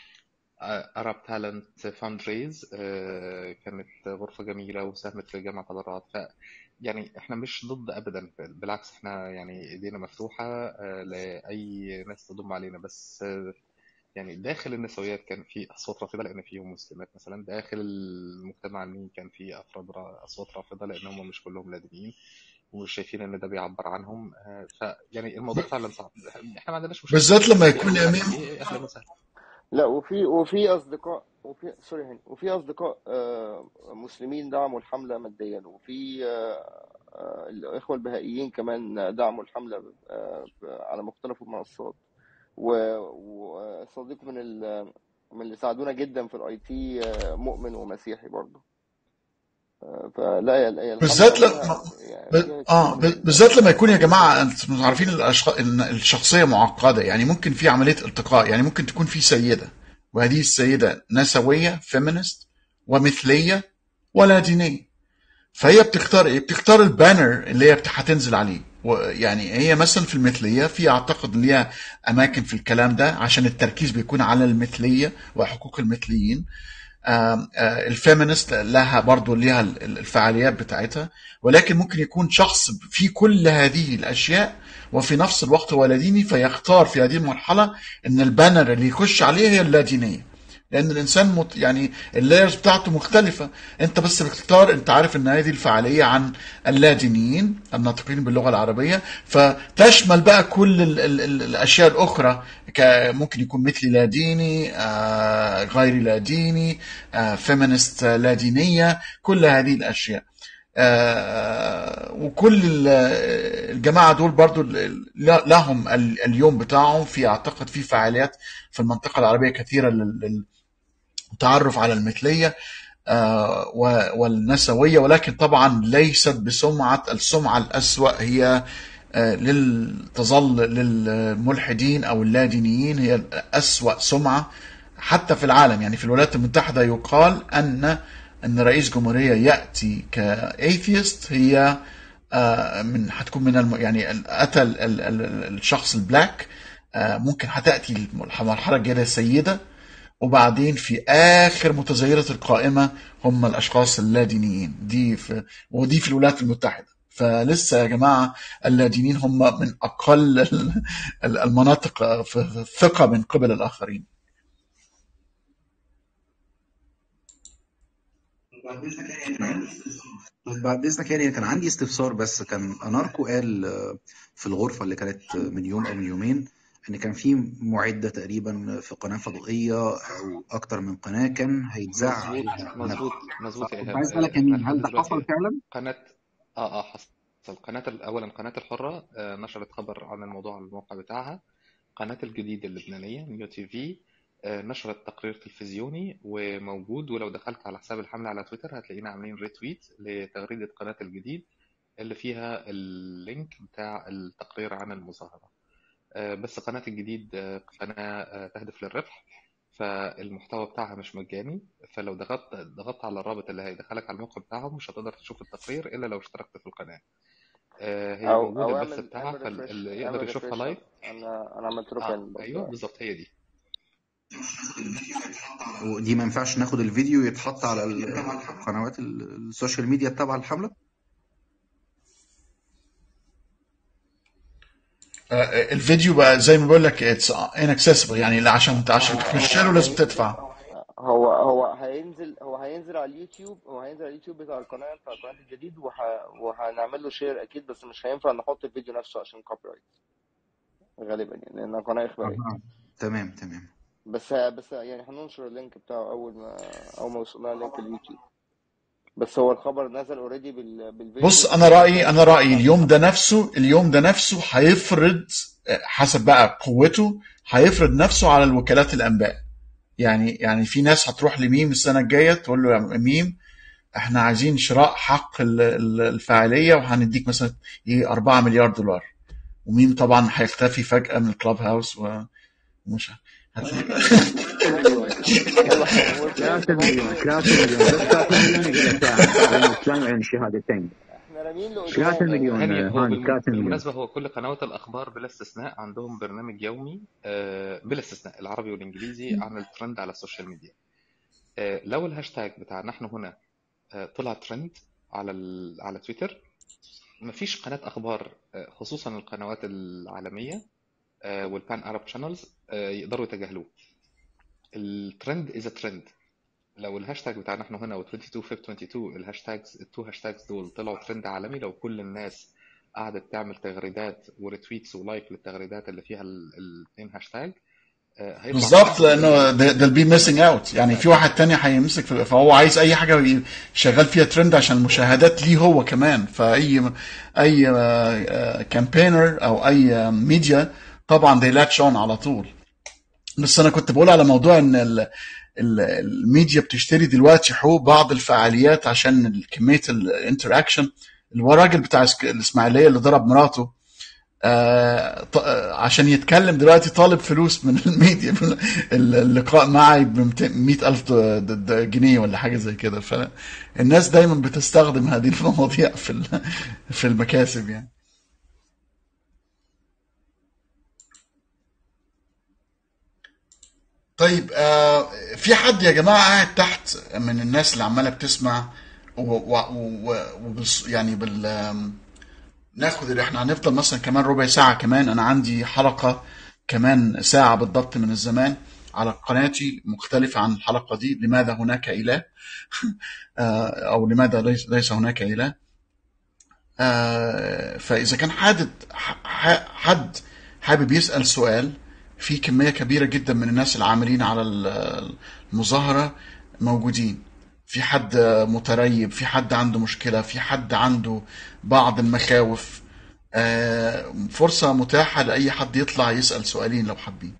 Arab Talent Fundraise آه، كانت غرفة جميلة وساهمت في جمع تبرعات ف يعني احنا مش ضد ابدا بالعكس احنا يعني ايدينا مفتوحة آه، لأي ناس تضم علينا بس آه، يعني داخل النسويات كان في أصوات رافضة لأن فيهم مسلمات مثلا داخل المجتمع المين كان في أفراد را- أصوات رافضة لأن هم مش كلهم لادينيين ومش شايفين إن ده بيعبر عنهم آه، فيعني الموضوع فعلا صعب احنا ما عندناش مشكلة بالذات لما في يكون أي يا حد ميم إيه أهلا وسهلا لا وفي وفي اصدقاء وفي سوري هاني وفي اصدقاء آه، مسلمين دعموا الحمله ماديا وفي آه، آه، الاخوه البهائيين كمان دعموا الحمله آه، على مختلف المنصات و- وصديق من ال- من اللي ساعدونا جدا في الاي تي مؤمن ومسيحي برضه آه، فلا هي هي الحمله بالذات فيها لما يعني ب... فيها اه كتير ب... بالذات لما يكون يا جماعه انتم عارفين الأشخ... إن الشخصيه معقده يعني ممكن في عمليه التقاء يعني ممكن تكون في سيده وهذه السيده نسويه فيمينست ومثليه ولا دينيه فهي بتختار ايه؟ بتختار البانر اللي هي بت- هتنزل عليه ويعني هي مثلا في المثليه في اعتقد ان ليها اماكن في الكلام ده عشان التركيز بيكون على المثليه وحقوق المثليين آم، آه، الفيمينست لها برضو ليها ال- ال- الفعاليات بتاعتها ولكن ممكن يكون شخص في كل هذه الاشياء وفي نفس الوقت هو لا ديني فيختار في هذه المرحله ان البانر اللي يخش عليه هي اللادينيه لان الانسان مت يعني اللايرز بتاعته مختلفه انت بس بتختار انت عارف ان هذه الفعاليه عن اللادينيين الناطقين باللغه العربيه فتشمل بقى كل ال ال ال الاشياء الاخرى ك- ممكن يكون مثلي لا ديني آه غير لا ديني آه فيمينست لا دينيه كل هذه الاشياء آه، وكل ال- الجماعة دول برضو ال- ال- لهم ال- اليوم بتاعهم في أعتقد في فعاليات في المنطقة العربية كثيرة لل- لل- التعرف على المثلية آه، و- والنسوية ولكن طبعا ليست بسمعة السمعة الأسوأ هي آه، لل... تظل للملحدين أو اللادينيين هي أسوأ سمعة حتى في العالم يعني في الولايات المتحدة يقال أن أن رئيس جمهورية يأتي كايثيست هي آه، من هتكون من الم... يعني ال- أتى ال... ال... ال- الشخص البلاك آه، ممكن هتأتي المرحلة الجاية سيدة وبعدين في آخر متزايرة القائمة هم الأشخاص اللادينيين دي في ودي في الولايات المتحدة فلسه يا جماعة اللادينيين هم من أقل ال- ال- المناطق في في الثقة من قبل الآخرين بعد اذنك يعني كان عندي استفسار بس كان اناركو قال آه، في الغرفه اللي كانت من يوم او من يومين ان كان في معده تقريبا في قناه فضائيه او اكتر من قناه كان هيتذاع مظبوط عليها مظبوط نبأ مظبوط يا فكنت إيهاب عايز اسالك آه، يعني احنا هل لحد ده حصل دلوقتي فعلا؟ قناة اه اه حصل قناة ال- أولا قناة الحرة آه، نشرت خبر عن الموضوع على الموقع بتاعها قناة الجديد اللبنانية نيو تي في آه، نشرت تقرير تلفزيوني وموجود ولو دخلت على حساب الحملة على تويتر هتلاقينا عاملين ريتويت لتغريدة قناة الجديد اللي فيها اللينك بتاع التقرير عن المظاهرة آه، بس قناة الجديد آه، قناة آه، تهدف للربح فالمحتوى بتاعها مش مجاني فلو ضغطت ضغطت على الرابط اللي هيدخلك على الموقع بتاعهم مش هتقدر تشوف التقرير إلا لو اشتركت في القناة آه، هي او موجودة او البث اعمل بتاعها اعمل ريفرش فاللي يقدر اعمل يشوفها ريفرش لايف انا انا عملت له اه بان ايوه برضه بالظبط هي دي ودي ما ينفعش ناخد الفيديو يتحط على ال- قنوات ال- السوشيال ميديا التابعه للحمله؟ آه، الفيديو بقى زي ما بقول لك اتس inaccessible يعني لا عشان عشان هو تخش هو له لازم هي... تدفع هو هو هينزل هو هينزل على اليوتيوب هو هينزل على اليوتيوب بتاع القناة بتاع القناة الجديد وه... وهنعمل له شير أكيد بس مش هينفع نحط الفيديو نفسه عشان كوبي رايت غالبا يعني لأنها قناة إخبارية أها. تمام تمام بس بس يعني هننشر اللينك بتاعه أول ما أول ما وصلنا لينك اليوتيوب بس هو الخبر نزل اوريدي بال... بالفيديو بص انا رايي انا رايي اليوم ده نفسه اليوم ده نفسه هيفرض آه، حسب بقى قوته هيفرض نفسه على الوكالات الانباء يعني يعني في ناس هتروح لميم السنه الجايه تقول له يا ميم احنا عايزين شراء حق ال- ال- الفاعليه وهنديك مثلا ايه 4 مليار دولار وميم طبعا هيختفي فجاه من الكلاب هاوس ومش هتلاقي ثلاثة مليون ثلاثة مليون بس ثلاثة مليون يقول لك عن الإسلام وعن الشهادتين احنا رامين له ثلاثة قدام مليون هاني هو هاني بالم- ثلاثة مليون بالمناسبة هو كل قنوات الأخبار بلا استثناء عندهم برنامج يومي آه، بلا استثناء العربي والإنجليزي عن الترند على السوشيال ميديا آه، لو الهاشتاج بتاع نحن هنا آه، طلع ترند على ال... على تويتر مفيش قناة أخبار آه، خصوصا القنوات العالمية والبان أرب شانلز يقدروا يتجاهلوه الترند از ترند لو الهاشتاج بتاع نحن هنا و 22 في 22 الهاشتاجز التو هاشتاجز دول طلعوا ترند عالمي لو كل الناس قعدت تعمل تغريدات وريتويتس ولايك للتغريدات اللي فيها الاثنين هاشتاج آه، هيطلع بالظبط ترند لانه they- they'll be missing out يعني في واحد تاني هيمسك في فهو عايز اي حاجه ي- شغال فيها ترند عشان المشاهدات ليه هو كمان فاي اي كامبينر او اي ميديا طبعا they latch on على طول بس انا كنت بقول على موضوع ان ال ال- الميديا بتشتري دلوقتي حقوق بعض الفعاليات عشان ال- كميه الانتراكشن اللي هو الراجل بتاع اسك- الاسماعيليه اللي ضرب مراته آه ط- آه، عشان يتكلم دلوقتي طالب فلوس من الميديا ال- اللقاء معي ب 100 ألف د- د- جنيه ولا حاجة زي كده فالناس دايما بتستخدم هذه المواضيع في ال- في المكاسب يعني طيب آه في حد يا جماعة قاعد تحت من الناس اللي عمالة بتسمع و و و وبص يعني بال آم، ناخد اللي احنا هنفضل مثلا كمان ربع ساعة كمان انا عندي حلقة كمان ساعة بالضبط من الزمان على قناتي مختلفة عن الحلقة دي لماذا هناك إله آه، أو لماذا ليس ليس هناك إله آه، فإذا كان حد ح- حد حابب يسأل سؤال في كمية كبيرة جدا من الناس العاملين على ال- المظاهرة موجودين في حد متريب في حد عنده مشكلة في حد عنده بعض المخاوف آه، فرصة متاحة لأي حد يطلع يسأل سؤالين لو حابين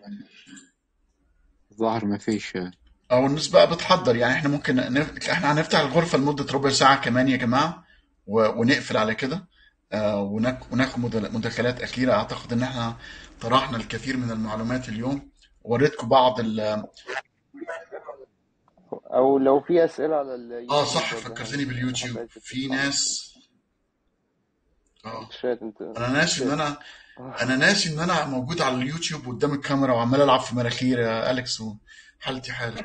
الظاهر ما فيش او الناس بقى بتحضر يعني احنا ممكن نف... احنا هنفتح الغرفه لمده ربع ساعه كمان يا جماعه و... ونقفل على كده آه وناك... وناخد مدل- مداخلات اخيره اعتقد ان احنا طرحنا الكثير من المعلومات اليوم وريتكم بعض ال... او لو في اسئله على اه اليوتيوب صح برضه فكرتني هن- باليوتيوب حبيت في ناس اه الشات انت انا ناسي ان الشات انا انا ناسي ان انا موجود على اليوتيوب قدام الكاميرا وعمال العب في مناخير يا اليكس وحالتي حاله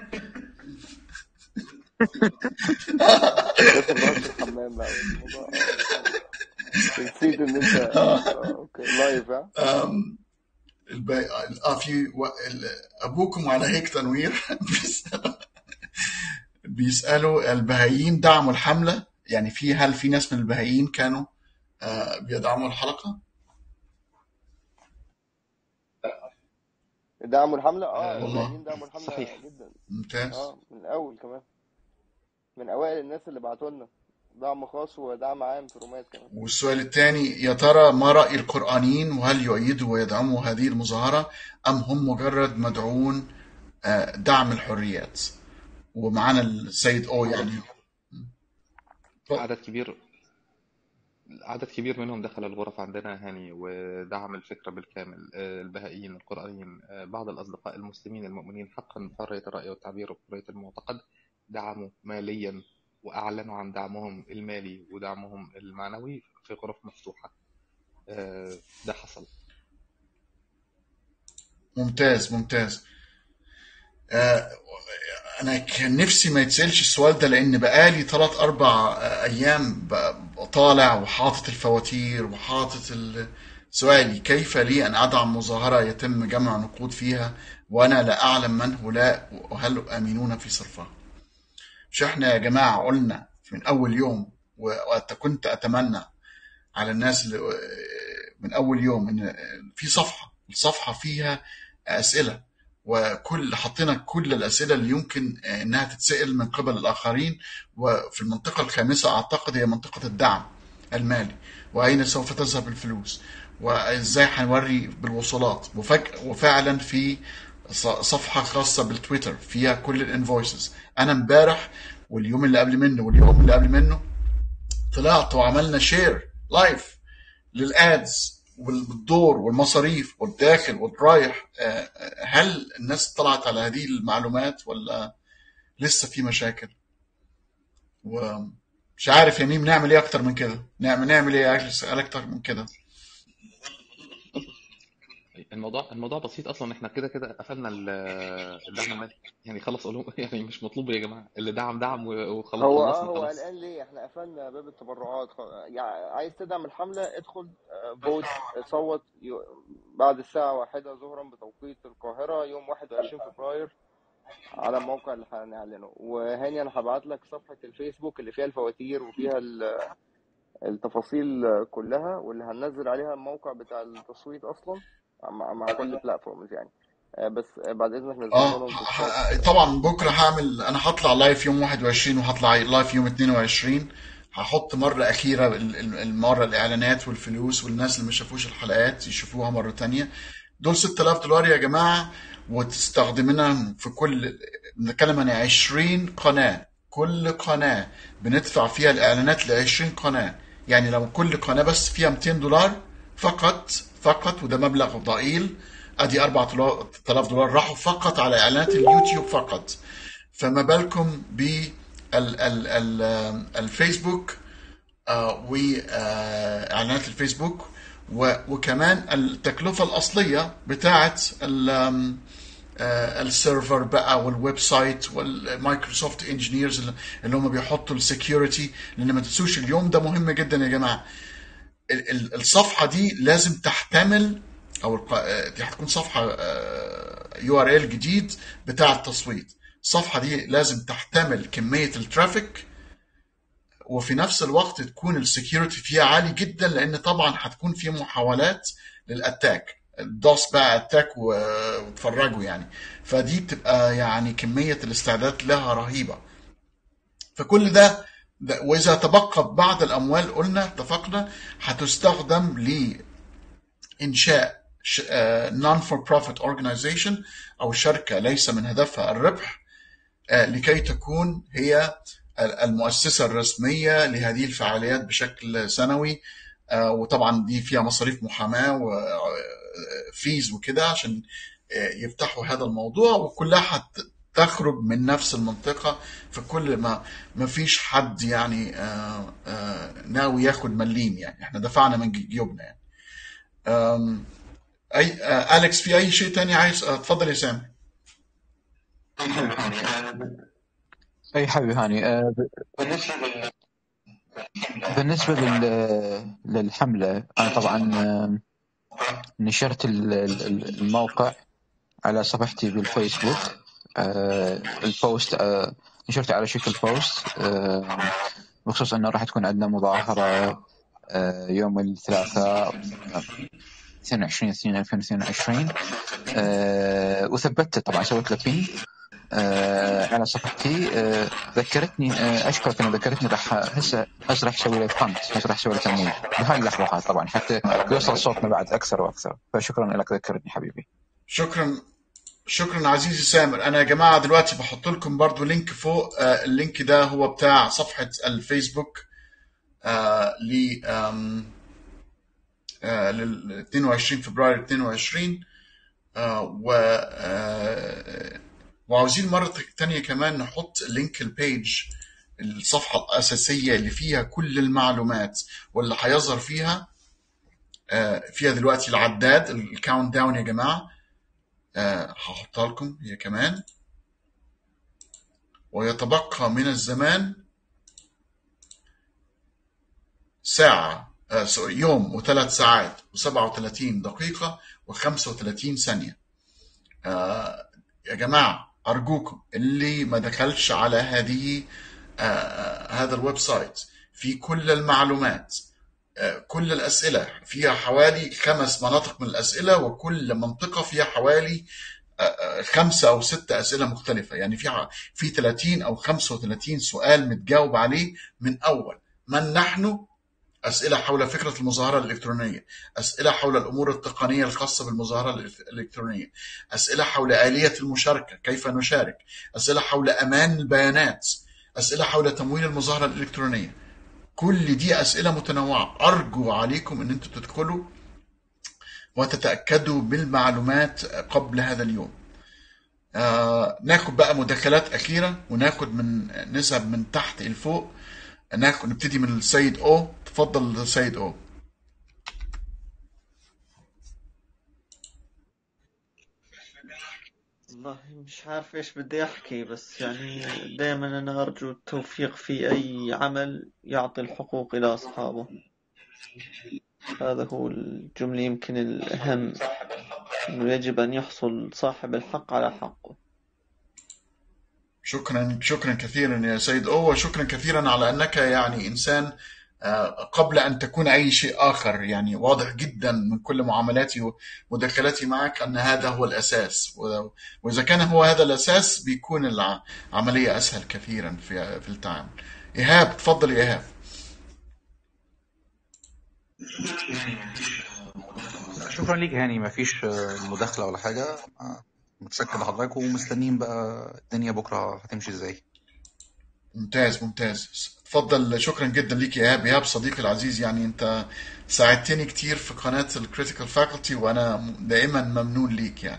لازم نخش الحمام بقى الموضوع اه نسيت ان انت آه. اه اوكي لايف ها آم، الب... اه في و... ال... ابوكم على هيك تنوير بيسألوا بيسألوا البهائيين دعموا الحملة يعني في هل في ناس من البهائيين كانوا آه بيدعموا الحلقة؟ دعموا الحمله اه آه، والله الباقيين دعموا الحمله صحيح جدا ممتاز اه من الاول كمان من اوائل الناس اللي بعتوا لنا دعم خاص ودعم عام في رومات كمان والسؤال الثاني يا ترى ما رأي القرآنيين وهل يؤيدوا ويدعموا هذه المظاهرة أم هم مجرد مدعون آه، دعم الحريات ومعانا السيد أو يعني عدد كبير عدد كبير منهم دخل الغرف عندنا هاني ودعم الفكرة بالكامل آه، البهائيين القرآنيين آه، بعض الأصدقاء المسلمين المؤمنين حقا بحرية الرأي والتعبير وحرية المعتقد دعموا ماليا وأعلنوا عن دعمهم المالي ودعمهم المعنوي في غرف مفتوحة آه، ده حصل ممتاز ممتاز آه، انا كان نفسي ما يتسالش السؤال ده لان بقالي ثلاث اربع آه، ايام ب- طالع وحاطط الفواتير وحاطط ال- سؤالي كيف لي ان ادعم مظاهره يتم جمع نقود فيها وانا لا اعلم من هؤلاء وهل امنون في صرفها مش احنا يا جماعه قلنا من اول يوم وكنت اتمنى على الناس اللي من اول يوم ان في صفحه الصفحه فيها اسئله وكل حطينا كل الاسئله اللي يمكن انها تتسال من قبل الاخرين وفي المنطقه الخامسه اعتقد هي منطقه الدعم المالي واين سوف تذهب الفلوس وازاي هنوري بالوصولات وفجأة وفعلا في ص- صفحه خاصه بالتويتر فيها كل الانفويسز انا امبارح واليوم اللي قبل منه واليوم اللي قبل منه طلعت وعملنا شير لايف للادز والدور والمصاريف والداخل والرايح آه، آه، هل الناس طلعت على هذه المعلومات ولا لسه في مشاكل ومش عارف يا ميم نعمل ايه اكتر من كده نعمل نعمل ايه اجلس اكتر من كده الموضوع الموضوع بسيط اصلا احنا كده كده قفلنا ال- الدعم المالي يعني خلاص قولوا يعني مش مطلوب يا جماعه اللي دعم دعم و- وخلاص هو اه خلصنا هو خلاص قلقان ليه احنا قفلنا باب التبرعات خ- يعني عايز تدعم الحملة ادخل فوت صوت يو- بعد الساعة واحدة ظهرا بتوقيت القاهرة يوم 21 فبراير على الموقع اللي هنعلنه وهاني انا هبعت لك صفحة الفيسبوك اللي فيها الفواتير وفيها ال- التفاصيل كلها واللي هننزل عليها الموقع بتاع التصويت اصلا مع, مع كل بلاتفورمز يعني آه، بس بعد اذنك نزلنا اه لهم ح- بوستات ح- طبعا بكره هعمل انا هطلع لايف يوم 21 وهطلع لايف يوم 22 هحط مرة أخيرة ال- ال- المرة الإعلانات والفلوس والناس اللي ما شافوش الحلقات يشوفوها مرة تانية دول 6000 دولار يا جماعة وتستخدمينها في كل بنتكلم عن 20 قناة كل قناة بندفع فيها الإعلانات ل 20 قناة يعني لو كل قناة بس فيها 200 دولار فقط فقط وده مبلغ ضئيل ادي 4000 دولار راحوا فقط على اعلانات اليوتيوب فقط فما بالكم ب الفيسبوك آه، واعلانات الفيسبوك و- وكمان التكلفه الاصليه بتاعه ال- آم، آه، السيرفر بقى والويب سايت والمايكروسوفت انجينيرز اللي اللي هم بيحطوا السكيورتي لان ما تنسوش اليوم ده مهم جدا يا جماعه ال- ال- الصفحه دي لازم تحتمل او الق- آه، دي هتكون صفحه يو ار ال جديد بتاع التصويت الصفحه دي لازم تحتمل كميه الترافيك وفي نفس الوقت تكون السكيورتي فيها عالي جدا لان طبعا هتكون في محاولات للاتاك الدوس بقى اتاك و- وتفرجوا يعني فدي بتبقى يعني كميه الاستعداد لها رهيبه فكل ده, ده واذا تبقى بعض الاموال قلنا اتفقنا هتستخدم لانشاء non for profit organization أو شركة ليس من هدفها الربح آه، لكي تكون هي المؤسسة الرسمية لهذه الفعاليات بشكل سنوي آه، وطبعا دي فيها مصاريف محاماة وفيز وكده عشان آه، يفتحوا هذا الموضوع وكلها هتخرج من نفس المنطقة فكل ما ما فيش حد يعني آه، آه، ناوي ياخد مليم يعني احنا دفعنا من جيوبنا يعني آم، اي آه، اليكس في اي شيء تاني عايز آه، اتفضل يا سامي اي حبيبي هاني آه، ب- بالنسبة لل- للحملة أنا طبعا آه، نشرت ال- ال- الموقع على صفحتي بالفيسبوك آه، البوست آه، نشرته على شكل بوست آه، بخصوص انه راح تكون عندنا مظاهرة آه، يوم الثلاثاء 22 2 2022 آه، وثبتت طبعا سويت له بين آه، على صفحتي آه، ذكرتني آه، اشكرك انه ذكرتني راح هسه هسه راح اسوي له فند هسه راح اسوي له تمويل بهاي اللحظه هاي طبعا حتى يوصل صوتنا بعد اكثر واكثر فشكرا لك ذكرتني حبيبي شكرا شكرا عزيزي سامر انا يا جماعه دلوقتي بحط لكم برضو لينك فوق آه، اللينك ده هو بتاع صفحه الفيسبوك آه، ل آم، آه، لل 22 فبراير 22 آه، و آه، وعاوزين مرة تانية كمان نحط لينك البيج الصفحة الأساسية اللي فيها كل المعلومات واللي هيظهر فيها آه، فيها دلوقتي العداد الكاونت داون يا جماعة آه، هحطها لكم هي كمان ويتبقى من الزمان ساعة آه، سوري يوم وثلاث ساعات و37 دقيقة و35 ثانية آه، يا جماعة أرجوكم اللي ما دخلش على هذه آه، هذا الويب سايت في كل المعلومات آه، كل الأسئلة فيها حوالي خمس مناطق من الأسئلة وكل منطقة فيها حوالي آه، آه، خمسة أو ستة أسئلة مختلفة يعني في ع- في 30 أو 35 سؤال متجاوب عليه من أول من نحن أسئلة حول فكرة المظاهرة الإلكترونية أسئلة حول الأمور التقنية الخاصة بالمظاهرة الإلكترونية أسئلة حول آلية المشاركة كيف نشارك أسئلة حول أمان البيانات أسئلة حول تمويل المظاهرة الإلكترونية كل دي أسئلة متنوعة أرجو عليكم أن أنتم تدخلوا وتتأكدوا بالمعلومات قبل هذا اليوم آه ناخد بقى مداخلات أخيرة وناخد من نذهب من تحت إلى فوق ناخد نبتدي من السيد أو تفضل السيد أو والله مش عارف ايش بدي احكي بس يعني دائما انا ارجو التوفيق في اي عمل يعطي الحقوق الى اصحابه هذا هو الجملة يمكن الاهم انه يجب ان يحصل صاحب الحق على حقه شكرا شكرا كثيرا يا سيد أو وشكرا كثيرا على أنك يعني إنسان آه، قبل أن تكون أي شيء آخر يعني واضح جدا من كل معاملاتي ومداخلاتي معك أن هذا هو الأساس و- وإذا كان هو هذا الأساس بيكون العملية أسهل كثيرا في في التعامل إيهاب تفضل يا إيهاب شكرا ليك هاني مفيش آه، مداخلة ولا حاجة آه، متشكر لحضرتك ومستنيين بقى الدنيا بكرة هتمشي ازاي ممتاز ممتاز تفضل شكرا جدا ليك يا إيهاب إيهاب صديقي العزيز يعني أنت ساعدتني كتير في قناة الكريتيكال فاكولتي وأنا دائما ممنون ليك يعني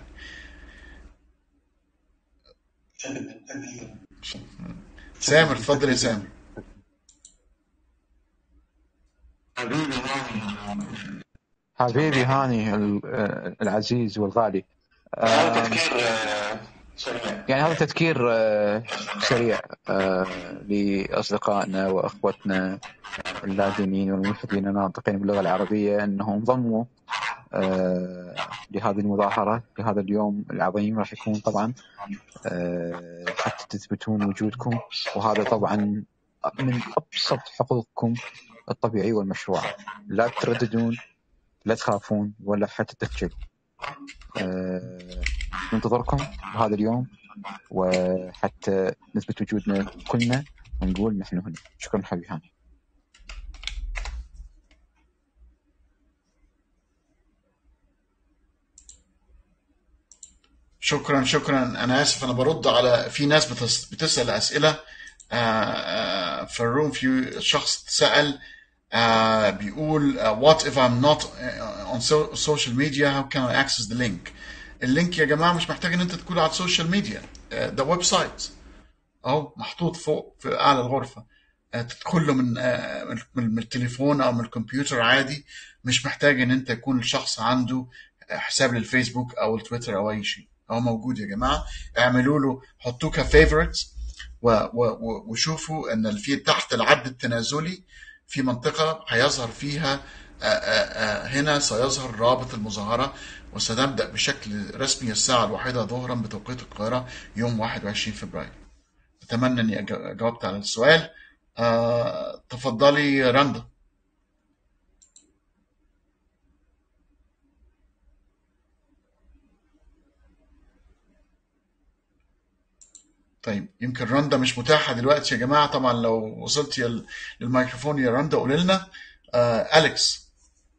سامر تفضل يا سامر حبيبي هاني ال- آه، العزيز والغالي آم، يعني هذا تذكير آه، سريع آه، لأصدقائنا وأخوتنا اللادينيين والملحدين الناطقين باللغة العربية أنهم انضموا آه، لهذه المظاهرة لهذا اليوم العظيم راح يكون طبعا آه، حتى تثبتون وجودكم وهذا طبعا من أبسط حقوقكم الطبيعية والمشروعة لا ترددون لا تخافون ولا حتى تخجلوا آه، ننتظركم بهذا اليوم وحتى نثبت وجودنا كلنا ونقول نحن هنا شكرا حبيبي هاني شكرا شكرا انا اسف انا برد على في ناس بتس... بتسال اسئله آه، آه، في الروم في شخص سال آه، بيقول آه، what if I'm not uh, on so- social media how can I access the link اللينك يا جماعه مش محتاج ان انت تكون على السوشيال ميديا آه، ده ويب سايت اهو محطوط فوق في اعلى الغرفه آه، تدخل له من آه، من من التليفون او من الكمبيوتر عادي مش محتاج ان انت يكون الشخص عنده حساب للفيسبوك او التويتر او اي شيء هو موجود يا جماعه اعملوا له حطوه كفيفورت وشوفوا ان في تحت العد التنازلي في منطقه هيظهر فيها آه، آه، آه، هنا سيظهر رابط المظاهره وسنبدا بشكل رسمي الساعه الواحده ظهرا بتوقيت القاهره يوم 21 فبراير اتمنى اني أجا- جاوبت على السؤال آه، تفضلي رندا طيب يمكن رندا مش متاحة دلوقتي يا جماعة طبعا لو وصلت يا- للميكروفون يا رندا قولي لنا آه أليكس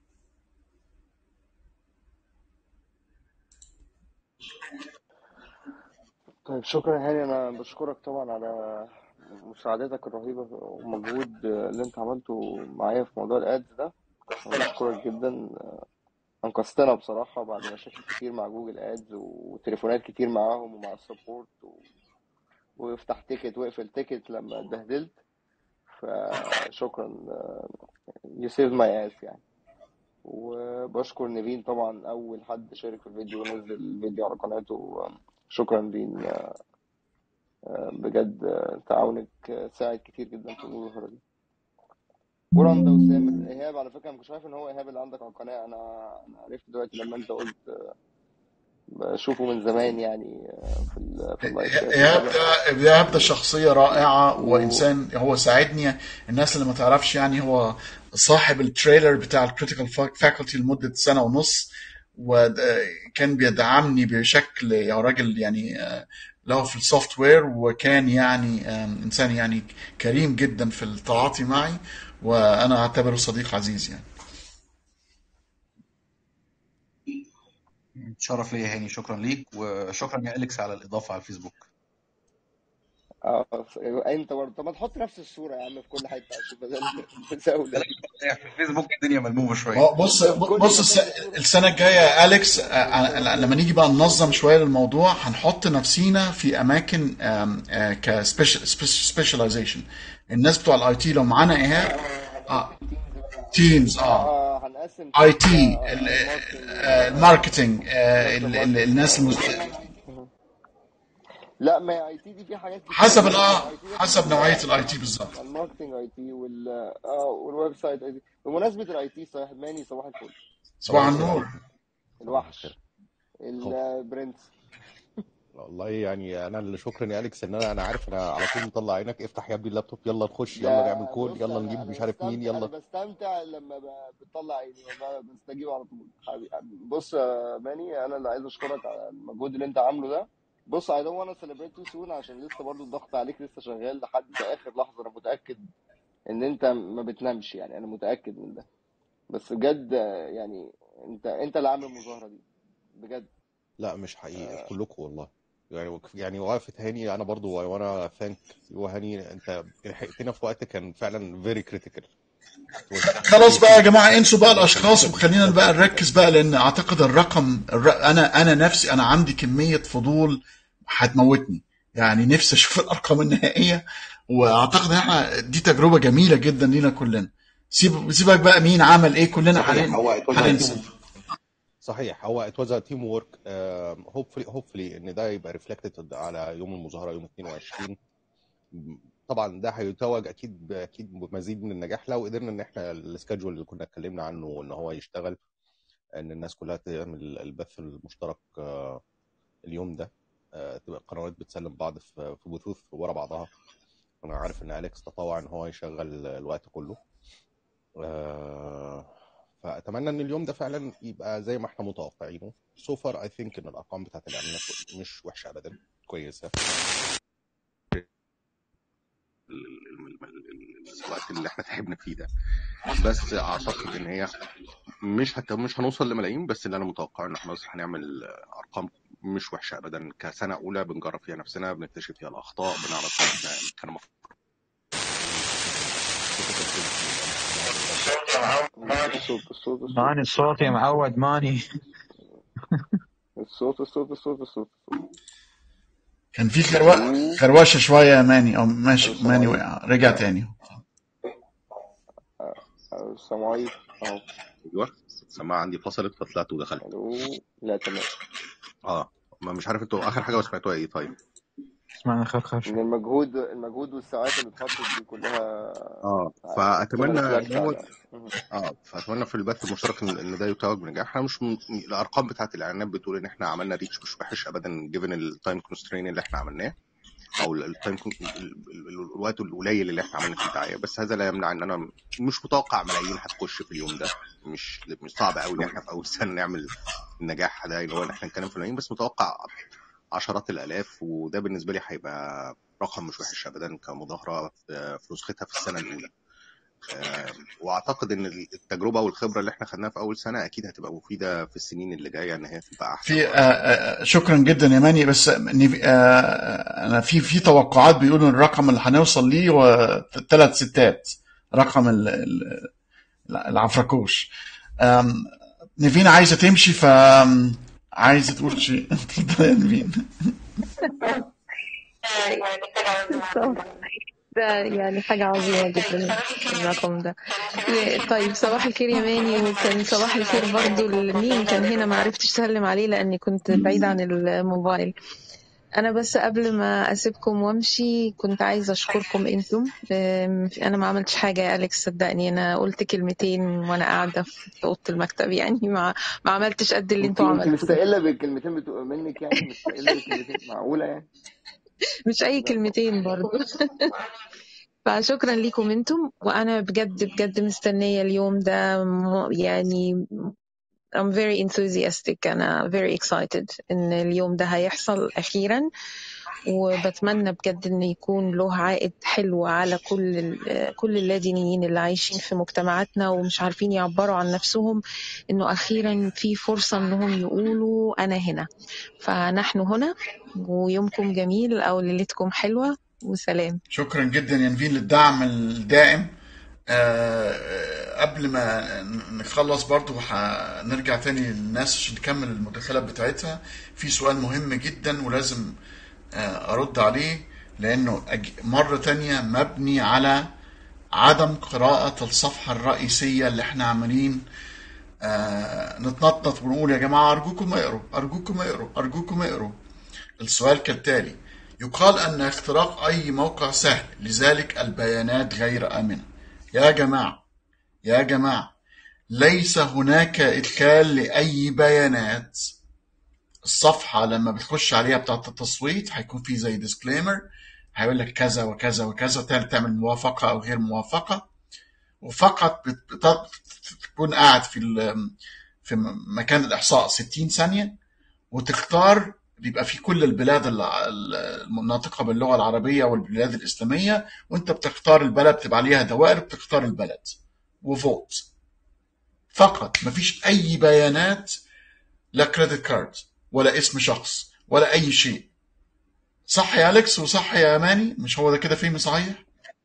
طيب شكرا يا هاني انا بشكرك طبعا على مساعدتك الرهيبه ومجهود اللي انت عملته معايا في موضوع الادز ده انا بشكرك جدا انقذتنا بصراحه بعد مشاكل كتير مع جوجل ادز وتليفونات كتير معاهم ومع السبورت و... وافتح تيكت واقفل تيكت لما اتبهدلت فشكرا يو سيف ماي اس يعني وبشكر نيفين طبعا اول حد شارك في الفيديو ونزل الفيديو على قناته شكرا نيفين بجد تعاونك ساعد كتير جدا في المظاهرة دي ورندا وسامر ايهاب على فكره ما كنتش عارف ان هو ايهاب اللي عندك على القناه انا انا عرفت دلوقتي لما انت قلت بشوفه من زمان يعني في ال... في اللايفات إيهاب وكده ده إيهاب ده شخصية رائعة وإنسان هو ساعدني الناس اللي ما تعرفش يعني هو صاحب التريلر بتاع الكريتيكال فاكولتي لمدة سنة ونص وكان بيدعمني بشكل يا راجل يعني آه، له في السوفت وير وكان يعني آم، إنسان يعني كريم جدا في التعاطي معي وأنا أعتبره صديق عزيز يعني شرف ليا هاني شكرا ليك وشكرا يا أليكس على الإضافة على الفيسبوك اه انت برضه طب ما تحط نفس الصوره يا عم في كل حته عشان بدل مساوله في الفيسبوك الدنيا ملمومة شوية هو بص بص الس- السنة الجاية يا أليكس آه، آه، لما نيجي بقى ننظم شوية للموضوع هنحط نفسينا في أماكن كسبيشاليزيشن الناس بتوع الاي تي لو معانا إيهاب اه تيمز اه اه هنقسم اي تيم تي بقى الماركتنج الماركتنج آه، ال- ال- الناس المز... لا ما هي اي تي دي في حاجات كتير حسب ال- يعني اه الاي تي ده حسب في نوعية الاي تي بالظبط الماركتنج اي تي وال اه والويب سايت اي تي بمناسبه الاي تي صحيح ماني صباح الفل صباح النور الوحش البرنس والله يعني انا اللي شكرا يا اليكس ان انا انا عارف انا على طول مطلع عينك افتح يا ابني اللابتوب يلا نخش يلا نعمل ده كود بص يلا انا نجيب انا مش عارف مين بستمتع انا يلا بستمتع لما ب- بتطلع عيني والله بستجيب على طول حبيبي بص يا ماني انا اللي عايز اشكرك على المجهود اللي انت عامله ده بص I don't wanna celebrate too soon عشان لسه برضو الضغط عليك لسه شغال لحد اخر لحظه انا متاكد ان انت ما بتنامش يعني انا متاكد من ده بس بجد يعني انت انت اللي عامل المظاهره دي بجد لا مش حقيقي كلكم والله يعني يعني وقفة هاني انا برضو وانا ثانك يو هاني انت لحقتنا في وقت كان فعلا فيري كريتيكال خلاص بقى يا جماعه انسوا بقى الاشخاص وخلينا بقى نركز بقى لان اعتقد الرقم الر... انا انا نفسي انا عندي كميه فضول هتموتني يعني نفسي اشوف الارقام النهائيه واعتقد ان احنا دي تجربه جميله جدا لينا كلنا سيب سيبك بقى مين عمل ايه كلنا صحيح هن... هو it was a هننسى team صحيح هو ات واز تيم وورك هوبفلي هوبفلي ان ده يبقى ريفلكتد على يوم المظاهره يوم 22 طبعا ده هيتوج اكيد اكيد بمزيد من النجاح لو قدرنا ان احنا السكادجول اللي كنا اتكلمنا عنه ان هو يشتغل ان الناس كلها تعمل البث المشترك آه، اليوم ده آه، تبقى القنوات بتسلم بعض في في بثوث ورا بعضها انا عارف ان اليكس تطوع ان هو يشغل الوقت كله آه، فاتمنى ان اليوم ده فعلا يبقى زي ما احنا متوقعينه سو فار اي ثينك ان الارقام بتاعت الاعلانات مش وحشه ابدا كويسه الوقت اللي احنا تعبنا فيه ده بس اعتقد ان هي مش هت... مش هنوصل لملايين بس اللي انا متوقع ان احنا هنعمل ارقام مش وحشه ابدا كسنه اولى بنجرب فيها نفسنا بنكتشف فيها الاخطاء بنعرف احنا كان المفروض الصوت الصوت الصوت ماني الصوت يا معود ماني الصوت الصوت الصوت الصوت كان في خرو... خروشه شويه يا ماني او ماشي ماني وقع رجع تاني السلام عليكم اهو ايوه السماعه عندي فصلت فطلعت ودخلت الو لا تمام اه ما مش عارف انتوا اخر حاجه سمعتوها ايه طيب اسمعنا خرخرش ان المجهود المجهود والساعات اللي اتحطت دي كلها اه كلها فاتمنى ريفلكت ان هو على مهم. اه فاتمنى في البث المشترك ان إن ده يتوج بنجاح احنا مش م... الارقام بتاعت الاعلانات بتقول ان احنا عملنا ريتش مش وحش ابدا جيفن التايم كونسترين اللي احنا عملناه او التايم الوقت القليل اللي احنا عملنا فيه دعايه بس هذا لا يمنع ان انا مش متوقع ملايين هتخش في اليوم ده مش مش صعب قوي ان احنا في اول سنه نعمل النجاح ده اللي هو ان احنا نتكلم في ملايين بس متوقع عشرات الالاف وده بالنسبه لي هيبقى رقم مش وحش ابدا كمظاهره في في نسختها في السنه الاولى آه، واعتقد ان التجربه والخبره اللي احنا خدناها في اول سنه اكيد هتبقى مفيده في السنين اللي جايه ان هي تبقى احسن في آه، آه، شكرا جدا يا ماني بس نيف- آه، انا في في توقعات بيقولوا الرقم اللي هنوصل ليه هو ثلاث ستات رقم ال- ال- العفركوش آم، نيفين عايزه تمشي ف عايزه تقول شيء اتفضل يا نيفين ده يعني حاجة عظيمة جدا الرقم ده طيب صباح الخير يا ماني وكان صباح الخير برضو لمين كان هنا ما عرفتش اسلم عليه لاني كنت بعيدة عن الموبايل انا بس قبل ما اسيبكم وامشي كنت عايزة اشكركم انتم أم، انا ما عملتش حاجة يا اليكس صدقني انا قلت كلمتين وانا قاعدة في اوضة المكتب يعني ما ما عملتش قد اللي انت انتوا انت عملتوه مستقله بالكلمتين بتوع منك يعني مستقله بالكلمتين معقوله يعني مش اي كلمتين برضو فشكرا ليكم انتم وانا بجد بجد مستنية اليوم ده م- يعني I'm very enthusiastic أنا very excited إن اليوم ده هيحصل أخيرا وبتمنى بجد إن يكون له عائد حلو على كل ال- كل اللادينيين اللي عايشين في مجتمعاتنا ومش عارفين يعبروا عن نفسهم إنه أخيرا في فرصة إنهم يقولوا أنا هنا فنحن هنا ويومكم جميل أو ليلتكم حلوة وسلام شكرا جدا يا نيفين للدعم الدائم آه، قبل ما نخلص برضو هنرجع تاني للناس عشان نكمل المداخلات بتاعتها في سؤال مهم جدا ولازم آه، أرد عليه لأنه أج- مرة تانية مبني على عدم قراءة الصفحة الرئيسية اللي احنا عاملين آه، نتنطط ونقول يا جماعة أرجوكم اقروا أرجوكم اقروا أرجوكم اقروا السؤال كالتالي يقال أن اختراق أي موقع سهل لذلك البيانات غير آمنة يا جماعة يا جماعة ليس هناك إدخال لأي بيانات الصفحة لما بتخش عليها بتاعة التصويت هيكون في زي ديسكليمر هيقول لك كذا وكذا وكذا تعمل تعمل موافقة أو غير موافقة وفقط بت- بت- تكون قاعد في ال- في مكان الإحصاء 60 ثانية وتختار بيبقى في كل البلاد الع- الناطقة باللغة العربية والبلاد الإسلامية وأنت بتختار البلد بتبقى عليها دوائر بتختار البلد وفوت فقط مفيش أي بيانات لا كريدت كارد ولا اسم شخص ولا أي شيء صح يا أليكس وصح يا أماني مش هو ده كده فيلم صحيح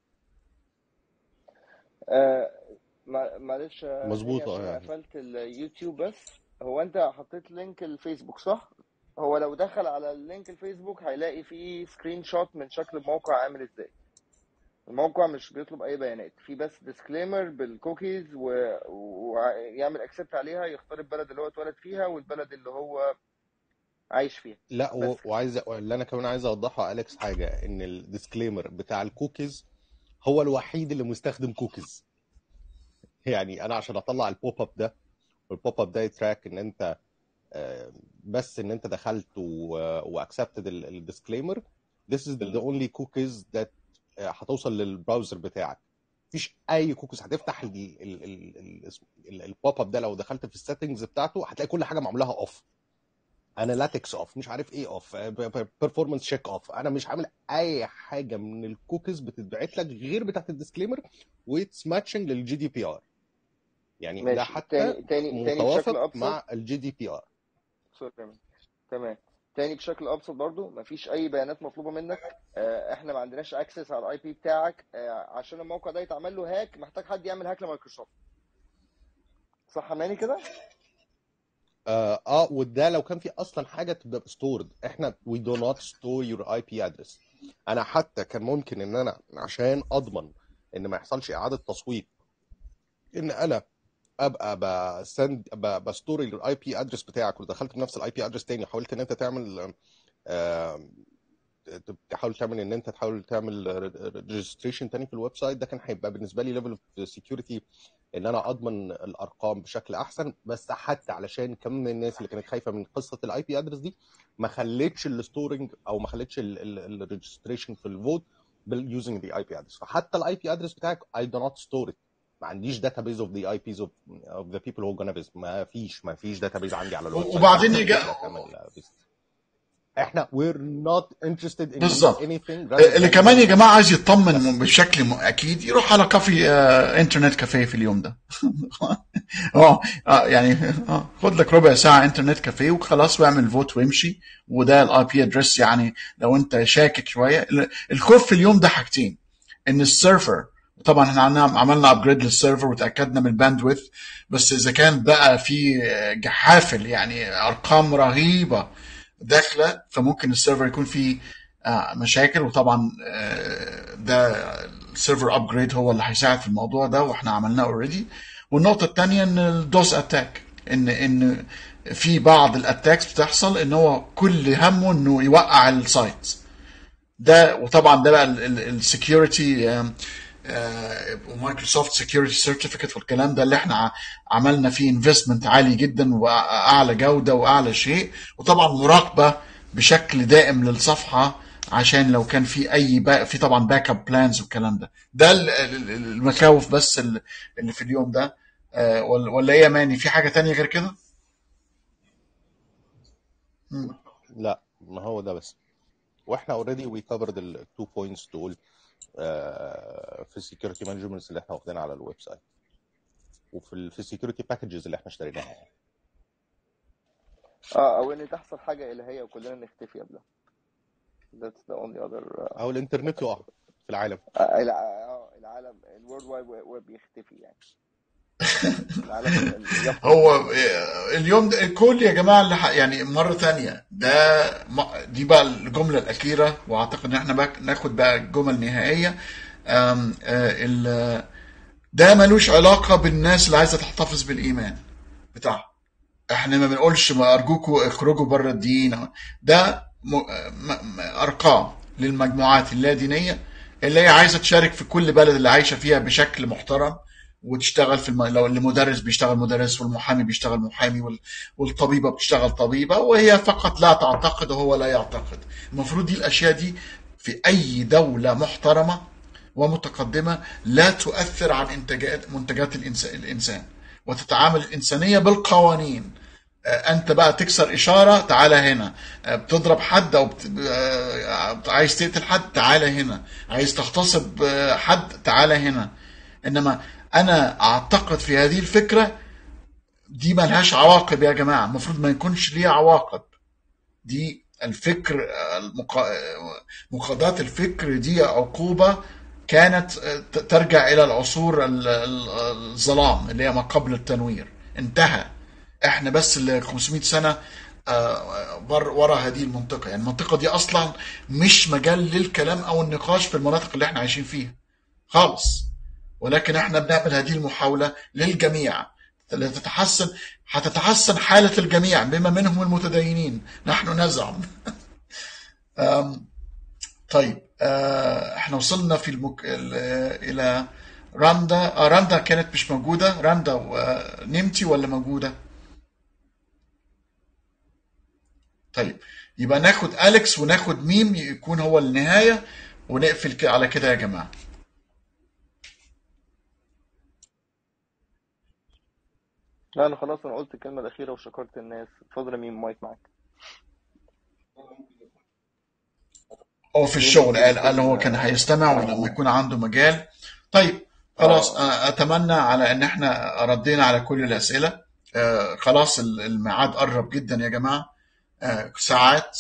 آه مع- معلش يا مظبوط هاني اه عشان يعني قفلت اليوتيوب بس هو انت حطيت لينك الفيسبوك صح؟ هو لو دخل على اللينك الفيسبوك هيلاقي فيه سكرين شوت من شكل الموقع عامل ازاي الموقع مش بيطلب اي بيانات في بس ديسكليمر بالكوكيز و- ويعمل اكسبت عليها يختار البلد اللي هو اتولد فيها والبلد اللي هو عايش فيها لا و- بس كده وعايز اللي انا كمان عايز اوضحه يا اليكس حاجه ان الديسكليمر بتاع الكوكيز هو الوحيد اللي مستخدم كوكيز يعني انا عشان اطلع البوب اب ده والبوب اب ده يتراك ان انت آه، بس ان انت دخلت واكسبتد الديسكليمر this is the only cookies that آه، هتوصل للبراوزر بتاعك مفيش اي كوكيز هتفتح البوب اب ده لو دخلت في السيتنجز بتاعته هتلاقي كل حاجه معمولها اوف اناليتكس اوف مش عارف ايه اوف بيرفورمانس تشيك اوف انا مش عامل اي حاجه من الكوكيز بتتبعت لك غير بتاعت الديسكليمر ويتس ماتشنج للجي دي بي ار يعني ده ماشي حتى تاني تاني تاني بشكل متوافق ابسط مع الجي دي بي ار سوري تمام تمام تاني بشكل ابسط برضو مفيش اي بيانات مطلوبه منك آه، احنا ما عندناش اكسس على الاي بي بتاعك آه، عشان الموقع ده يتعمل له هاك محتاج حد يعمل هاك لمايكروسوفت صح يا ماني كده اه اه وده لو كان في اصلا حاجه تبقى ستورد احنا we do not store your IP address انا حتى كان ممكن ان انا عشان اضمن ان ما يحصلش اعاده تصويت ان انا ابقى بسند ب- بستور الاي بي ادرس بتاعك ودخلت بنفس الاي بي ادرس تاني وحاولت ان انت تعمل آه، تحاول تعمل ان انت تحاول تعمل ريجستريشن تاني في الويب سايت ده كان هيبقى بالنسبه لي ليفل اوف سكيورتي ان انا اضمن الارقام بشكل احسن بس حتى علشان كم من الناس اللي كانت خايفه من قصه الاي بي ادرس دي ما خلتش الستورنج او ما خلتش الريجستريشن في الفوت باليوزنج ذا اي بي ادرس فحتى الاي بي ادرس بتاعك I do not store it ما عنديش داتابيز اوف ذا اي بيز اوف اوف ذا بيبل هو gonna visit ما فيش ما فيش داتابيز عندي على الويب سايت وبعدين عشان يجا تقدر تعمل visit. احنا we're not interested in doing بالظبط anything rather اللي than كمان يا جماعه عايز يطمن بشكل م- اكيد يروح على كافي آه انترنت كافيه في اليوم ده اه آه، يعني آه خد لك ربع ساعه انترنت كافيه وخلاص واعمل فوت وامشي وده الاي بي ادرس يعني لو انت شاكك شويه ال- الخوف في اليوم ده حاجتين ان السيرفر طبعا احنا عملنا عملنا ابجريد للسيرفر وتاكدنا من الباندويث بس اذا كان بقى في جحافل يعني ارقام رهيبه داخله فممكن السيرفر يكون فيه آه، مشاكل وطبعا آه، ده السيرفر ابجريد هو اللي هيساعد في الموضوع ده واحنا عملناه اوريدي والنقطه الثانيه ان الدوس اتاك ان ان في بعض الاتاكس بتحصل ان هو كل همه انه يوقع السايت ده وطبعا ده بقى السكيورتي ومايكروسوفت سكيورتي سيرتيفيكت والكلام ده اللي احنا ع- عملنا فيه انفستمنت عالي جدا واعلى جوده واعلى شيء وطبعا مراقبه بشكل دائم للصفحه عشان لو كان في اي با في طبعا باك اب بلانز والكلام ده ده ال- ال- المخاوف بس ال- اللي في اليوم ده آه، ولا ولا ايه يا ماني في حاجه تانية غير كده؟ مم. لا ما هو ده بس واحنا اوريدي وي كفرد التو بوينتس دول آه، في السكيورتي مانجمنت اللي احنا واخدينها على الويب سايت وفي ال في السكيورتي باكجز اللي احنا اشتريناها يعني. اه او ان تحصل حاجه الهيه وكلنا نختفي قبلها that's the only other uh, او الانترنت يقع في العالم آه، الع- آه، العالم الورد وايد ويب يختفي يعني العالم ال- ال- يفقد هو اليوم ده الكل يا جماعه اللي ح- يعني مره ثانيه ده م- دي بقى الجمله الاخيره واعتقد ان احنا بقى ناخد بقى الجمل النهائيه أم، آه، ال- ده ملوش علاقه بالناس اللي عايزه تحتفظ بالايمان بتاعها احنا ما بنقولش ما ارجوكوا اخرجوا بره الدين ده م... م... م... ارقام للمجموعات اللادينيه اللي هي عايزه تشارك في كل بلد اللي عايشه فيها بشكل محترم وتشتغل في الم... لو المدرس بيشتغل مدرس والمحامي بيشتغل محامي وال... والطبيبه بتشتغل طبيبه وهي فقط لا تعتقد وهو لا يعتقد المفروض دي الاشياء دي في اي دوله محترمه ومتقدمه لا تؤثر عن انتاجات منتجات الإنس- الانسان وتتعامل الانسانيه بالقوانين آه، انت بقى تكسر اشاره تعالى هنا آه، بتضرب حد او بت... آه، عايز تقتل حد تعالى هنا عايز تغتصب آه، حد تعالى هنا انما انا اعتقد في هذه الفكره دي ملهاش عواقب يا جماعه المفروض ما يكونش ليها عواقب دي الفكر المقا... مقاضاة الفكر دي عقوبة كانت ت- ترجع إلى العصور ال- ال- الظلام اللي هي ما قبل التنوير انتهى احنا بس ال 500 سنة آه، بر ورا هذه المنطقة يعني المنطقة دي أصلا مش مجال للكلام أو النقاش في المناطق اللي احنا عايشين فيها خالص ولكن احنا بنعمل هذه المحاولة للجميع لتتحسن هتتحسن حالة الجميع بما منهم المتدينين نحن نزعم أم، طيب آه، احنا وصلنا في المك... ال- الى راندا آه راندا كانت مش موجودة راندا آه، نمتي ولا موجودة طيب يبقى ناخد أليكس وناخد ميم يكون هو النهاية ونقفل ك- على كده يا جماعة لا انا خلاص انا قلت الكلمه الاخيره وشكرت الناس اتفضل يا ميم مايك معاك هو في ميم الشغل ممكن قال قال يكون هو كان هيستمع ولما يكون عنده مجال طيب خلاص اه آه، اتمنى على ان احنا ردينا على كل الاسئله آه، خلاص ال- الميعاد قرب جدا يا جماعه آه، ساعات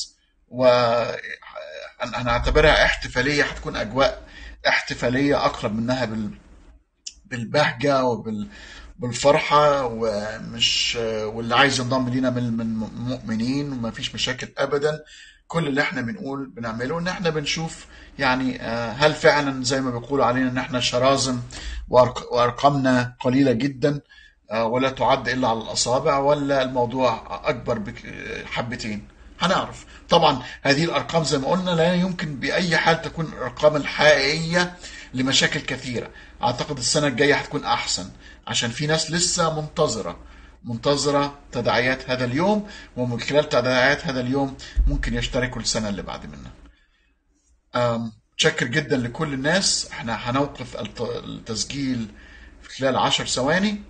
وهنعتبرها احتفالية هتكون أجواء احتفالية أقرب منها بال بالبهجة وبال بالفرحة ومش واللي عايز ينضم لينا من من المؤمنين وما فيش مشاكل أبدا كل اللي احنا بنقول بنعمله ان احنا بنشوف يعني آه، هل فعلا زي ما بيقولوا علينا ان احنا شرازم وأرق- وارقامنا قليلة جدا آه، ولا تعد الا على الاصابع ولا الموضوع اكبر بك- حبتين هنعرف طبعا هذه الارقام زي ما قلنا لا يمكن باي حال تكون الارقام الحقيقيه لمشاكل كثيره اعتقد السنه الجايه هتكون احسن عشان في ناس لسه منتظره منتظره تداعيات هذا اليوم ومن خلال تداعيات هذا اليوم ممكن يشتركوا السنه اللي بعد منها أم، متشكر جدا لكل الناس احنا هنوقف الت- التسجيل في خلال عشر ثواني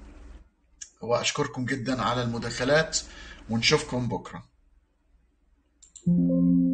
واشكركم جدا على المداخلات ونشوفكم بكره